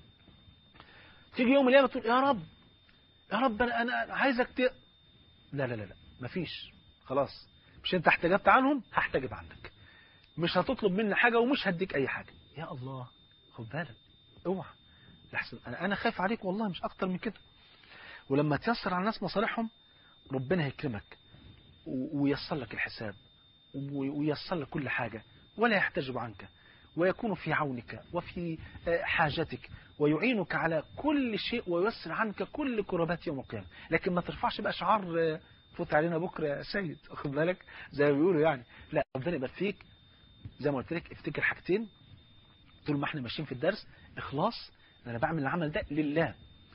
Speaker 2: تيجي يوم القيامة تقول يا رب يا رب أنا, أنا عايزك ت... لا لا لا لا مفيش خلاص مش انت احتجبت عنهم هحتجب عنك مش هتطلب مني حاجة ومش هديك أي حاجة يا الله خد بالك اوعى لحسن أنا, أنا خايف عليك والله مش أكتر من كده ولما تيسر على الناس مصالحهم ربنا هيكرمك وييسر لك الحساب وييسر لك كل حاجة ولا يحتجب عنك ويكون في عونك وفي حاجتك ويعينك على كل شيء وييسر عنك كل كربات يوم القيامة لكن ما ترفعش بقى شعار فوت علينا بكرة يا سيد واخد بالك زي ما بيقولوا يعني لا ربنا يبارك فيك زي ما قلت لك افتكر حاجتين طول ما احنا ماشيين في الدرس اخلاص ان انا بعمل العمل ده لله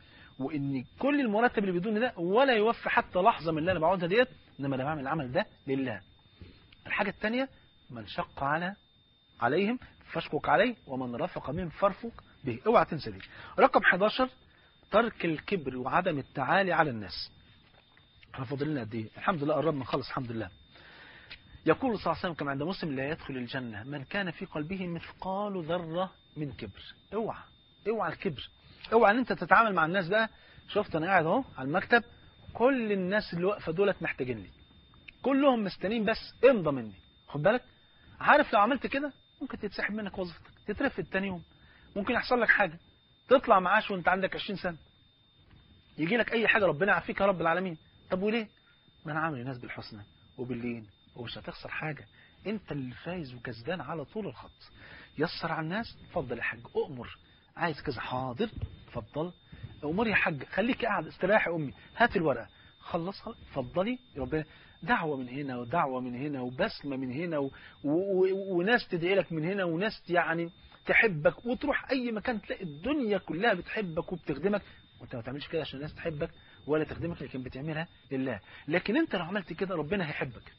Speaker 2: وان كل المرتب اللي بيدوني ده ولا يوفي حتى لحظة من اللي انا بقعدها ديت انما انا بعمل العمل ده لله الحاجة الثانية من شق على عليهم فاشقق عليه ومن رفق منهم فارفق به اوعى تنسى دي رقم 11 ترك الكبر وعدم التعالي على الناس احنا فاضل لنا قد ايه الحمد لله قربنا نخلص الحمد لله يقول صلى الله عليه وسلم كما عند مسلم لا يدخل الجنة من كان في قلبه مثقال ذرة من كبر اوعى اوعى الكبر اوعى ان انت تتعامل مع الناس بقى شفت انا قاعد اهو على المكتب كل الناس اللي واقفه دولت محتاجين لي كلهم مستنين بس امضى مني خد بالك عارف لو عملت كده ممكن تتسحب منك وظيفتك تترفد تاني يوم ممكن يحصل لك حاجة تطلع معاش وانت عندك 20 سنة يجي لك اي حاجة ربنا يعافيك يا رب العالمين طب وليه ما انا عامل الناس بالحسنى وباللين ومش هتخسر حاجة انت اللي فايز وكسبان على طول الخط يسر على الناس اتفضل يا حاج اؤمر عايز كذا حاضر اتفضل امر يا حاج خليك قاعد استريح يا امي هات الورقه خلصها اتفضلي ربنا دعوة من هنا ودعوة من هنا وبسمة من هنا و... و... وناس تدعي لك من هنا وناس يعني تحبك وتروح أي مكان تلاقي الدنيا كلها بتحبك وبتخدمك وانت ما تعملش كده عشان الناس تحبك ولا تخدمك لكن بتعملها لله لكن انت لو عملت كده ربنا هيحبك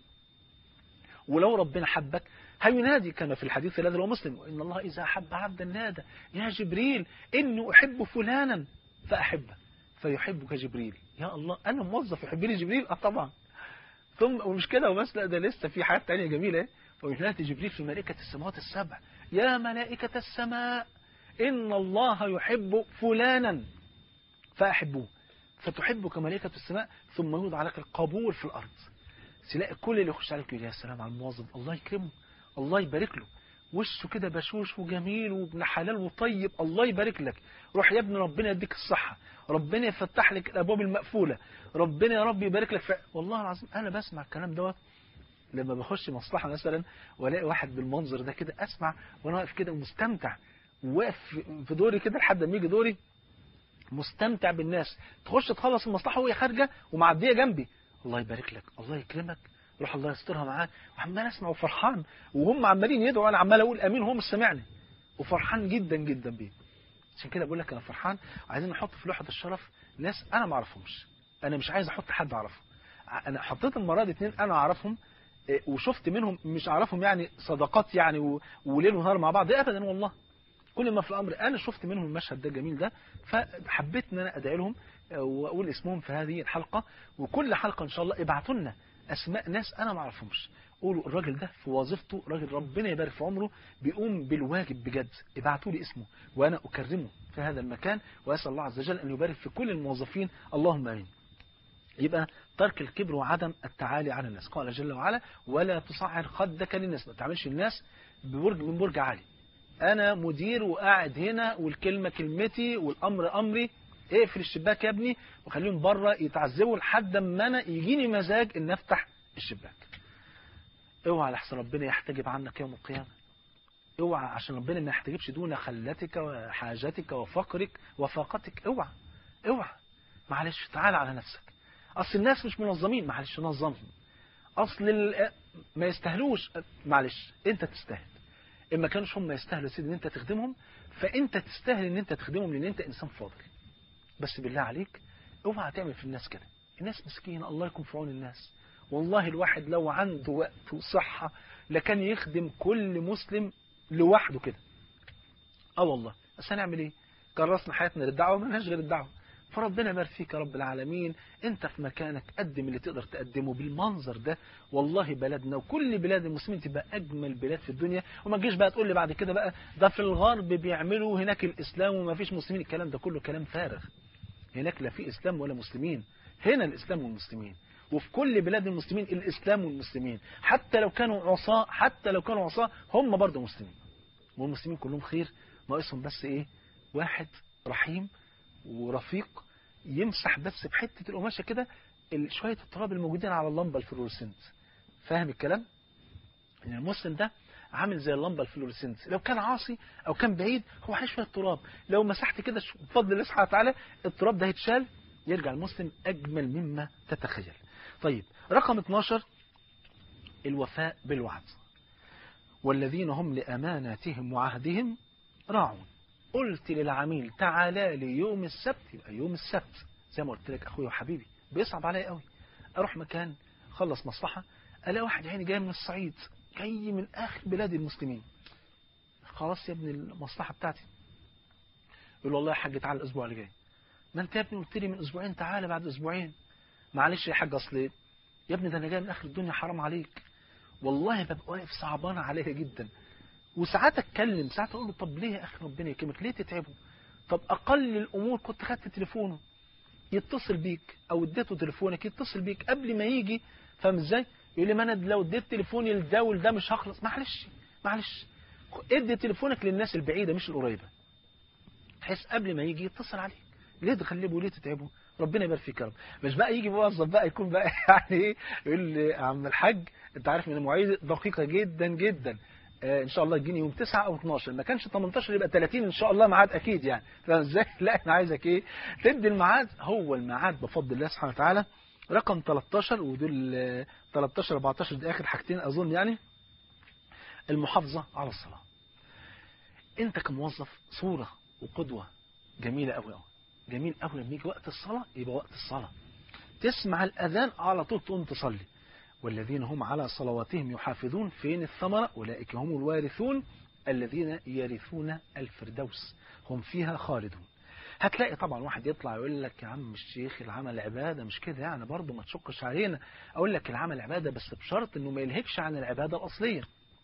Speaker 2: ولو ربنا حبك هينادي كما في الحديث الذي هو مسلم وإن الله إذا أحب عبدا نادى يا جبريل إني أحب فلانا فأحبه فيحبك جبريل يا الله أنا موظف يحبني جبريل أه طبعا ثم ومش كده وبس لا ده لسه في حاجات تانية جميلة وينادي جبريل في ملائكة السماوات السبع يا ملائكة السماء إن الله يحب فلانا فأحبوه فتحبك ملائكة السماء ثم يوضع لك القبول في الأرض تلاقي كل اللي يخش عليك يقول يا سلام على الموظف الله يكرمه الله يبارك له وشه كده بشوش وجميل وابن حلال وطيب الله يبارك لك روح يا ابن ربنا يديك الصحة ربنا يفتح لك الأبواب المقفولة ربنا يا رب يبارك لك في... والله العظيم أنا بسمع الكلام دوت لما بخش مصلحة مثلا والاقي واحد بالمنظر ده كده أسمع وأنا واقف كده ومستمتع واقف في دوري كده لحد ما يجي دوري مستمتع بالناس تخش تخلص المصلحة وهي خارجة ومعدية جنبي الله يبارك لك الله يكرمك روح الله يسترها معاك وعمال اسمع وفرحان وهم عمالين يدعوا انا عمال اقول امين وهو مش سامعني وفرحان جدا جدا بيه عشان كده بقول لك انا فرحان وعايزين نحط في لوحه الشرف ناس انا ما اعرفهمش انا مش عايز احط حد اعرفه انا حطيت المره دي اثنين انا اعرفهم وشفت منهم مش اعرفهم يعني صداقات يعني وليل ونهار مع بعض ابدا والله كل ما في الامر انا شفت منهم المشهد ده الجميل ده فحبيت ان انا ادعي لهم واقول اسمهم في هذه الحلقه وكل حلقه ان شاء الله ابعتوا لنا اسماء ناس انا ما اعرفهمش قولوا الراجل ده في وظيفته راجل ربنا يبارك في عمره بيقوم بالواجب بجد ابعتوا لي اسمه وانا اكرمه في هذا المكان واسال الله عز وجل ان يبارك في كل الموظفين اللهم امين يبقى ترك الكبر وعدم التعالي على الناس قال جل وعلا ولا تصعر خدك للناس ما تعملش الناس ببرج من برج عالي انا مدير وقاعد هنا والكلمه كلمتي والامر امري اقفل الشباك يا ابني وخليهم بره يتعذبوا لحد ما انا يجيني مزاج ان افتح الشباك اوعى لحسن ربنا يحتجب عنك يوم القيامة اوعى عشان ربنا ما يحتجبش دون خلتك وحاجتك وفقرك وفاقتك اوعى اوعى معلش تعال على نفسك اصل الناس مش منظمين معلش نظمهم اصل ال... ما يستاهلوش معلش انت تستاهل اما كانوش هم يستاهلوا يا سيدي ان انت تخدمهم فانت تستاهل ان انت تخدمهم لان انت انسان فاضل بس بالله عليك اوعى تعمل في الناس كده الناس مسكينة الله يكون في عون الناس والله الواحد لو عنده وقت وصحة لكان يخدم كل مسلم لوحده كده اه والله بس هنعمل ايه كرسنا حياتنا للدعوة ما لناش غير الدعوة فربنا يبارك فيك يا رب العالمين انت في مكانك قدم اللي تقدر تقدمه بالمنظر ده والله بلدنا وكل بلاد المسلمين تبقى اجمل بلاد في الدنيا وما تجيش بقى تقول لي بعد كده بقى ده في الغرب بيعملوا هناك الاسلام وما فيش مسلمين الكلام ده كله كلام فارغ هناك لا في اسلام ولا مسلمين هنا الاسلام والمسلمين وفي كل بلاد المسلمين الاسلام والمسلمين حتى لو كانوا عصاة حتى لو كانوا عصاة هم برضه مسلمين والمسلمين كلهم خير ناقصهم بس ايه واحد رحيم ورفيق يمسح بس بحتة القماشة كده شوية التراب الموجودين على اللمبة الفلورسنت فاهم الكلام؟ يعني المسلم ده عامل زي اللمبة الفلورسنت لو كان عاصي أو كان بعيد هو عليه شوية تراب لو مسحت كده بفضل الله سبحانه وتعالى التراب ده هيتشال يرجع المسلم أجمل مما تتخيل طيب رقم 12 الوفاء بالوعد والذين هم لأماناتهم وعهدهم راعون قلت للعميل تعالى لي يوم السبت يبقى يوم السبت زي ما قلت لك اخويا وحبيبي بيصعب عليا قوي اروح مكان خلص مصلحه الاقي واحد عيني جاي من الصعيد جاي من اخر بلاد المسلمين خلاص يا ابني المصلحه بتاعتي يقول له والله يا حاج تعالى الاسبوع اللي جاي ما انت يا ابني قلت لي من اسبوعين تعالى بعد اسبوعين معلش يا حاج اصل يا ابني ده انا جاي من اخر الدنيا حرام عليك والله ببقى واقف صعبان عليا جدا وساعات اتكلم ساعات اقول له طب ليه يا اخي ربنا يكرمك ليه تتعبه طب اقل الامور كنت خدت تليفونه يتصل بيك او اديته تليفونك يتصل بيك قبل ما يجي فاهم ازاي يقول لي ما انا لو اديت تليفوني لده ولده مش هخلص معلش معلش ادي تليفونك للناس البعيده مش القريبه بحيث قبل ما يجي يتصل عليك ليه تغلبه ليه تتعبه ربنا يبارك فيك يا رب مش بقى يجي موظف بقى يكون بقى يعني ايه يقول لي يا عم الحاج انت عارف ان المواعيد دقيقه جدا جدا ان شاء الله تجيني يوم 9 او 12 ما كانش 18 يبقى 30 ان شاء الله ميعاد اكيد يعني فاهم ازاي لا انا عايزك ايه تدي الميعاد هو الميعاد بفضل الله سبحانه وتعالى رقم 13 ودول 13 14 دي اخر حاجتين اظن يعني المحافظه على الصلاه انت كموظف صوره وقدوه جميله قوي قوي جميل قوي لما يجي وقت الصلاه يبقى وقت الصلاه تسمع الاذان على طول تقوم تصلي والذين هم على صلواتهم يحافظون فين الثمرة أولئك هم الوارثون الذين يرثون الفردوس هم فيها خالدون هتلاقي طبعا واحد يطلع يقول لك يا عم الشيخ العمل عبادة مش كده يعني برضه ما تشكش علينا أقول لك العمل عبادة بس بشرط أنه ما يلهكش عن العبادة الأصلية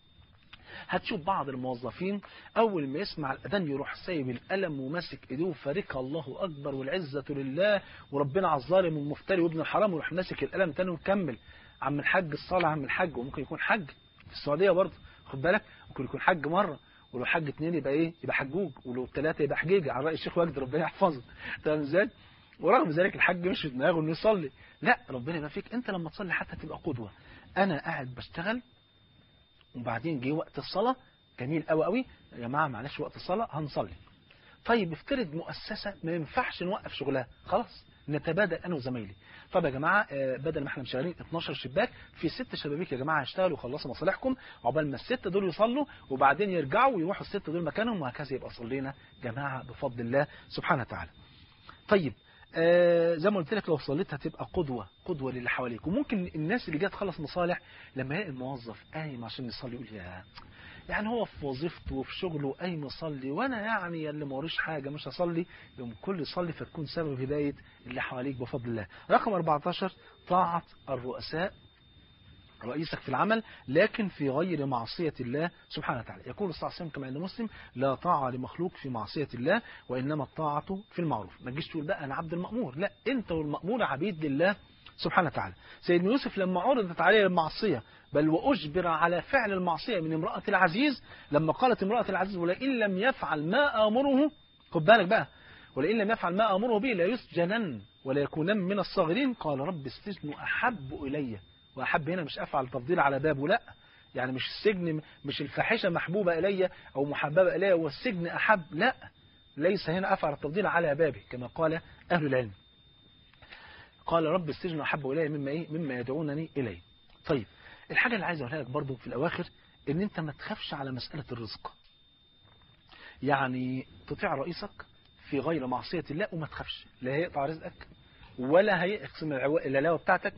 Speaker 2: هتشوف بعض الموظفين أول ما يسمع الأذان يروح سايب القلم وماسك إيديه وفارقها الله أكبر والعزة لله وربنا على الظالم والمفتري وابن الحرام ويروح ماسك القلم تاني ومكمل عم الحاج الصلاة عم الحاج وممكن يكون حج في السعودية برضه خد بالك ممكن يكون حج مرة ولو حج اثنين يبقى ايه يبقى حجوج ولو ثلاثة يبقى حجيجة على رأي الشيخ وجد ربنا يحفظه تمام ازاي ورغم ذلك الحج مش في دماغه انه يصلي لا ربنا يبقى فيك انت لما تصلي حتى تبقى قدوة انا قاعد بشتغل وبعدين جه وقت الصلاة جميل قوي قوي يا جماعة معلش وقت الصلاة هنصلي طيب افترض مؤسسة ما ينفعش نوقف شغلها خلاص نتبادل انا وزمايلي طب يا جماعه بدل ما احنا شغالين 12 شباك في ست شبابيك يا جماعه هيشتغلوا وخلصوا مصالحكم عقبال ما السته دول يصلوا وبعدين يرجعوا ويروحوا السته دول مكانهم وهكذا يبقى صلينا جماعه بفضل الله سبحانه وتعالى. طيب آه زي ما قلت لك لو صليت هتبقى قدوه قدوه للي حواليك وممكن الناس اللي جايه تخلص مصالح لما يلاقي الموظف قايم عشان يصلي يقول يا يعني هو في وظيفته وفي شغله قايم يصلي وانا يعني اللي ما وريش حاجه مش هصلي يوم كل يصلي فتكون سبب هدايه اللي حواليك بفضل الله. رقم 14 طاعه الرؤساء رئيسك في العمل لكن في غير معصية الله سبحانه وتعالى يقول صلى الله عليه وسلم كما عند مسلم لا طاعة لمخلوق في معصية الله وإنما الطاعة في المعروف ما تجيش تقول بقى أنا عبد المأمور لا أنت والمأمور عبيد لله سبحانه وتعالى سيدنا يوسف لما عرضت عليه المعصية بل وأجبر على فعل المعصية من امرأة العزيز لما قالت امرأة العزيز ولئن لم يفعل ما آمره خد بالك بقى ولئن لم يفعل ما آمره به لا يسجنن ولا يكونن من الصاغرين قال رب السجن أحب إلي وأحب هنا مش أفعل تفضيل على بابه لا يعني مش السجن مش الفاحشة محبوبة إلي أو محببة إلي والسجن أحب لا ليس هنا أفعل التفضيل على بابه كما قال أهل العلم قال رب السجن أحب إلي مما, إيه؟ مما يدعونني إليه طيب الحاجة اللي عايز أقولها لك برضو في الأواخر إن أنت ما تخافش على مسألة الرزق يعني تطيع رئيسك في غير معصية الله وما تخافش لا هيقطع رزقك ولا هيقسم العلاوة بتاعتك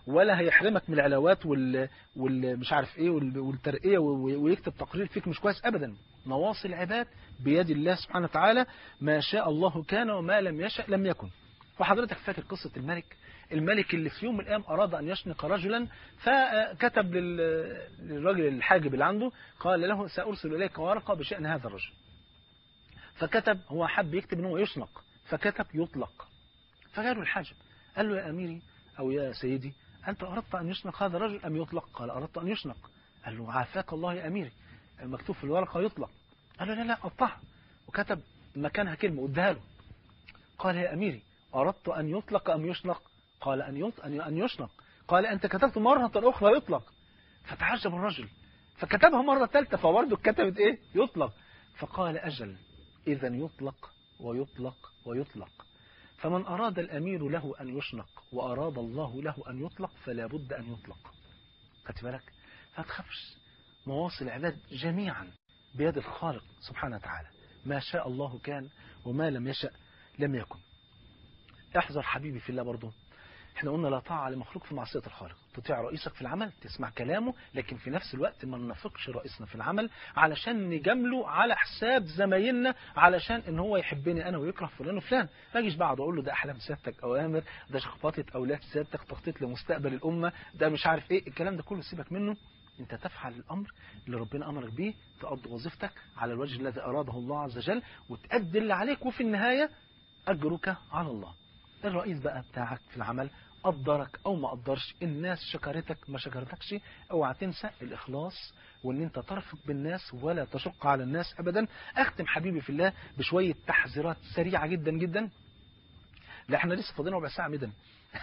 Speaker 2: ولا هيحرمك من العلاوات وال... وال... مش عارف ايه وال... والترقية و... ويكتب تقرير فيك مش كويس ابدا نواصي العباد بيد الله سبحانه وتعالى ما شاء الله كان وما لم يشأ لم يكن وحضرتك فاكر قصة الملك الملك اللي في يوم من الأيام أراد أن يشنق رجلا فكتب لل- للراجل الحاجب اللي عنده قال له سأرسل إليك ورقة بشأن هذا الرجل فكتب هو حب يكتب ان هو يشنق فكتب يطلق فقالوا الحاجب قال له يا أميري أو يا سيدي أنت أردت أن يشنق هذا الرجل أم يطلق قال أردت أن يشنق قال له عافاك الله يا أميري مكتوب في الورقة يطلق قال له لا لا قطعها وكتب مكانها كلمة واداها له قال يا أميري أردت أن يطلق أم يشنق قال أن يط- أن أن يشنق قال أنت كتبت مرة أخرى يطلق فتعجب الرجل فكتبها مرة ثالثة فبرضه كتبت إيه يطلق فقال أجل إذا يطلق ويطلق ويطلق فمن أراد الأمير له أن يشنق وأراد الله له أن يطلق فلا بد أن يطلق خدت بالك فتخافش مواصل العباد جميعا بيد الخالق سبحانه وتعالى ما شاء الله كان وما لم يشأ لم يكن احذر حبيبي في الله برضه احنا قلنا لا طاعة لمخلوق في معصية الخالق تطيع رئيسك في العمل تسمع كلامه لكن في نفس الوقت ما ننافقش رئيسنا في العمل علشان نجامله على حساب زمايلنا علشان ان هو يحبني انا ويكره فلان وفلان ما اجيش بعد اقول له ده احلام سيادتك اوامر ده شخبطه اولاد سيادتك تخطيط لمستقبل الامه ده مش عارف ايه الكلام ده كله سيبك منه انت تفعل الامر اللي ربنا امرك بيه تقضي وظيفتك على الوجه الذي اراده الله عز وجل وتأدي اللي عليك وفي النهايه اجرك على الله الرئيس بقى بتاعك في العمل قدرك او ما قدرش الناس شكرتك ما شكرتكش اوعى تنسى الاخلاص وان انت ترفق بالناس ولا تشق على الناس ابدا اختم حبيبي في الله بشويه تحذيرات سريعه جدا جدا لا احنا لسه فاضلين ربع ساعه مدن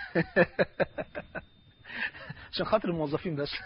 Speaker 2: عشان خاطر الموظفين بس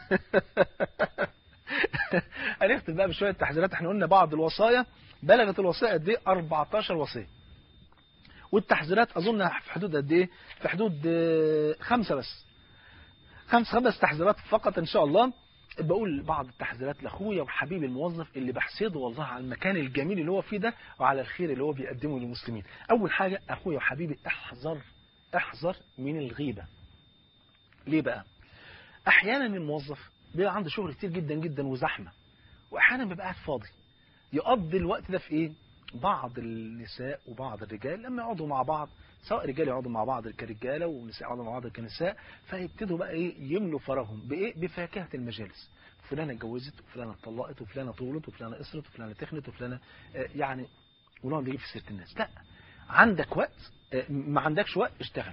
Speaker 2: هنختم بقى بشويه تحذيرات احنا قلنا بعض الوصايا بلغت الوصايا قد ايه 14 وصيه والتحذيرات اظن في حدود قد ايه في حدود آه، خمسة بس خمس خمس تحذيرات فقط ان شاء الله بقول بعض التحذيرات لاخويا وحبيبي الموظف اللي بحسده والله على المكان الجميل اللي هو فيه ده وعلى الخير اللي هو بيقدمه للمسلمين اول حاجة اخويا وحبيبي احذر احذر من الغيبة ليه بقى احيانا الموظف بيبقى عنده شغل كتير جدا جدا وزحمة واحيانا بيبقى قاعد فاضي يقضي الوقت ده في ايه بعض النساء وبعض الرجال لما يقعدوا مع بعض سواء رجال يقعدوا مع بعض كرجاله ونساء يقعدوا مع بعض كنساء فيبتدوا بقى ايه يملوا فراغهم بايه بفاكهه المجالس فلانه اتجوزت وفلانه اتطلقت وفلانه طولت وفلانه قصرت وفلانه تخنت وفلانه آه، يعني ونقعد نجيب في سيره الناس لا عندك وقت آه، ما عندكش وقت اشتغل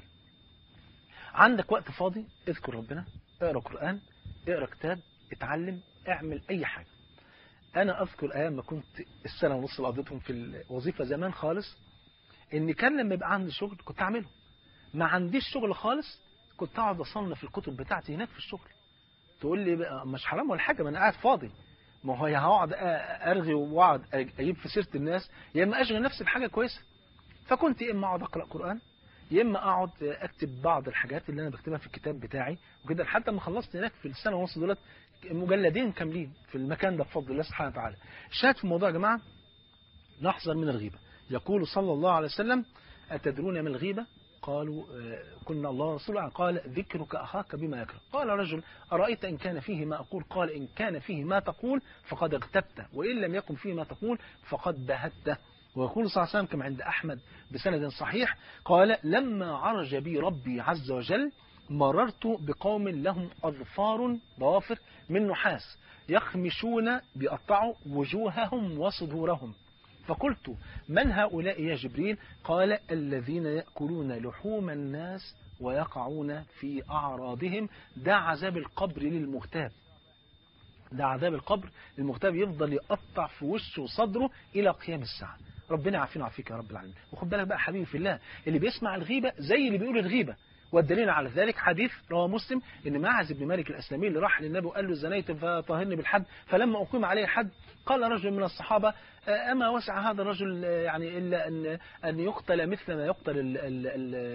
Speaker 2: عندك وقت فاضي اذكر ربنا اقرا قران اقرا كتاب اتعلم اعمل اي حاجه انا اذكر ايام ما كنت السنه ونص اللي قضيتهم في الوظيفه زمان خالص ان كان لما يبقى عندي شغل كنت اعمله ما عنديش شغل خالص كنت اقعد اصنف الكتب بتاعتي هناك في الشغل تقول لي بقى مش حرام ولا حاجه ما انا قاعد فاضي ما هو يا هقعد أ- ارغي واقعد اجيب في سيره الناس يا اما اشغل نفسي بحاجه كويسه فكنت يا اما اقعد اقرا قران يا اما اقعد اكتب بعض الحاجات اللي انا بكتبها في الكتاب بتاعي وكده لحد ما خلصت هناك في السنه ونص دولت مجلدين كاملين في المكان ده بفضل الله سبحانه وتعالى الشاهد في الموضوع يا جماعه نحذر من الغيبه يقول صلى الله عليه وسلم أتدرون من الغيبة قالوا آه، كنا الله ورسوله أعلم. قال ذكرك أخاك بما يكره قال رجل أرأيت إن كان فيه ما أقول قال إن كان فيه ما تقول فقد اغتبته وإن لم يكن فيه ما تقول فقد بهته ويقول صلى الله عليه وسلم كما عند أحمد بسند صحيح قال لما عرج بي ربي عز وجل مررت بقوم لهم أظفار ضوافر من نحاس يخمشون بيقطعوا وجوههم وصدورهم فقلت من هؤلاء يا جبريل قال الذين يأكلون لحوم الناس ويقعون في أعراضهم ده عذاب القبر للمغتاب ده عذاب القبر للمغتاب يفضل يقطع في وشه وصدره إلى قيام الساعة ربنا عافينا وعافيك يا رب العالمين وخد بالك بقى حبيبي في الله اللي بيسمع الغيبة زي اللي بيقول الغيبة والدليل على ذلك حديث رواه مسلم ان معاذ بن مالك الاسلمي اللي راح للنبي وقال له زنيت فطهرني بالحد فلما اقيم عليه حد قال رجل من الصحابه اما وسع هذا الرجل يعني الا ان ان يقتل مثل ما يقتل ال ال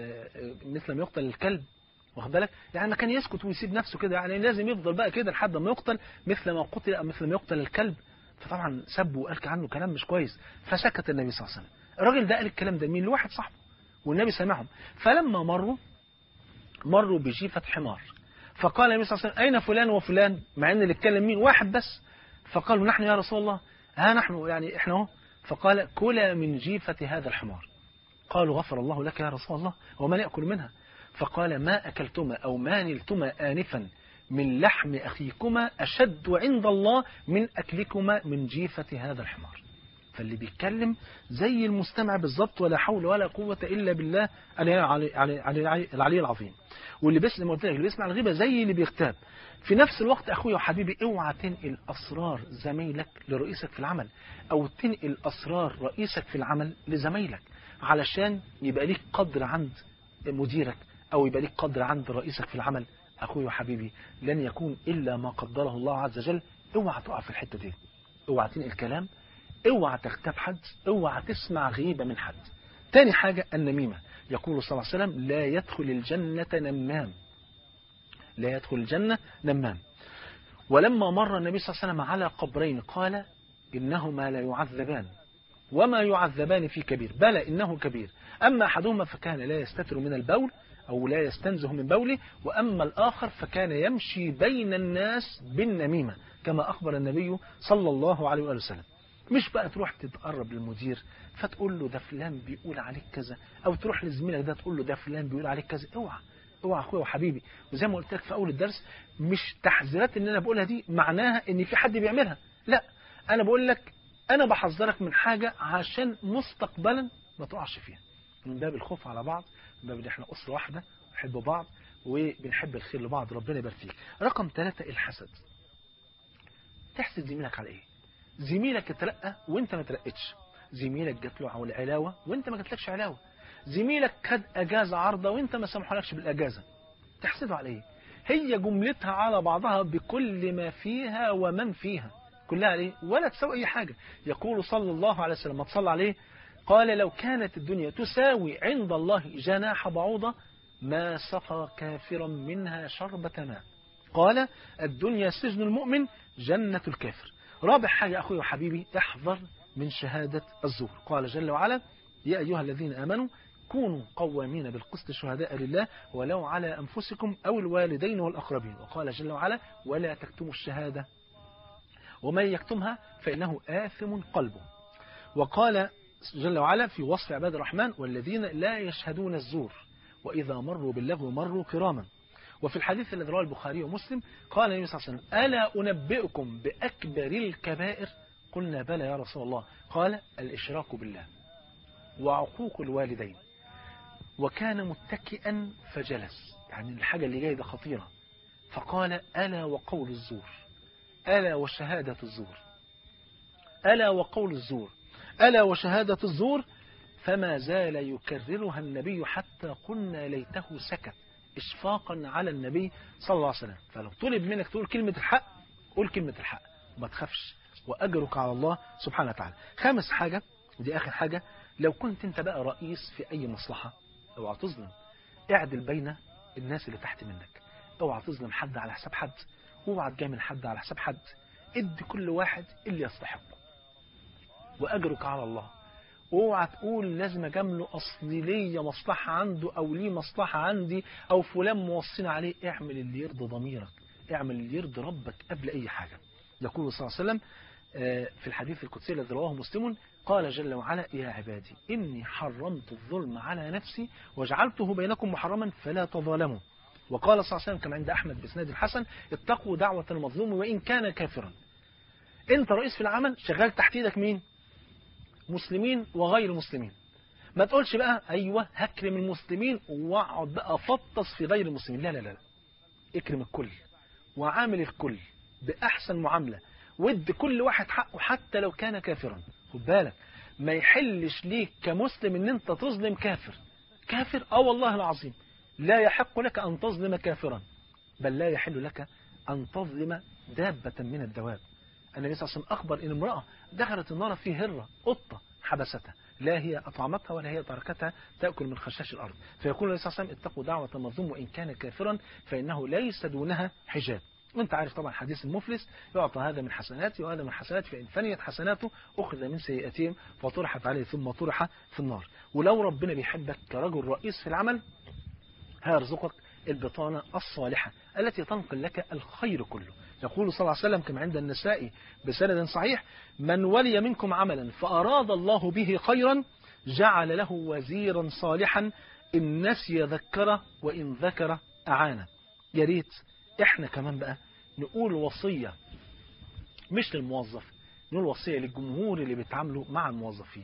Speaker 2: ال مثل ما يقتل الكلب واخد بالك يعني ما كان يسكت ويسيب نفسه كده يعني لازم يفضل بقى كده لحد ما يقتل مثل ما قتل أو مثل ما يقتل الكلب فطبعا سب وقال عنه كلام مش كويس فسكت النبي صلى الله عليه وسلم الراجل ده قال الكلام ده مين لواحد صاحبه والنبي سمعهم فلما مروا مروا بجيفة حمار فقال النبي صلى الله عليه وسلم أين فلان وفلان مع أن اللي اتكلم مين واحد بس فقالوا نحن يا رسول الله ها نحن يعني إحنا هو فقال كلا من جيفة هذا الحمار قالوا غفر الله لك يا رسول الله ومن يأكل منها فقال ما أكلتما أو ما نلتما آنفا من لحم أخيكما أشد عند الله من أكلكما من جيفة هذا الحمار فاللي بيتكلم زي المستمع بالظبط ولا حول ولا قوة إلا بالله العلي, العلي, العلي العظيم واللي بيسمع قلت لك اللي بيسمع الغيبة زي اللي بيغتاب في نفس الوقت أخويا وحبيبي اوعى تنقل أسرار زميلك لرئيسك في العمل أو تنقل أسرار رئيسك في العمل لزميلك علشان يبقى ليك قدر عند مديرك أو يبقى ليك قدر عند رئيسك في العمل أخوي وحبيبي لن يكون إلا ما قدره الله عز وجل اوعى تقع في الحتة دي اوعى تنقل كلام اوعى تغتاب حد اوعى تسمع غيبة من حد تاني حاجة النميمة يقول صلى الله عليه وسلم لا يدخل الجنة نمام لا يدخل الجنة نمام ولما مر النبي صلى الله عليه وسلم على قبرين قال إنهما لا يعذبان وما يعذبان في كبير بلى إنه كبير أما أحدهما فكان لا يستتر من البول أو لا يستنزه من بوله وأما الآخر فكان يمشي بين الناس بالنميمة كما أخبر النبي صلى الله عليه وآله وسلم مش بقى تروح تتقرب للمدير فتقول له ده فلان بيقول عليك كذا أو تروح لزميلك ده تقول له ده فلان بيقول عليك كذا اوعى اوعى اخويا وحبيبي وزي ما قلت لك في أول الدرس مش تحذيرات ان انا بقولها دي معناها ان في حد بيعملها لا انا بقول لك انا بحذرك من حاجة عشان مستقبلا ما تقعش فيها من باب الخوف على بعض من باب ان احنا أسرة واحدة بنحب بعض وبنحب الخير لبعض ربنا يبارك فيك رقم ثلاثة الحسد تحسد زميلك على ايه زميلك اترقى وانت ما ترقتش زميلك جات له علاوة وانت ما جاتلكش علاوة زميلك خد اجازة عارضة وانت ما سمحولكش بالاجازة تحسده على ايه هي جملتها على بعضها بكل ما فيها ومن فيها كلها عليه ولا تساوي اي حاجة يقول صلى الله عليه وسلم ما تصلى عليه قال لو كانت الدنيا تساوي عند الله جناح بعوضة ما سقى كافرا منها شربة ماء قال الدنيا سجن المؤمن جنة الكافر رابع حاجة أخوي وحبيبي احذر من شهادة الزور قال جل وعلا يا أيها الذين آمنوا كونوا قوامين بالقسط شهداء لله ولو على أنفسكم أو الوالدين والأقربين وقال جل وعلا ولا تكتموا الشهادة ومن يكتمها فإنه آثم قلبه وقال جل وعلا في وصف عباد الرحمن والذين لا يشهدون الزور وإذا مروا باللغو مروا كراما وفي الحديث الذي رواه البخاري ومسلم قال النبي صلى الله عليه وسلم ألا أنبئكم بأكبر الكبائر قلنا بلى يا رسول الله قال الإشراك بالله وعقوق الوالدين وكان متكئا فجلس يعني الحاجة اللي جاية خطيرة فقال ألا وقول الزور ألا وشهادة الزور ألا وقول الزور ألا وشهادة الزور فما زال يكررها النبي حتى قلنا ليته سكت إشفاقا على النبي صلى الله عليه وسلم فلو طلب منك تقول كلمة الحق قول كلمة الحق وما تخافش وأجرك على الله سبحانه وتعالى خامس حاجة ودي آخر حاجة لو كنت انت بقى رئيس في أي مصلحة اوعى تظلم اعدل بين الناس اللي تحت منك اوعى تظلم حد على حساب حد اوعى تجامل حد على حساب حد ادي كل واحد اللي يستحقه وأجرك على الله اوعى تقول لازم اجامله اصل ليا مصلحة عنده او ليه مصلحة عندي او فلان موصينا عليه اعمل اللي يرضي ضميرك اعمل اللي يرضي ربك قبل اي حاجة يقول صلى الله عليه وسلم في الحديث القدسي الذي رواه مسلم قال جل وعلا يا عبادي إني حرمت الظلم على نفسي وجعلته بينكم محرما فلا تظالموا وقال صلى الله عليه وسلم كما عند أحمد بسناد الحسن اتقوا دعوة المظلوم وإن كان كافرا انت رئيس في العمل شغال تحت ايدك مين مسلمين وغير مسلمين ما تقولش بقى أيوة هكرم المسلمين واقعد بقى فطس في غير المسلمين لا لا لا اكرم الكل وعامل الكل بأحسن معاملة ود كل واحد حقه حتى لو كان كافرا خد بالك ما يحلش ليك كمسلم ان انت تظلم كافر كافر اه والله العظيم لا يحق لك ان تظلم كافرا بل لا يحل لك ان تظلم دابة من الدواب النبي صلى الله عليه وسلم أخبر إن امرأة دخلت النار في هرة قطة حبستها لا هي أطعمتها ولا هي تركتها تأكل من خشاش الأرض فيقول النبي صلى الله عليه وسلم اتقوا دعوة المظلوم وإن كان كافرا فإنه ليس دونها حجاب وانت عارف طبعا حديث المفلس يعطى هذا من حسناتي وهذا من حسناتي فإن فنيت حسناته أخذ من سيئاتهم وطرحت عليه ثم طرح في النار ولو ربنا بيحبك كرجل رئيس في العمل هيرزقك البطانة الصالحة التي تنقل لك الخير كله يقول صلى الله عليه وسلم كما عند النساء بسند صحيح من ولي منكم عملا فأراد الله به خيرا جعل له وزيرا صالحا إن نسي ذكره وإن ذكر أعانه يا ريت احنا كمان بقى نقول وصية مش للموظف نقول وصية للجمهور اللي بيتعاملوا مع الموظفين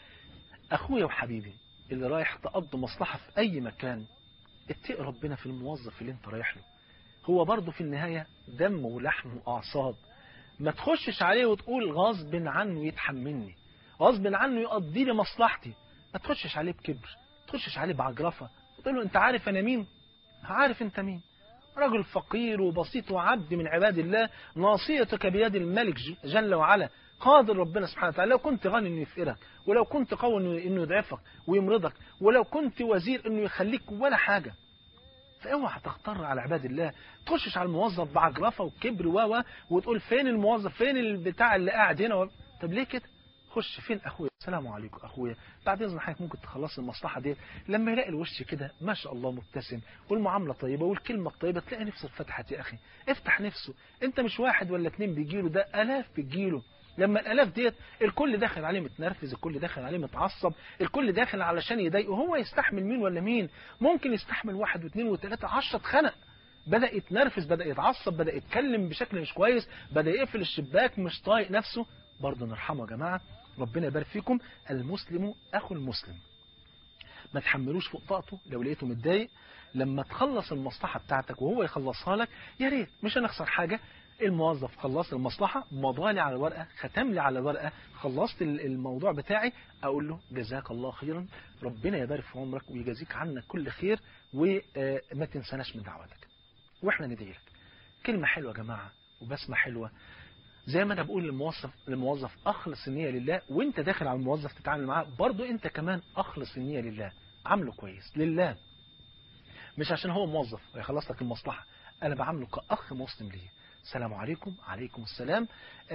Speaker 2: أخويا وحبيبي اللي رايح تقضي مصلحة في أي مكان اتقي ربنا في الموظف اللي انت رايح له هو برضه في النهاية دم ولحم وأعصاب ما تخشش عليه وتقول غصب عنه يتحملني غصب عنه يقضي لي مصلحتي ما تخشش عليه بكبر ما تخشش عليه بعجرفة تقول له انت عارف انا مين عارف انت مين رجل فقير وبسيط وعبد من عباد الله ناصيتك بيد الملك جل وعلا قادر ربنا سبحانه وتعالى لو كنت غني انه يفقرك ولو كنت قوي انه يضعفك ويمرضك ولو كنت وزير انه يخليك ولا حاجة فاوعى تختار على عباد الله تخشش على الموظف بعجرفة وكبر و وتقول فين الموظف فين البتاع اللي قاعد هنا طب ليه كده خش فين اخويا السلام عليكم اخويا بعد اذن حضرتك ممكن تخلص المصلحه ديت لما يلاقي الوش كده ما شاء الله مبتسم والمعامله طيبه والكلمه الطيبه تلاقي نفسه اتفتحت يا اخي افتح نفسه انت مش واحد ولا اتنين بيجيله ده الاف بتجيله لما الالاف ديت الكل داخل عليه متنرفز الكل داخل عليه متعصب الكل داخل علشان يضايقه هو يستحمل مين ولا مين ممكن يستحمل واحد واثنين وثلاثه عشرة اتخنق بدأ يتنرفز بدأ يتعصب بدأ يتكلم بشكل مش كويس بدأ يقفل الشباك مش طايق نفسه برضه نرحمه يا جماعه ربنا يبارك فيكم المسلم أخو المسلم ما تحملوش فوق طاقته لو لقيته متضايق لما تخلص المصلحة بتاعتك وهو يخلصها لك يا ريت مش هنخسر حاجة الموظف خلص المصلحة مضالي على الورقة ختم لي على الورقة خلصت الموضوع بتاعي أقول له جزاك الله خيرا ربنا يبارك في عمرك ويجازيك عنا كل خير وما تنساناش من دعوتك واحنا ندعي لك كلمة حلوة يا جماعة وبسمة حلوة زي ما انا بقول للموظف للموظف اخلص النيه لله وانت داخل على الموظف تتعامل معاه برضه انت كمان اخلص النيه لله عامله كويس لله مش عشان هو موظف ويخلص لك المصلحه انا بعامله كاخ مسلم ليه السلام عليكم عليكم السلام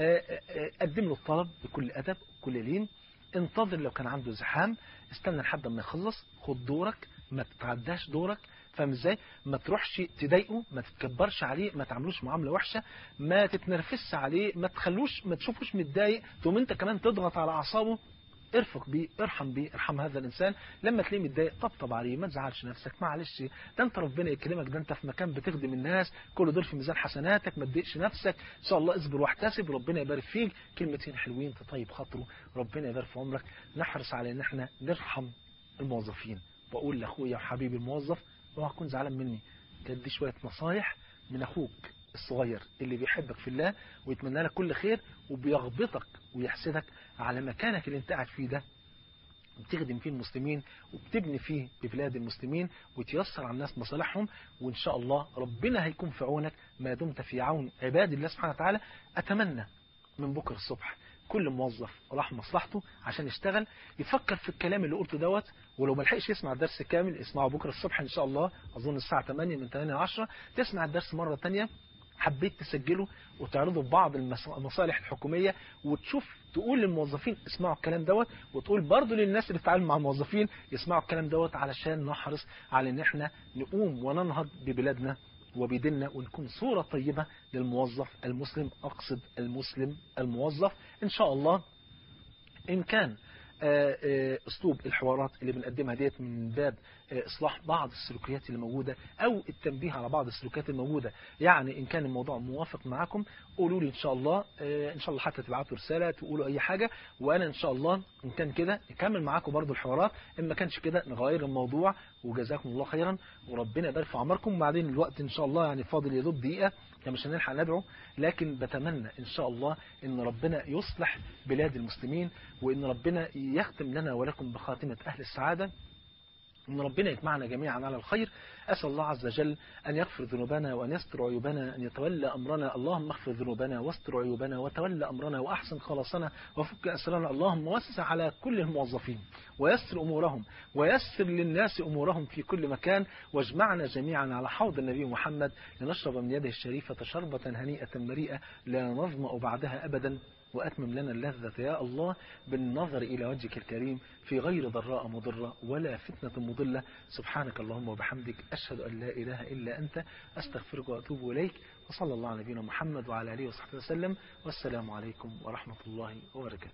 Speaker 2: قدم له الطلب بكل ادب بكل لين انتظر لو كان عنده زحام استنى لحد ما يخلص خد دورك ما تتعداش دورك فاهم ازاي ما تروحش تضايقه ما تتكبرش عليه ما تعملوش معامله وحشه ما تتنرفزش عليه ما تخلوش ما تشوفوش متضايق تقوم انت كمان تضغط على اعصابه ارفق بيه ارحم بيه ارحم هذا الانسان لما تلاقيه متضايق طبطب عليه ما تزعلش نفسك معلش ده انت ربنا يكرمك ده انت في مكان بتخدم الناس كل دول في ميزان حسناتك ما تضايقش نفسك ان شاء الله اصبر واحتسب ربنا يبارك فيك كلمتين حلوين تطيب خاطره ربنا يبارك في عمرك نحرص على ان احنا نرحم الموظفين بقول لاخويا وحبيبي الموظف اوعى تكون زعلان مني تدي شويه نصايح من اخوك الصغير اللي بيحبك في الله ويتمنى لك كل خير وبيغبطك ويحسدك على مكانك اللي انت قاعد فيه ده بتخدم فيه المسلمين وبتبني فيه ببلاد المسلمين وتيسر على الناس مصالحهم وإن شاء الله ربنا هيكون في عونك ما دمت في عون عباد الله سبحانه وتعالى أتمنى من بكرة الصبح كل موظف راح مصلحته عشان يشتغل يفكر في الكلام اللي قلته دوت ولو ما لحقش يسمع الدرس كامل اسمعه بكرة الصبح إن شاء الله أظن الساعة 8 من 8 ل 10 تسمع الدرس مرة تانية حبيت تسجله وتعرضه في بعض المصالح الحكومية وتشوف تقول للموظفين اسمعوا الكلام دوت وتقول برضه للناس اللي بتتعامل مع الموظفين يسمعوا الكلام دوت علشان نحرص على ان احنا نقوم وننهض ببلادنا وبديننا ونكون صورة طيبة للموظف المسلم أقصد المسلم الموظف إن شاء الله إن كان أسلوب الحوارات اللي بنقدمها ديت من باب إصلاح بعض السلوكيات اللي موجودة أو التنبيه على بعض السلوكيات الموجودة يعني إن كان الموضوع موافق معاكم قولوا لي إن شاء الله إن شاء الله حتى تبعتوا رسالة تقولوا أي حاجة وأنا إن شاء الله إن كان كده نكمل معاكم برضو الحوارات إن ما كانش كده نغير الموضوع وجزاكم الله خيرا وربنا يبارك في عمركم وبعدين الوقت إن شاء الله يعني فاضل يا دوب دقيقة يعني مش هنلحق ندعو لكن بتمنى إن شاء الله إن ربنا يصلح بلاد المسلمين وإن ربنا يختم لنا ولكم بخاتمة أهل السعادة ان ربنا يجمعنا جميعا على الخير أسأل الله عز وجل أن يغفر ذنوبنا وأن يستر عيوبنا أن يتولى أمرنا اللهم اغفر ذنوبنا واستر عيوبنا وتولى أمرنا وأحسن خلاصنا وفك أسرنا اللهم وسع على كل الموظفين ويسر أمورهم ويسر للناس أمورهم في كل مكان واجمعنا جميعا على حوض النبي محمد لنشرب من يده الشريفة شربة هنيئة مريئة لا نظمأ بعدها أبدا وأتمم لنا اللذة يا الله بالنظر إلى وجهك الكريم في غير ضراء مضرة ولا فتنة مضلة سبحانك اللهم وبحمدك أشهد أن لا إله إلا أنت أستغفرك وأتوب إليك وصلى الله على نبينا محمد وعلى آله وصحبه وسلم والسلام عليكم ورحمة الله وبركاته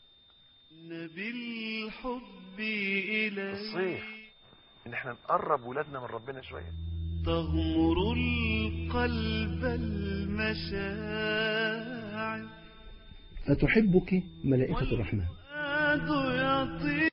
Speaker 1: بالحب إليه
Speaker 3: الصيف ان احنا نقرب ولادنا من ربنا شويه
Speaker 1: تغمر القلب المشاعر
Speaker 4: فتحبك ملائكة الرحمن
Speaker 1: والفؤاد يطير